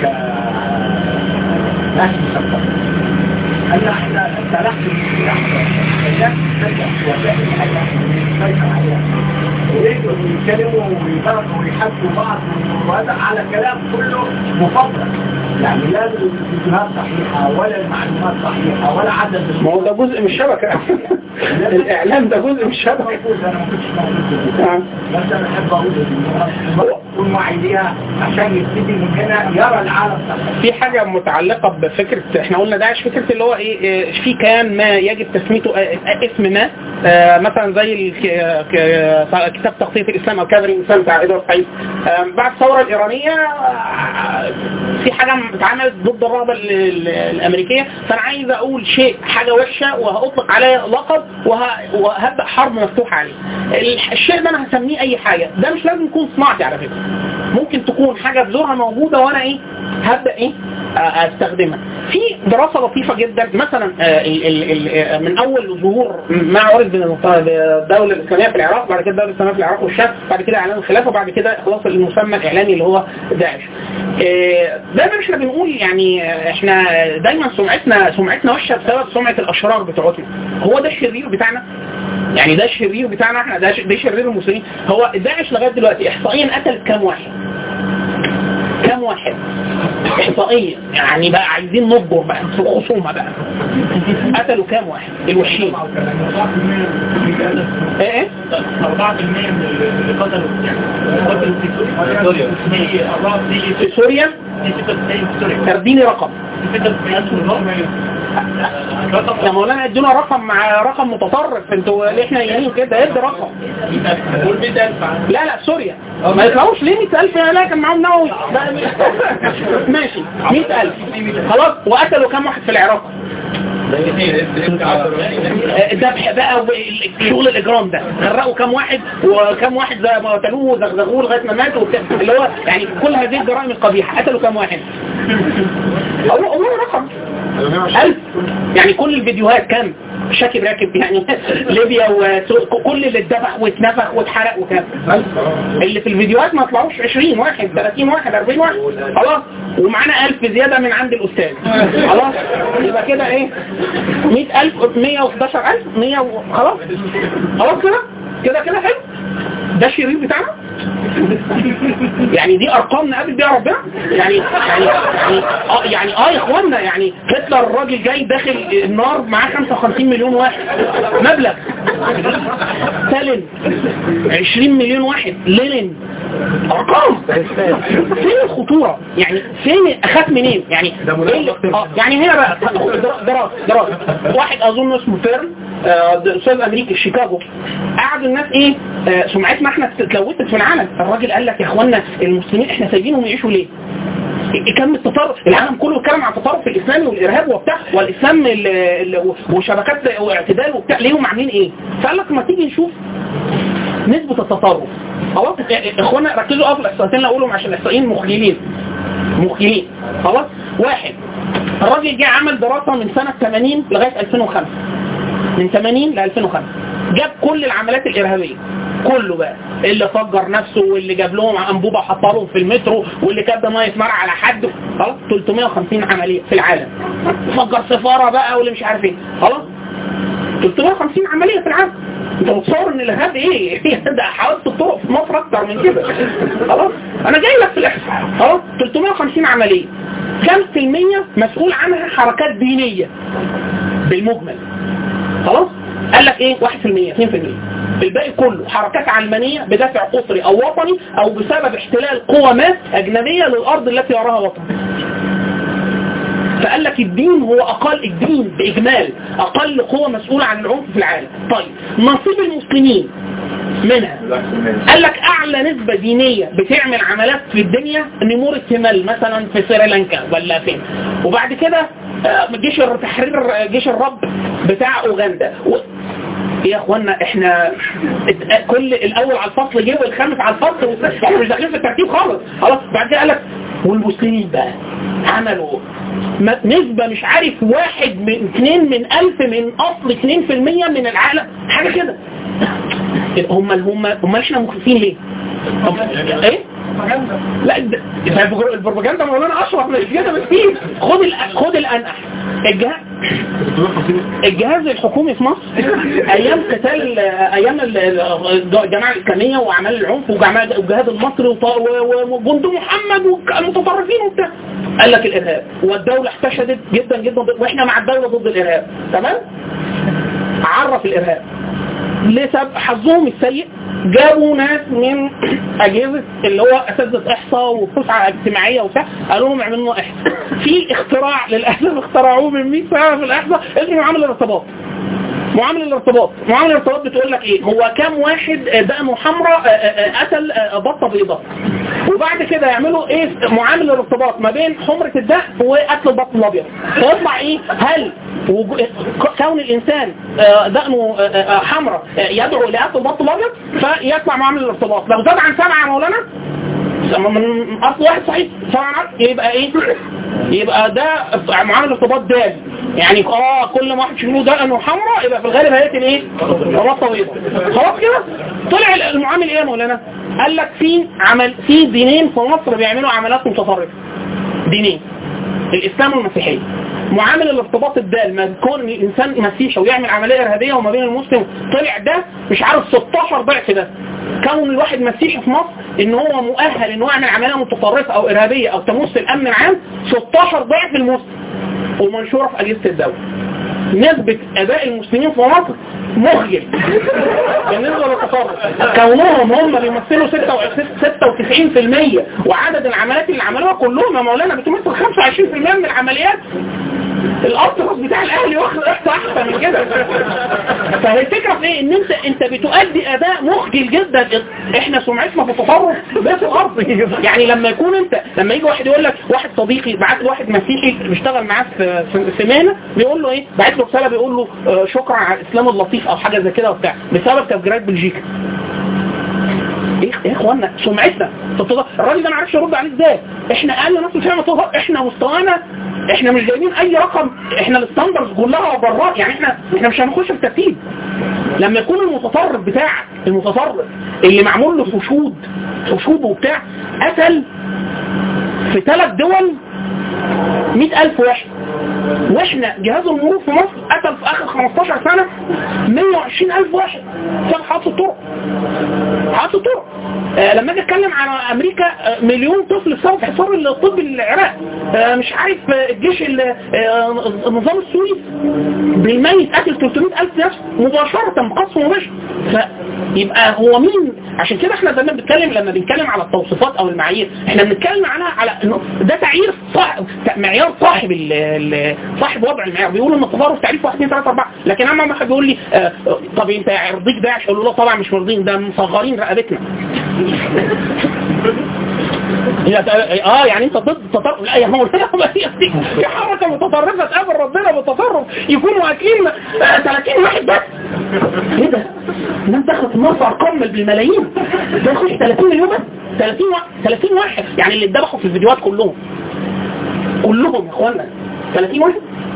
كناس مثقفين أن إحنا تلقي السلاح الناس تلقى وسائل الحياة تسيطر عليها يريدوا يتكلموا ويبرروا ويحبوا بعض وهذا على كلام كله مفضل يعني لا الفيديوهات صحيحة ولا المعلومات صحيحة ولا عدد ما هو ده جزء من الشبكة الإعلام ده جزء من الشبكة موجود أنا ما كنتش موجود نعم. بس انا احب اقول يكون واعي ليها عشان يبتدي من هنا يرى العالم صح في حاجة متعلقة بفكرة احنا قلنا داعش فكرة اللي هو ايه إيه، في كيان ما يجب تسميته آه، آه، اسم ما آه، مثلا زي الك- ك- كتاب تغطية الإسلام أو كادر الإنسان بتاع إدوارد سعيد آه، بعد الثورة الإيرانية آه، في حاجة اتعملت ضد الرغبة ال- ال- الأمريكية فأنا عايز أقول شيء حاجة وحشة وهأطلق عليه لقب وه- وهبدأ حرب مفتوحة عليه ال- الشيء ده أنا هسميه أي حاجة ده مش لازم يكون صناعتي على فكرة ممكن تكون حاجة بذورها موجودة وأنا إيه هبدأ إيه آه، استخدمها في دراسة لطيفة جدا مثلا آه، ال- ال- ال- آه، من اول ظهور ما عرف بين الدولة الاسلامية في العراق بعد كده الدولة الاسلامية في العراق والشام بعد كده اعلان الخلافة وبعد كده خلاص المسمى الاعلامي اللي هو داعش آه، دايما احنا بنقول يعني آه، احنا دايما سمعتنا سمعتنا وحشة بسبب سمعة الاشرار بتوعتنا هو ده الشرير بتاعنا يعني ده الشرير بتاعنا احنا ده ش- ده شرير المسلمين هو داعش لغاية دلوقتي احصائيا قتلت كام واحد كام واحد احصائيا يعني بقى عايزين نصبر بقى في خصومه بقى قتلوا كام واحد الوحشين ايه ايه 4% من اللي قتلوا يعني قتلوا في سوريا في 4 في في سوريا 96 في سوريا اديني رقم 96 يا مولانا ادونا رقم مع رقم متطرف انتوا ليه احنا يمين كده ادي رقم قول 100000 لا لا سوريا ما يطلعوش ليه 100000 لا كان معاهم نووي لا، ماشي 100000 خلاص وقتلوا كام واحد في العراق الذبح بقى وشغل الاجرام ده غرقوا كام واحد وكام واحد زي ما قتلوه وزغزغوه لغايه ما ماتوا وبتاع. اللي هو يعني كل هذه الجرائم القبيحه قتلوا كام واحد؟ اقول اقول رقم ألف يعني كل الفيديوهات كام شاكب راكب يعني ليبيا وكل اللي اتذبح واتنفخ واتحرق وكام اللي في الفيديوهات ما طلعوش 20 واحد 30 واحد 40 واحد خلاص ومعانا 1000 زيادة من عند الأستاذ خلاص يبقى كده ايه 100000 111000 100 و- خلاص خلاص كده كده كده حلو ده الشرير بتاعنا يعني دي ارقام نقابل بيها ربنا يعني يعني يعني اه يعني اه يا اخوانا يعني هتلر الراجل جاي داخل النار معاه 55 مليون واحد مبلغ ستالين 20 مليون واحد لينين ارقام فين الخطوره يعني فين اخاف منين يعني إيه اللي- اه يعني هنا بقى دراسه دراسه واحد اظن اسمه فيرن آه، ده استاذ امريكي في شيكاغو قعدوا الناس ايه آه، سمعتنا احنا اتلوثت في العالم الراجل قال لك يا اخوانا المسلمين احنا سايبينهم يعيشوا ليه كم التطرف العالم كله بيتكلم عن التطرف الاسلامي والارهاب وبتاع والاسلام ال- ال- وشبكات واعتدال وبتاع ليهم عاملين ايه فقال لك ما تيجي نشوف نسبة التطرف خلاص اخوانا ركزوا قوي في الاحصائيتين اللي اقولهم عشان الاحصائيين مخيلين مخيلين خلاص واحد الراجل جه عمل دراسة من سنة 80 لغاية 2005 من 80 ل 2005 جاب كل العمليات الارهابية كله بقى اللي فجر نفسه واللي جاب لهم انبوبه حطها لهم في المترو واللي كب ميه مرة على حد خلاص 350 عمليه في العالم فجر سفاره بقى واللي مش عارف ايه خلاص 350 عمليه في العالم انت متصور ان الارهاب ايه ده حوادث الطرق في مصر اكتر من كده خلاص انا جاي لك في الاحصاء خلاص 350 عمليه كم في المية مسؤول عنها حركات دينية بالمجمل خلاص قال لك ايه 1% 2% الباقي كله حركات علمانية بدافع قطري او وطني او بسبب احتلال قوى ما اجنبية للارض التي يراها وطن فقال لك الدين هو اقل الدين باجمال اقل قوة مسؤولة عن العنف في العالم طيب نصيب المسلمين منها قال لك اعلى نسبة دينية بتعمل عمليات في الدنيا نمور التمال مثلا في سريلانكا ولا فين وبعد كده آه، جيش التحرير آه، جيش الرب بتاع اوغندا و... يا اخوانا احنا ات- كل الاول على الفصل جه والخامس على الفصل والس- احنا مش داخلين في الترتيب خالص خلاص بعد كده قال لك والمسلمين بقى عملوا ما- نسبة مش عارف واحد من اثنين من الف من اصل اثنين في المية من العالم حاجة كده هم هم هم احنا مخلصين ليه هم ايه لا ده ده البروباجندا- البروباجندا مولانا اشرف من كده بكتير خد ال- خد الانقح الجهاز الجهاز الحكومي في مصر ايام قتال ايام ال- ال- الجماعه الاسلاميه واعمال العنف وجماعه الجهاد المصري وط- و- وجند محمد والمتطرفين وبتاع قال لك الارهاب والدوله احتشدت جدا جدا ضد- واحنا مع الدوله ضد الارهاب تمام عرف الارهاب لسبب حظهم السيء جابوا ناس من اجهزه اللي هو اساتذه احصاء وفسحه اجتماعيه وبتاع قالوا لهم اعملوا لنا احصاء في اختراع للاسف اخترعوه من 100 سنه في الاحصاء اسمه معامله الارتباط معامله الارتباط معامله الارتباط بتقول لك ايه هو كام واحد دقنه حمراء آه، آه، آه، قتل آه، بطه بيضاء وبعد كده يعملوا ايه معامل الارتباط ما بين حمرة الدقن وقتل البطن الابيض فيطلع ايه هل وجو- ك- كون الانسان آه، دقنه آه، آه، حمراء آه، يدعو لقتل البطن الابيض فيطلع معامل الارتباط لو زاد عن سبعة يا مولانا من اصل واحد صحيح طبعا يبقى ايه يبقى ده معامل ارتباط دال يعني اه كل ما واحد شنو ده انه حمراء يبقى في الغالب هيقتل ايه رباط طويل خلاص كده طلع المعامل ايه يا مولانا قال لك في عمل في دينين في مصر بيعملوا عمليات متطرفه دينين الاسلام والمسيحيه معامل الارتباط الدال ما كون الانسان مسيحي ويعمل عمليه ارهابيه وما بين المسلم طلع ده مش عارف 16 ضعف ده كون الواحد مسيحي في مصر ان هو مؤهل ان هو يعمل عمليه متطرفه او ارهابيه او تمس الامن العام 16 ضعف المسلم ومنشوره في اجهزه الدوله نسبة أداء المسلمين في مصر مخجل بالنسبة للتطرف كونهم هم بيمثلوا 96% وعدد العمليات اللي عملوها كلهم يا مولانا بتمثل 25% من العمليات الارتباط بتاع الاهلي واخد احسن احسن من كده فهي الفكره في ايه ان انت انت بتؤدي اداء مخجل جدا احنا سمعتنا في التطرف ده في الارض يعني لما يكون انت لما يجي واحد يقول لك واحد صديقي بعت له واحد مسيحي بيشتغل معاه في في- في مهنه بيقول له ايه بعت له رساله بيقول له آه، شكرا على الاسلام اللطيف او حاجه زي كده وبتاع بسبب تفجيرات بلجيكا ايه يا اخوانا سمعتنا في التظاهر الراجل ده ما عرفش يرد عليه ازاي احنا اقل ناس بتعمل تظاهر احنا مستوانا احنا مش جايبين اي رقم احنا الستاندرز كلها برا يعني احنا احنا مش هنخش في ترتيب لما يكون المتطرف بتاعك المتطرف اللي معمول له فشود فشود وبتاع قتل في ثلاث دول 100000 واحد واحنا جهاز المرور في مصر قتل في اخر 15 سنة 120000 واحد بسبب حادثة الطرق حادثة الطرق آه لما اجي اتكلم على امريكا آه مليون طفل بسبب حصار الطب العراق آه مش عارف آه الجيش ال- آه النظام السوري بالميت قتل 300000 نفس مباشرة بقصف مباشر فيبقى هو مين عشان كده احنا دايما بنتكلم لما بنتكلم على التوصيفات او المعايير احنا بنتكلم على على انه ده تعيير صاحب معيار صاحب ال- ال- صاحب وضع المعيار بيقول ان التطرف تعريف 1 2 3 4 لكن اما واحد بيقول لي آه طب انت يرضيك داعش اقول له لا طبعا مش مرضين ده مصغرين رقبتنا يا- اه يعني انت ضد التطرف لا يا هو في حركه متطرفه تقابل ربنا بالتطرف يكونوا اكلين آه، 30 واحد بس ايه ده؟ الناس دخلت النار في ارقام بالملايين ده يخش 30 مليون بس 30 واحد 30 واحد يعني اللي اتذبحوا في الفيديوهات كلهم كلهم يا اخوانا 30 واحد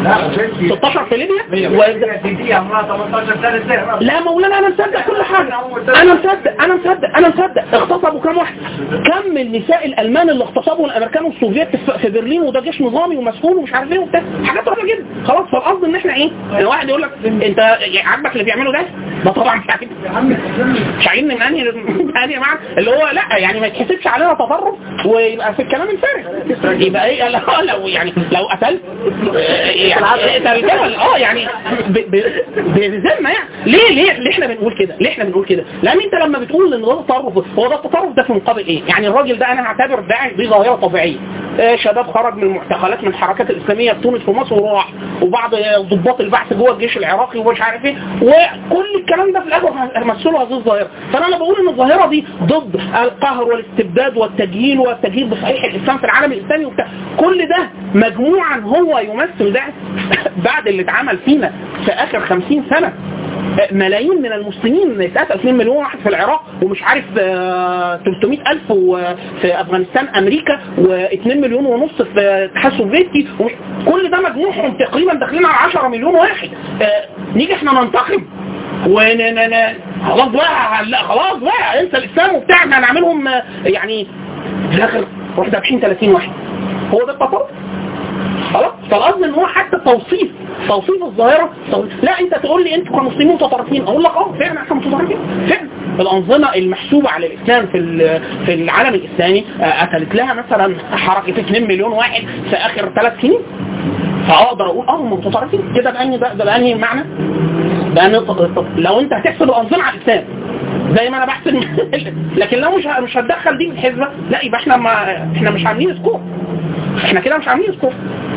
لا بنتي 16 في ليبيا و... بنتي دي عمرها 18 سنة ازاي لا مولانا انا مصدق كل حاجة انا مصدق انا مصدق انا مصدق اغتصبوا كام واحد كم النساء الالمان اللي اغتصبوا الامريكان والسوفيت في- في برلين وده جيش نظامي ومسؤول ومش عارف ايه وبتاع حاجات رهيبه جدا خلاص فالقصد ان احنا ايه الواحد يقول لك انت عاجبك اللي بيعمله ده ده طبعا مش عاجبني مش عاجبني من انهي من انهي معنى اللي هو لا يعني ما يتحسبش علينا تطرف ويبقى في الكلام الفارغ يبقى ايه لا لو يعني لو قتلت آه، يعني اقتل جبل اه يعني ب- ب- بذمه يعني ليه ليه ليه احنا بنقول كده ليه احنا بنقول كده لان انت لما بتقول ان ده تطرف هو ده التطرف ده في مقابل ايه يعني الراجل ده انا هعتبر ده دي ظاهره طبيعيه آه، شباب خرج من المعتقلات من الحركات الاسلاميه في تونس ومصر وراح وبعض آه، ضباط البعث جوه الجيش العراقي ومش عارف ايه وكل الكلام ده في الاخر مثلوا هذه الظاهره فانا لما بقول ان الظاهره دي ضد القهر والاستبداد والتجهيل والتجهيل بصحيح الاسلام في العالم الاسلامي وبتاع كل ده مجموعا هو يمثل ده بعد اللي اتعمل فينا في اخر 50 سنه ملايين من المسلمين اتقتل 2 مليون واحد في العراق ومش عارف آه، 300 ألف و- في أفغانستان أمريكا و2 مليون ونص في الاتحاد السوفيتي ومش- كل ده مجموعهم تقريبا داخلين على 10 مليون واحد آه، نيجي احنا ننتقم ون ن- ن- خلاص بقى لا خلاص بقى انسى الاسلام وبتاع احنا هنعملهم آه، يعني في الاخر واحد 20 30 واحد هو ده التطرف خلاص فالقصد ان هو حتى توصيف توصيف الظاهره توصيف. لا انت تقول لي انتوا كمسلمين متطرفين اقول لك اه فعلا احنا متطرفين فعلا الانظمه المحسوبه على الاسلام في ال- في العالم الاسلامي آه، قتلت لها مثلا حركه 2 مليون واحد في اخر ثلاث سنين فاقدر اقول اه هم متطرفين كده باني ده ده باني معنى بان لو انت هتحسب الانظمه على الاسلام زي ما انا بحسب لكن لو مش ه- مش هتدخل دي في الحسبه لا يبقى احنا ما احنا مش عاملين سكور احنا كده مش عاملين سكور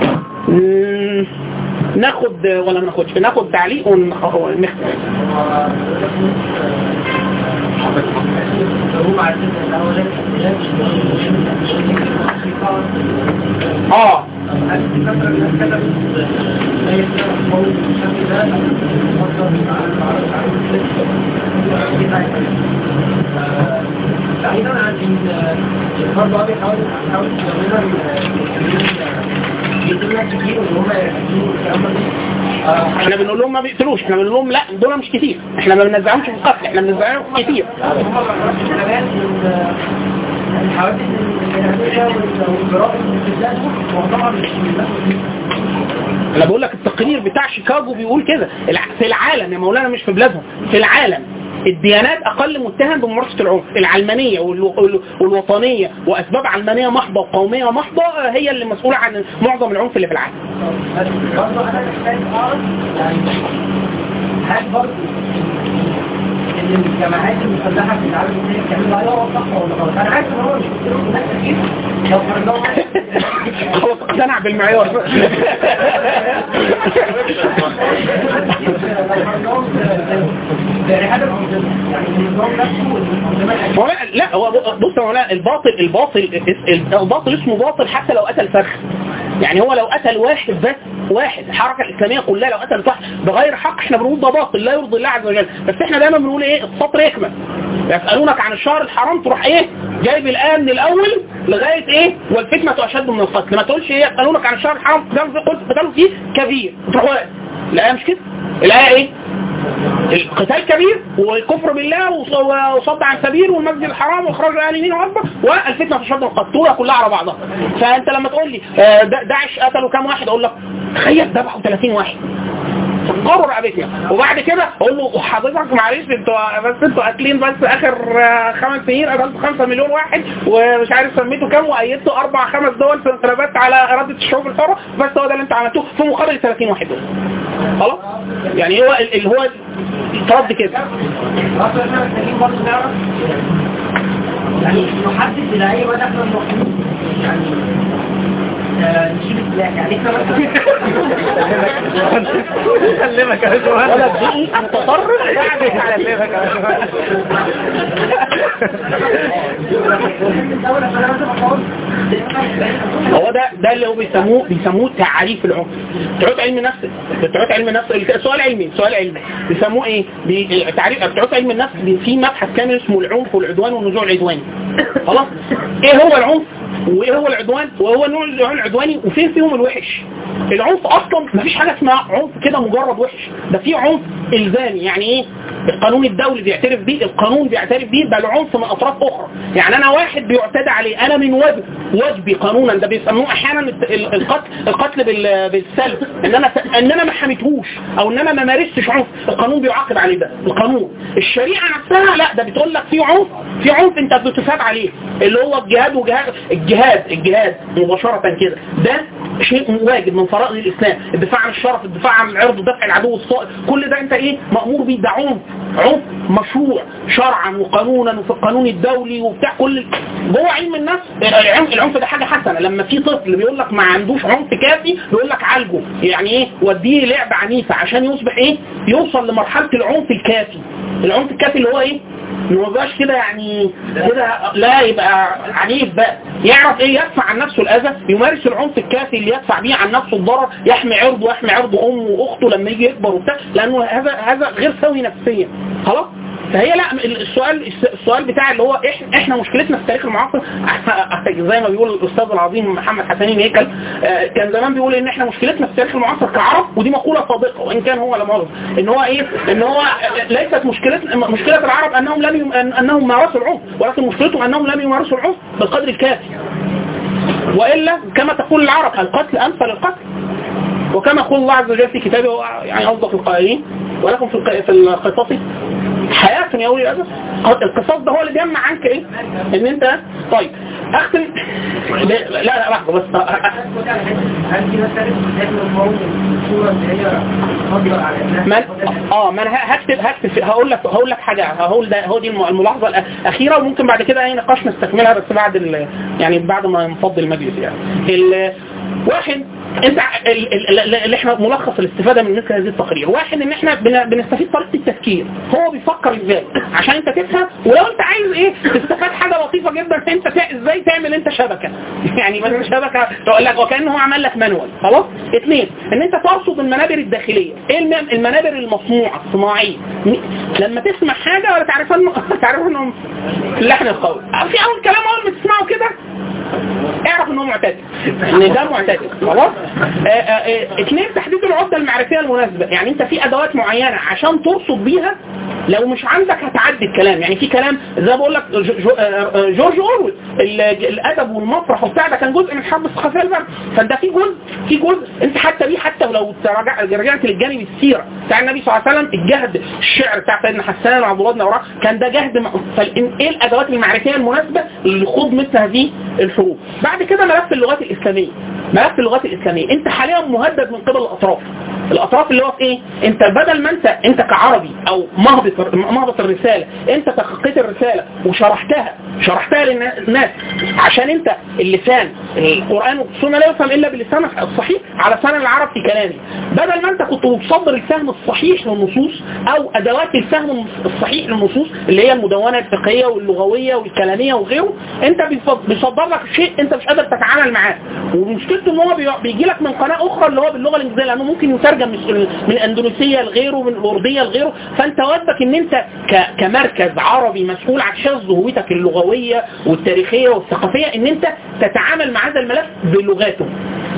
مم، ناخد ولا ما ناخدش ناخد تعليق ونخ- ونختم هم عارفين ان هو لازم اه هل في مثلا ناس كتبت زي كده مصور بالشكل ده مصدر على بعيدا عن ان برضه هو بيحاول بيحاول يدوا ناس كتير ان هم يحكموا الكلام ده آه، احنا بنقول لهم ما بيقتلوش احنا بنقول لهم لا دول مش كتير احنا ما بننزعهمش في القتل احنا بننزعهم كتير هم ما بيعرفوش حاجات من الحوادث الإرهابية والجرائم والإفساد وطبعا مش من الناس دي. انا بقول لك التقرير بتاع شيكاغو بيقول كده الع- في العالم يا مولانا مش في بلادهم في العالم الديانات اقل متهم بممارسه العنف العلمانيه والو- والو- والوطنيه واسباب علمانيه محضه وقوميه محضه آه، هي اللي مسؤوله عن معظم العنف اللي في العالم بس برضه أنا محتاج أعرف يعني هل برضه إن الجماعات المسلحة في العالم الإسلامي بتعمل عليها صح ولا غلط؟ أنا عارف إن هو مش بيقتلوا ناس كتير لو قارناهم خلاص اقتنع بالمعيار هو لا- لا هو بص هو لا الباطل الباطل الباطل اسمه باطل حتى لو قتل فرخ يعني هو لو قتل واحد بس واحد الحركه الاسلاميه كلها لو قتلت واحد بغير حق احنا بنقول ده باطل لا يرضي الله عز وجل بس احنا دايما بنقول ايه السطر يكمل يسالونك عن الشهر الحرام تروح ايه جايب الايه من الاول لغايه ايه والفتنه اشد من القتل ما تقولش ايه يسالونك عن الشهر الحرام قتالوا فيه قلت قتالوا فيه كبير تروح واقف الايه مش كده الايه ايه القتال كبير والكفر بالله وص- وصد عن سبيل والمسجد الحرام واخراج اهل منه اكبر والفتنه تشد القتوله كلها على بعضها فانت لما تقول لي آه، دا- داعش قتلوا كام واحد اقول لك تخيل ذبحوا 30 واحد فكروا رقبتنا وبعد كده اقول له حضرتك معلش انتوا بس انتوا قاتلين بس اخر آه، خمس سنين قتلتوا 5 مليون واحد ومش عارف سميتوا كام وايدتوا اربع خمس دول في انقلابات على اراده الشعوب الحره بس هو ده اللي انتوا عملتوه في مقابل 30 واحد دول خلاص يعني هو ال- اللي هو ترد كده اصلا احنا محتاجين برضه نعرف يعني نحدد الى اي مدى احنا المفروض يعني آه، نشيل السلاح يعني احنا مثلا سلمك يا جوهر ولا دي متطرف سلمك يا جوهر الدولة فانا لازم اقول هو ده ده اللي هو بيسموه بيسموه تعريف العنف بتوع علم النفس بتوع علم النفس سؤال علمي سؤال علمي بيسموه ايه بي... تعريف بتوع علم النفس بي- في مبحث كامل اسمه العنف والعدوان والنزوع العدواني خلاص ايه هو العنف وايه هو العدوان وهو النوع العدواني وفين فيهم الوحش العنف اصلا مفيش حاجه اسمها عنف كده مجرد وحش ده في عنف الزامي يعني ايه القانون الدولي بيعترف بيه القانون بيعترف بيه بل عنف من اطراف اخرى يعني انا واحد بيعتدى عليه انا من واجب واجبي قانونا ده بيسموه احيانا الت- ال- القتل القتل بال- بالسلب ان انا س- ان انا ما حميتهوش او ان انا ما مارستش عنف القانون بيعاقب عليه ده القانون الشريعه نفسها لا ده بتقول لك في عنف في عنف انت بتثاب عليه اللي هو الجهاد وجهاد الجهاد الجهاد مباشره كده ده شيء واجب من فرائض الاسلام الدفاع عن الشرف الدفاع عن العرض دفع العدو الصائب كل ده انت ايه مامور بيه ده عنف عنف مشروع شرعا وقانونا وفي القانون الدولي وبتاع كل جوه علم النفس العنف, العنف ده حاجه حسنه لما في طفل بيقول لك ما عندوش عنف كافي بيقول لك عالجه يعني ايه وديه لعبه عنيفه عشان يصبح ايه يوصل لمرحله العنف الكافي العنف الكافي اللي هو ايه ما يبقاش كده يعني كده لا يبقى عنيف بقى يعرف ايه يدفع عن نفسه الاذى يمارس العنف الكافي اللي يدفع بيه عن نفسه الضرر يحمي عرضه ويحمي عرض امه واخته لما يجي يكبر وبتاع لانه هذا هذا غير سوي نفسيا خلاص فهي لا السؤال السؤال بتاع اللي هو احنا احنا مشكلتنا في التاريخ المعاصر زي ما بيقول الاستاذ العظيم محمد حسنين هيكل آه، كان زمان بيقول ان احنا مشكلتنا في التاريخ المعاصر كعرب ودي مقوله صادقه وان كان هو لا مؤاخذه ان هو ايه ان هو ليست مشكلتنا مشكله العرب انهم لم يم... انهم مارسوا العنف ولكن مشكلتهم انهم لم يمارسوا العنف بالقدر الكافي والا كما تقول العرب القتل امثل القتل وكما يقول الله عز وجل في كتابه هو يعني اصدق القائلين ولكم في الق- في القصص حياة يا اولي الالباب القصاص ده هو اللي بيمنع عنك ايه ان انت طيب اختم لا لا لحظه بس هل في مثلا لازم الموضوع الصورة اللي هي تفضل على الناس من اه ما انا هكتب هكتب هقول لك هقول لك حاجه هقول ده هو دي الم- الملاحظه الاخيره وممكن بعد كده اي نقاش نستكملها بس بعد ال... يعني بعد ما نفضي المجلس يعني ال... واحد انت ع- ال- ال- ال- اللي احنا ملخص الاستفاده من مثل هذه التقارير واحد ان احنا بن- بنستفيد طريقه التفكير هو بيفكر ازاي عشان انت تفهم ولو انت عايز ايه تستفاد حاجه لطيفه جدا انت تع- ازاي تعمل انت شبكه يعني مثلا شبكه تقول لك وكانه هو عمل لك مانوال خلاص اثنين ان انت ترصد المنابر الداخليه ايه الم- المنابر المصنوعه الصناعيه م- لما تسمع حاجه ولا تعرف انه تعرف انه في اللحن القوي في اول كلام اول ما تسمعه كده اعرف انه معتدل ان ده معتدل خلاص آه، آه، آه، اثنين تحديد العدة المعرفية المناسبة يعني انت في ادوات معينة عشان ترصد بيها لو مش عندك هتعدي الكلام يعني في كلام زي ما بقول لك جو- جو- آه، آه، جورج اورويل ال- الادب والمسرح وبتاع ده كان جزء من الحرب الثقافيه البارده فانت في جزء في جزء انت حتى بيه حتى ولو تراجع- رجعت للجانب السيره بتاع النبي صلى الله عليه وسلم الجهد الشعر بتاع سيدنا حسان وعبد الله بن اوراق كان ده جهد م- فال- ايه الادوات المعرفيه المناسبه لخوض مثل هذه الحروب بعد كده ملف اللغات الاسلاميه ملف اللغات الاسلاميه انت حاليا مهدد من قبل الاطراف الاطراف اللي هو في ايه انت بدل ما انت انت كعربي او مهبط مهبط الرساله انت تحققت الرساله وشرحتها شرحتها للناس عشان انت اللسان القران والسنه لا يفهم الا باللسان الصحيح على لسان العرب في كلامي بدل ما انت كنت بتصدر الفهم الصحيح للنصوص او ادوات الفهم الصحيح للنصوص اللي هي المدونه الفقهيه واللغويه والكلاميه وغيره انت بيصد- بيصدر لك شيء انت مش قادر تتعامل معاه ومشكلته ان هو بي- بيجي لك من قناه اخرى اللي هو باللغه الانجليزيه لانه ممكن يترجم من من الاندونيسيه لغيره من الارديه لغيره فانت واجبك ان انت ك- كمركز عربي مسؤول عن حفظ هويتك اللغويه والتاريخيه والثقافيه ان انت تتعامل مع هذا الملف بلغاته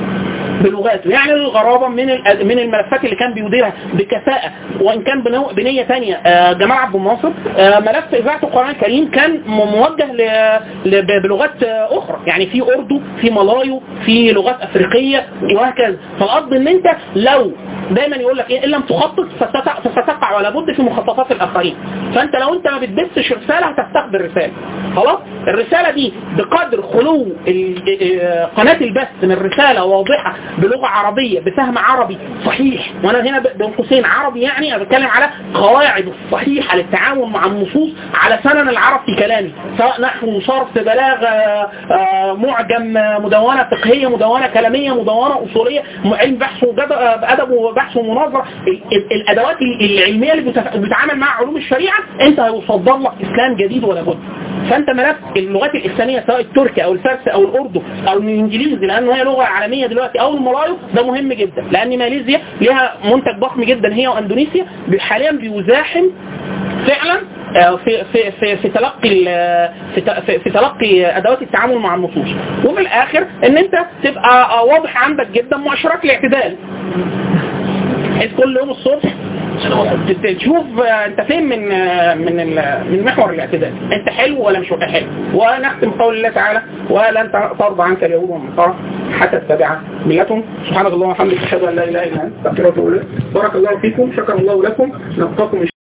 بلغاته يعني الغرابة من ال- من الملفات اللي كان بيديرها بكفاءة وإن كان بنو- بنية تانية آه، جمال عبد الناصر آه، ملف إذاعة القرآن الكريم كان م- موجه ل- ل- ب- بلغات آه، أخرى يعني في أردو في ملايو في لغات أفريقية وهكذا فالقصد إن أنت لو دايما يقول لك إيه إن لم تخطط فستقع, فستقع ولا بد في مخططات الآخرين فأنت لو أنت ما بتبثش رسالة هتستقبل رسالة خلاص الرسالة دي بقدر خلو ال- آه، قناة البث من رسالة واضحة بلغة عربية بفهم عربي صحيح وانا هنا ب- بين قوسين عربي يعني انا بتكلم على قواعد الصحيحة للتعامل مع النصوص على سنن العرب في كلامي سواء نحو صرف بلاغة آه، معجم آه، مدونة فقهية مدونة كلامية مدونة أصولية م- علم بحث وجد- آه، بأدب وبحث ومناظرة ال- ال- الأدوات ال- العلمية اللي بتف- بتتعامل مع علوم الشريعة انت هيصدر لك إسلام جديد ولا بد فانت ملف اللغات الاسلاميه سواء التركي او الفارسي او الاردو او الانجليزي لانه هي لغه عالميه دلوقتي او الملايو ده مهم جدا لان ماليزيا ليها منتج ضخم جدا هي واندونيسيا حاليا بيزاحم فعلا آه، في في في في تلقي ال- في ت- في- في تلقي ادوات التعامل مع النصوص وفي الاخر ان انت تبقى آه، واضح عندك جدا مؤشرات الاعتدال بحيث كل يوم الصبح ت- تشوف آه، انت فين من آه، من ال- من محور الاعتدال انت حلو ولا مش حلو ونختم قول الله تعالى ولن ترضى عنك اليهود والنصارى حتى تتبع ملتهم سبحانك اللهم وبحمدك اشهد ان لا اله الا انت استغفرك واتوب اليك بارك الله فيكم شكر الله لكم نلقاكم